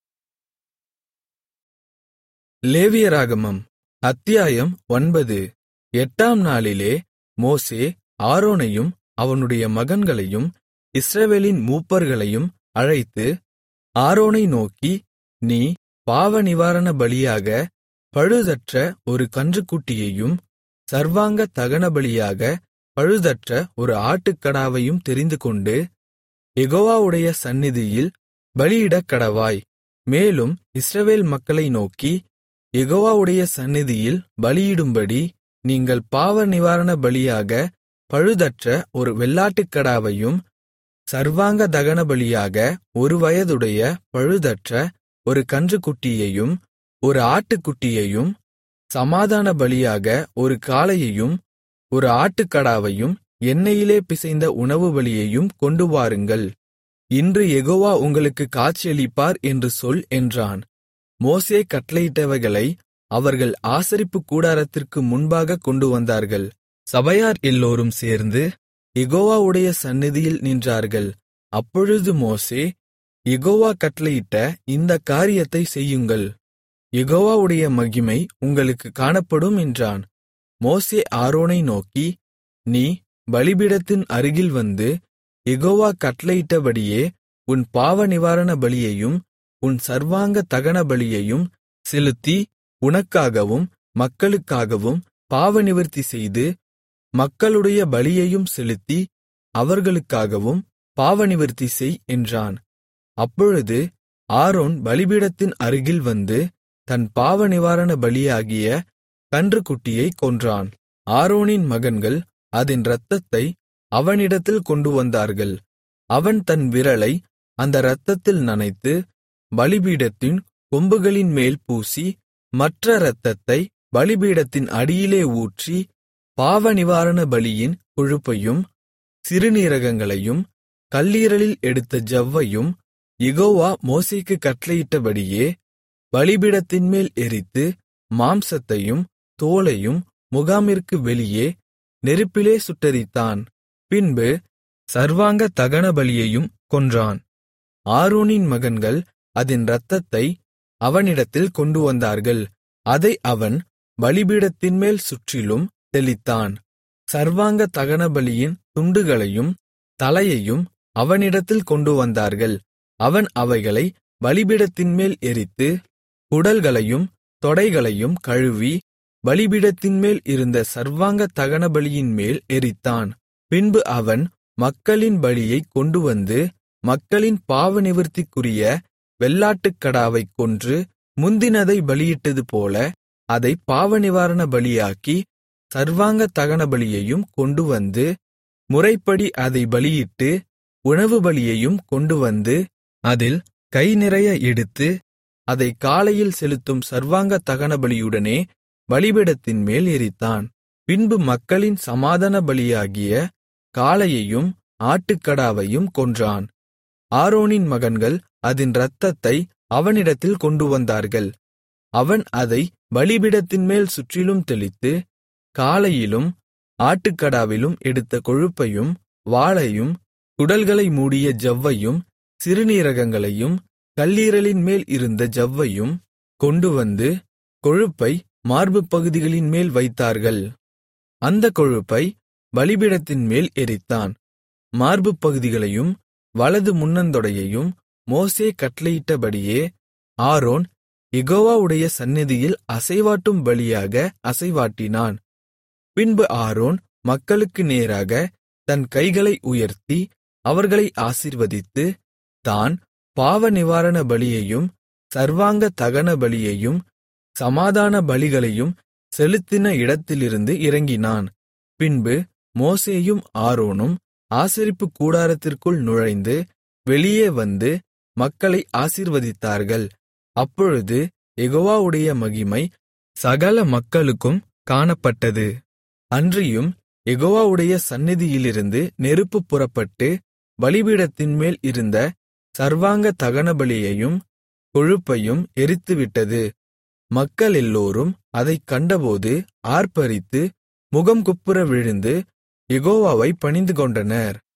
லேவியராகமம் அத்தியாயம் ஒன்பது எட்டாம் நாளிலே மோசே ஆரோனையும் அவனுடைய மகன்களையும் இஸ்ரவேலின் மூப்பர்களையும் அழைத்து ஆரோனை நோக்கி நீ பாவநிவாரண பலியாக பழுதற்ற ஒரு கன்றுக்குட்டியையும் சர்வாங்க தகனபலியாக பழுதற்ற ஒரு ஆட்டுக்கடாவையும் தெரிந்துகொண்டு யெகோவாவுடைய சந்நிதியில் பலியிடக் கடவாய் மேலும் இஸ்ரவேல் மக்களை நோக்கி யெகோவாவுடைய சந்நிதியில் பலியிடும்படி நீங்கள் பாவ நிவாரண பலியாக பழுதற்ற ஒரு வெள்ளாட்டுக்கடாவையும் சர்வாங்க தகனபலியாக ஒரு வயதுடைய பழுதற்ற ஒரு கன்றுக்குட்டியையும் ஒரு ஆட்டுக்குட்டியையும் சமாதான பலியாக ஒரு காளையையும் ஒரு ஆட்டுக்கடாவையும் எண்ணெயிலே பிசைந்த உணவு பலியையும் கொண்டு வாருங்கள் இன்று யெகோவா உங்களுக்கு காட்சியளிப்பார் என்று சொல் என்றான் மோசே கட்டளையிட்டவைகளை அவர்கள் ஆசரிப்பு கூடாரத்திற்கு முன்பாக கொண்டு வந்தார்கள் சபையார் எல்லோரும் சேர்ந்து யெகோவாவுடைய சந்நிதியில் நின்றார்கள் அப்பொழுது மோசே யெகோவா கட்டளையிட்ட இந்த காரியத்தை செய்யுங்கள் யெகோவாவுடைய மகிமை உங்களுக்கு காணப்படும் என்றான் மோசே ஆரோனை நோக்கி நீ பலிபீடத்தின் அருகில் வந்து யெகோவா கட்டளையிட்டபடியே உன் பாவ நிவாரண பலியையும் உன் சர்வாங்க தகன பலியையும் செலுத்தி உனக்காகவும் மக்களுக்காகவும் பாவநிவிர்த்தி செய்து மக்களுடைய பலியையும் செலுத்தி அவர்களுக்காகவும் பாவநிவிர்த்தி செய் என்றான் அப்பொழுது ஆரோன் பலிபீடத்தின் அருகில் வந்து தன் பாவநிவாரண பலியாகிய கன்றுக்குட்டியைக் கொன்றான் ஆரோனின் மகன்கள் அதின் இரத்தத்தை அவனிடத்தில் கொண்டு வந்தார்கள் அவன் தன் விரலை அந்த இரத்தத்தில் நனைத்து பலிபீடத்தின் கொம்புகளின் மேல் பூசி மற்ற இரத்தத்தை பலிபீடத்தின் அடியிலே ஊற்றி பாவநிவாரண பலியின் கொழுப்பையும் சிறுநீரகங்களையும் கல்லீரலில் எடுத்த ஜவ்வையும் யெகோவா மோசேக்குக் கட்டளையிட்டபடியே பலிபீடத்தின்மேல் எரித்து மாம்சத்தையும் தோலையும் முகாமிற்கு வெளியே நெருப்பிலே சுட்டெரித்தான் பின்பு சர்வாங்க தகனபலியையும் கொன்றான் ஆரோனின் மகன்கள் அதின் இரத்தத்தை அவனிடத்தில் கொண்டு வந்தார்கள் அதை அவன் பலிபீடத்தின்மேல் சுற்றிலும் தெளித்தான் சர்வாங்க தகனபலியின் துண்டுகளையும் தலையையும் அவனிடத்தில் கொண்டு வந்தார்கள் அவன் அவைகளை பலிபீடத்தின்மேல் எரித்து குடல்களையும் தொடைகளையும் கழுவி பலிபீடத்தின்மேல் இருந்த சர்வாங்க தகனபலியின் மேல் எரித்தான் பின்பு அவன் மக்களின் பலியைக் கொண்டுவந்து மக்களின் பாவநிவிர்த்திக்குரிய வெள்ளாட்டுக்கடாவைக் கொன்று முந்தினதை பலியிட்டதுபோல அதை பாவநிவாரண பலியாக்கி சர்வாங்க தகனபலியையும் கொண்டுவந்து முறைப்படி அதை பலியிட்டு உணவு பலியையும் கொண்டுவந்து அதில் கை நிறைய எடுத்து அதை காலையில் செலுத்தும் சர்வாங்க தகனபலியுடனே பலிபீடத்தின் மேல் எரித்தான் பின்பு மக்களின் சமாதான பலியாகிய காளையையும் ஆட்டுக்கடாவையும் கொன்றான் ஆரோனின் மகன்கள் அதின் இரத்தத்தை அவனிடத்தில் கொண்டு வந்தார்கள் அவன் அதை பலிபீடத்தின்மேல் சுற்றிலும் தெளித்து காளையிலும் ஆட்டுக்கடாவிலும் எடுத்த கொழுப்பையும் வாளையும் குடல்களை மூடிய ஜவ்வையும் சிறுநீரகங்களையும் கல்லீரலின் மேல் இருந்த ஜவ்வையும் கொண்டுவந்து கொழுப்பை மார்புப் பகுதிகளின் மேல் வைத்தார்கள் அந்த கொழுப்பை பலிபீடத்தின் மேல் எரித்தான் மார்புப் பகுதிகளையும் வலது முன்னந்தொடையையும் மோசே கட்டளையிட்டபடியே ஆரோன் யெகோவாவுடைய சந்நிதியில் அசைவாட்டும் பலியாக அசைவாட்டினான் பின்பு ஆரோன் மக்களுக்கு நேராக தன் கைகளை உயர்த்தி அவர்களை ஆசீர்வதித்து தான் பாவநிவாரண பலியையும் சர்வாங்க தகன பலியையும் சமாதான பலிகளையும் செலுத்தின இடத்திலிருந்து இறங்கினான் பின்பு மோசேயும் ஆரோனும் ஆசரிப்புக் கூடாரத்திற்குள் நுழைந்து வெளியே வந்து மக்களை ஆசீர்வதித்தார்கள் அப்பொழுது யெகோவாவுடைய மகிமை சகல மக்களுக்கும் காணப்பட்டது அன்றியும் யெகோவாவுடைய சந்நிதியிலிருந்து நெருப்பு புறப்பட்டு பலிபீடத்தின்மேல் இருந்த சர்வாங்க தகனபலியையும் கொழுப்பையும் எரித்துவிட்டது மக்களெல்லோரும் அதைக் கண்டபோது ஆர்ப்பரித்து முகங்குப்புற விழுந்து யெகோவாவை பணிந்துகொண்டனர்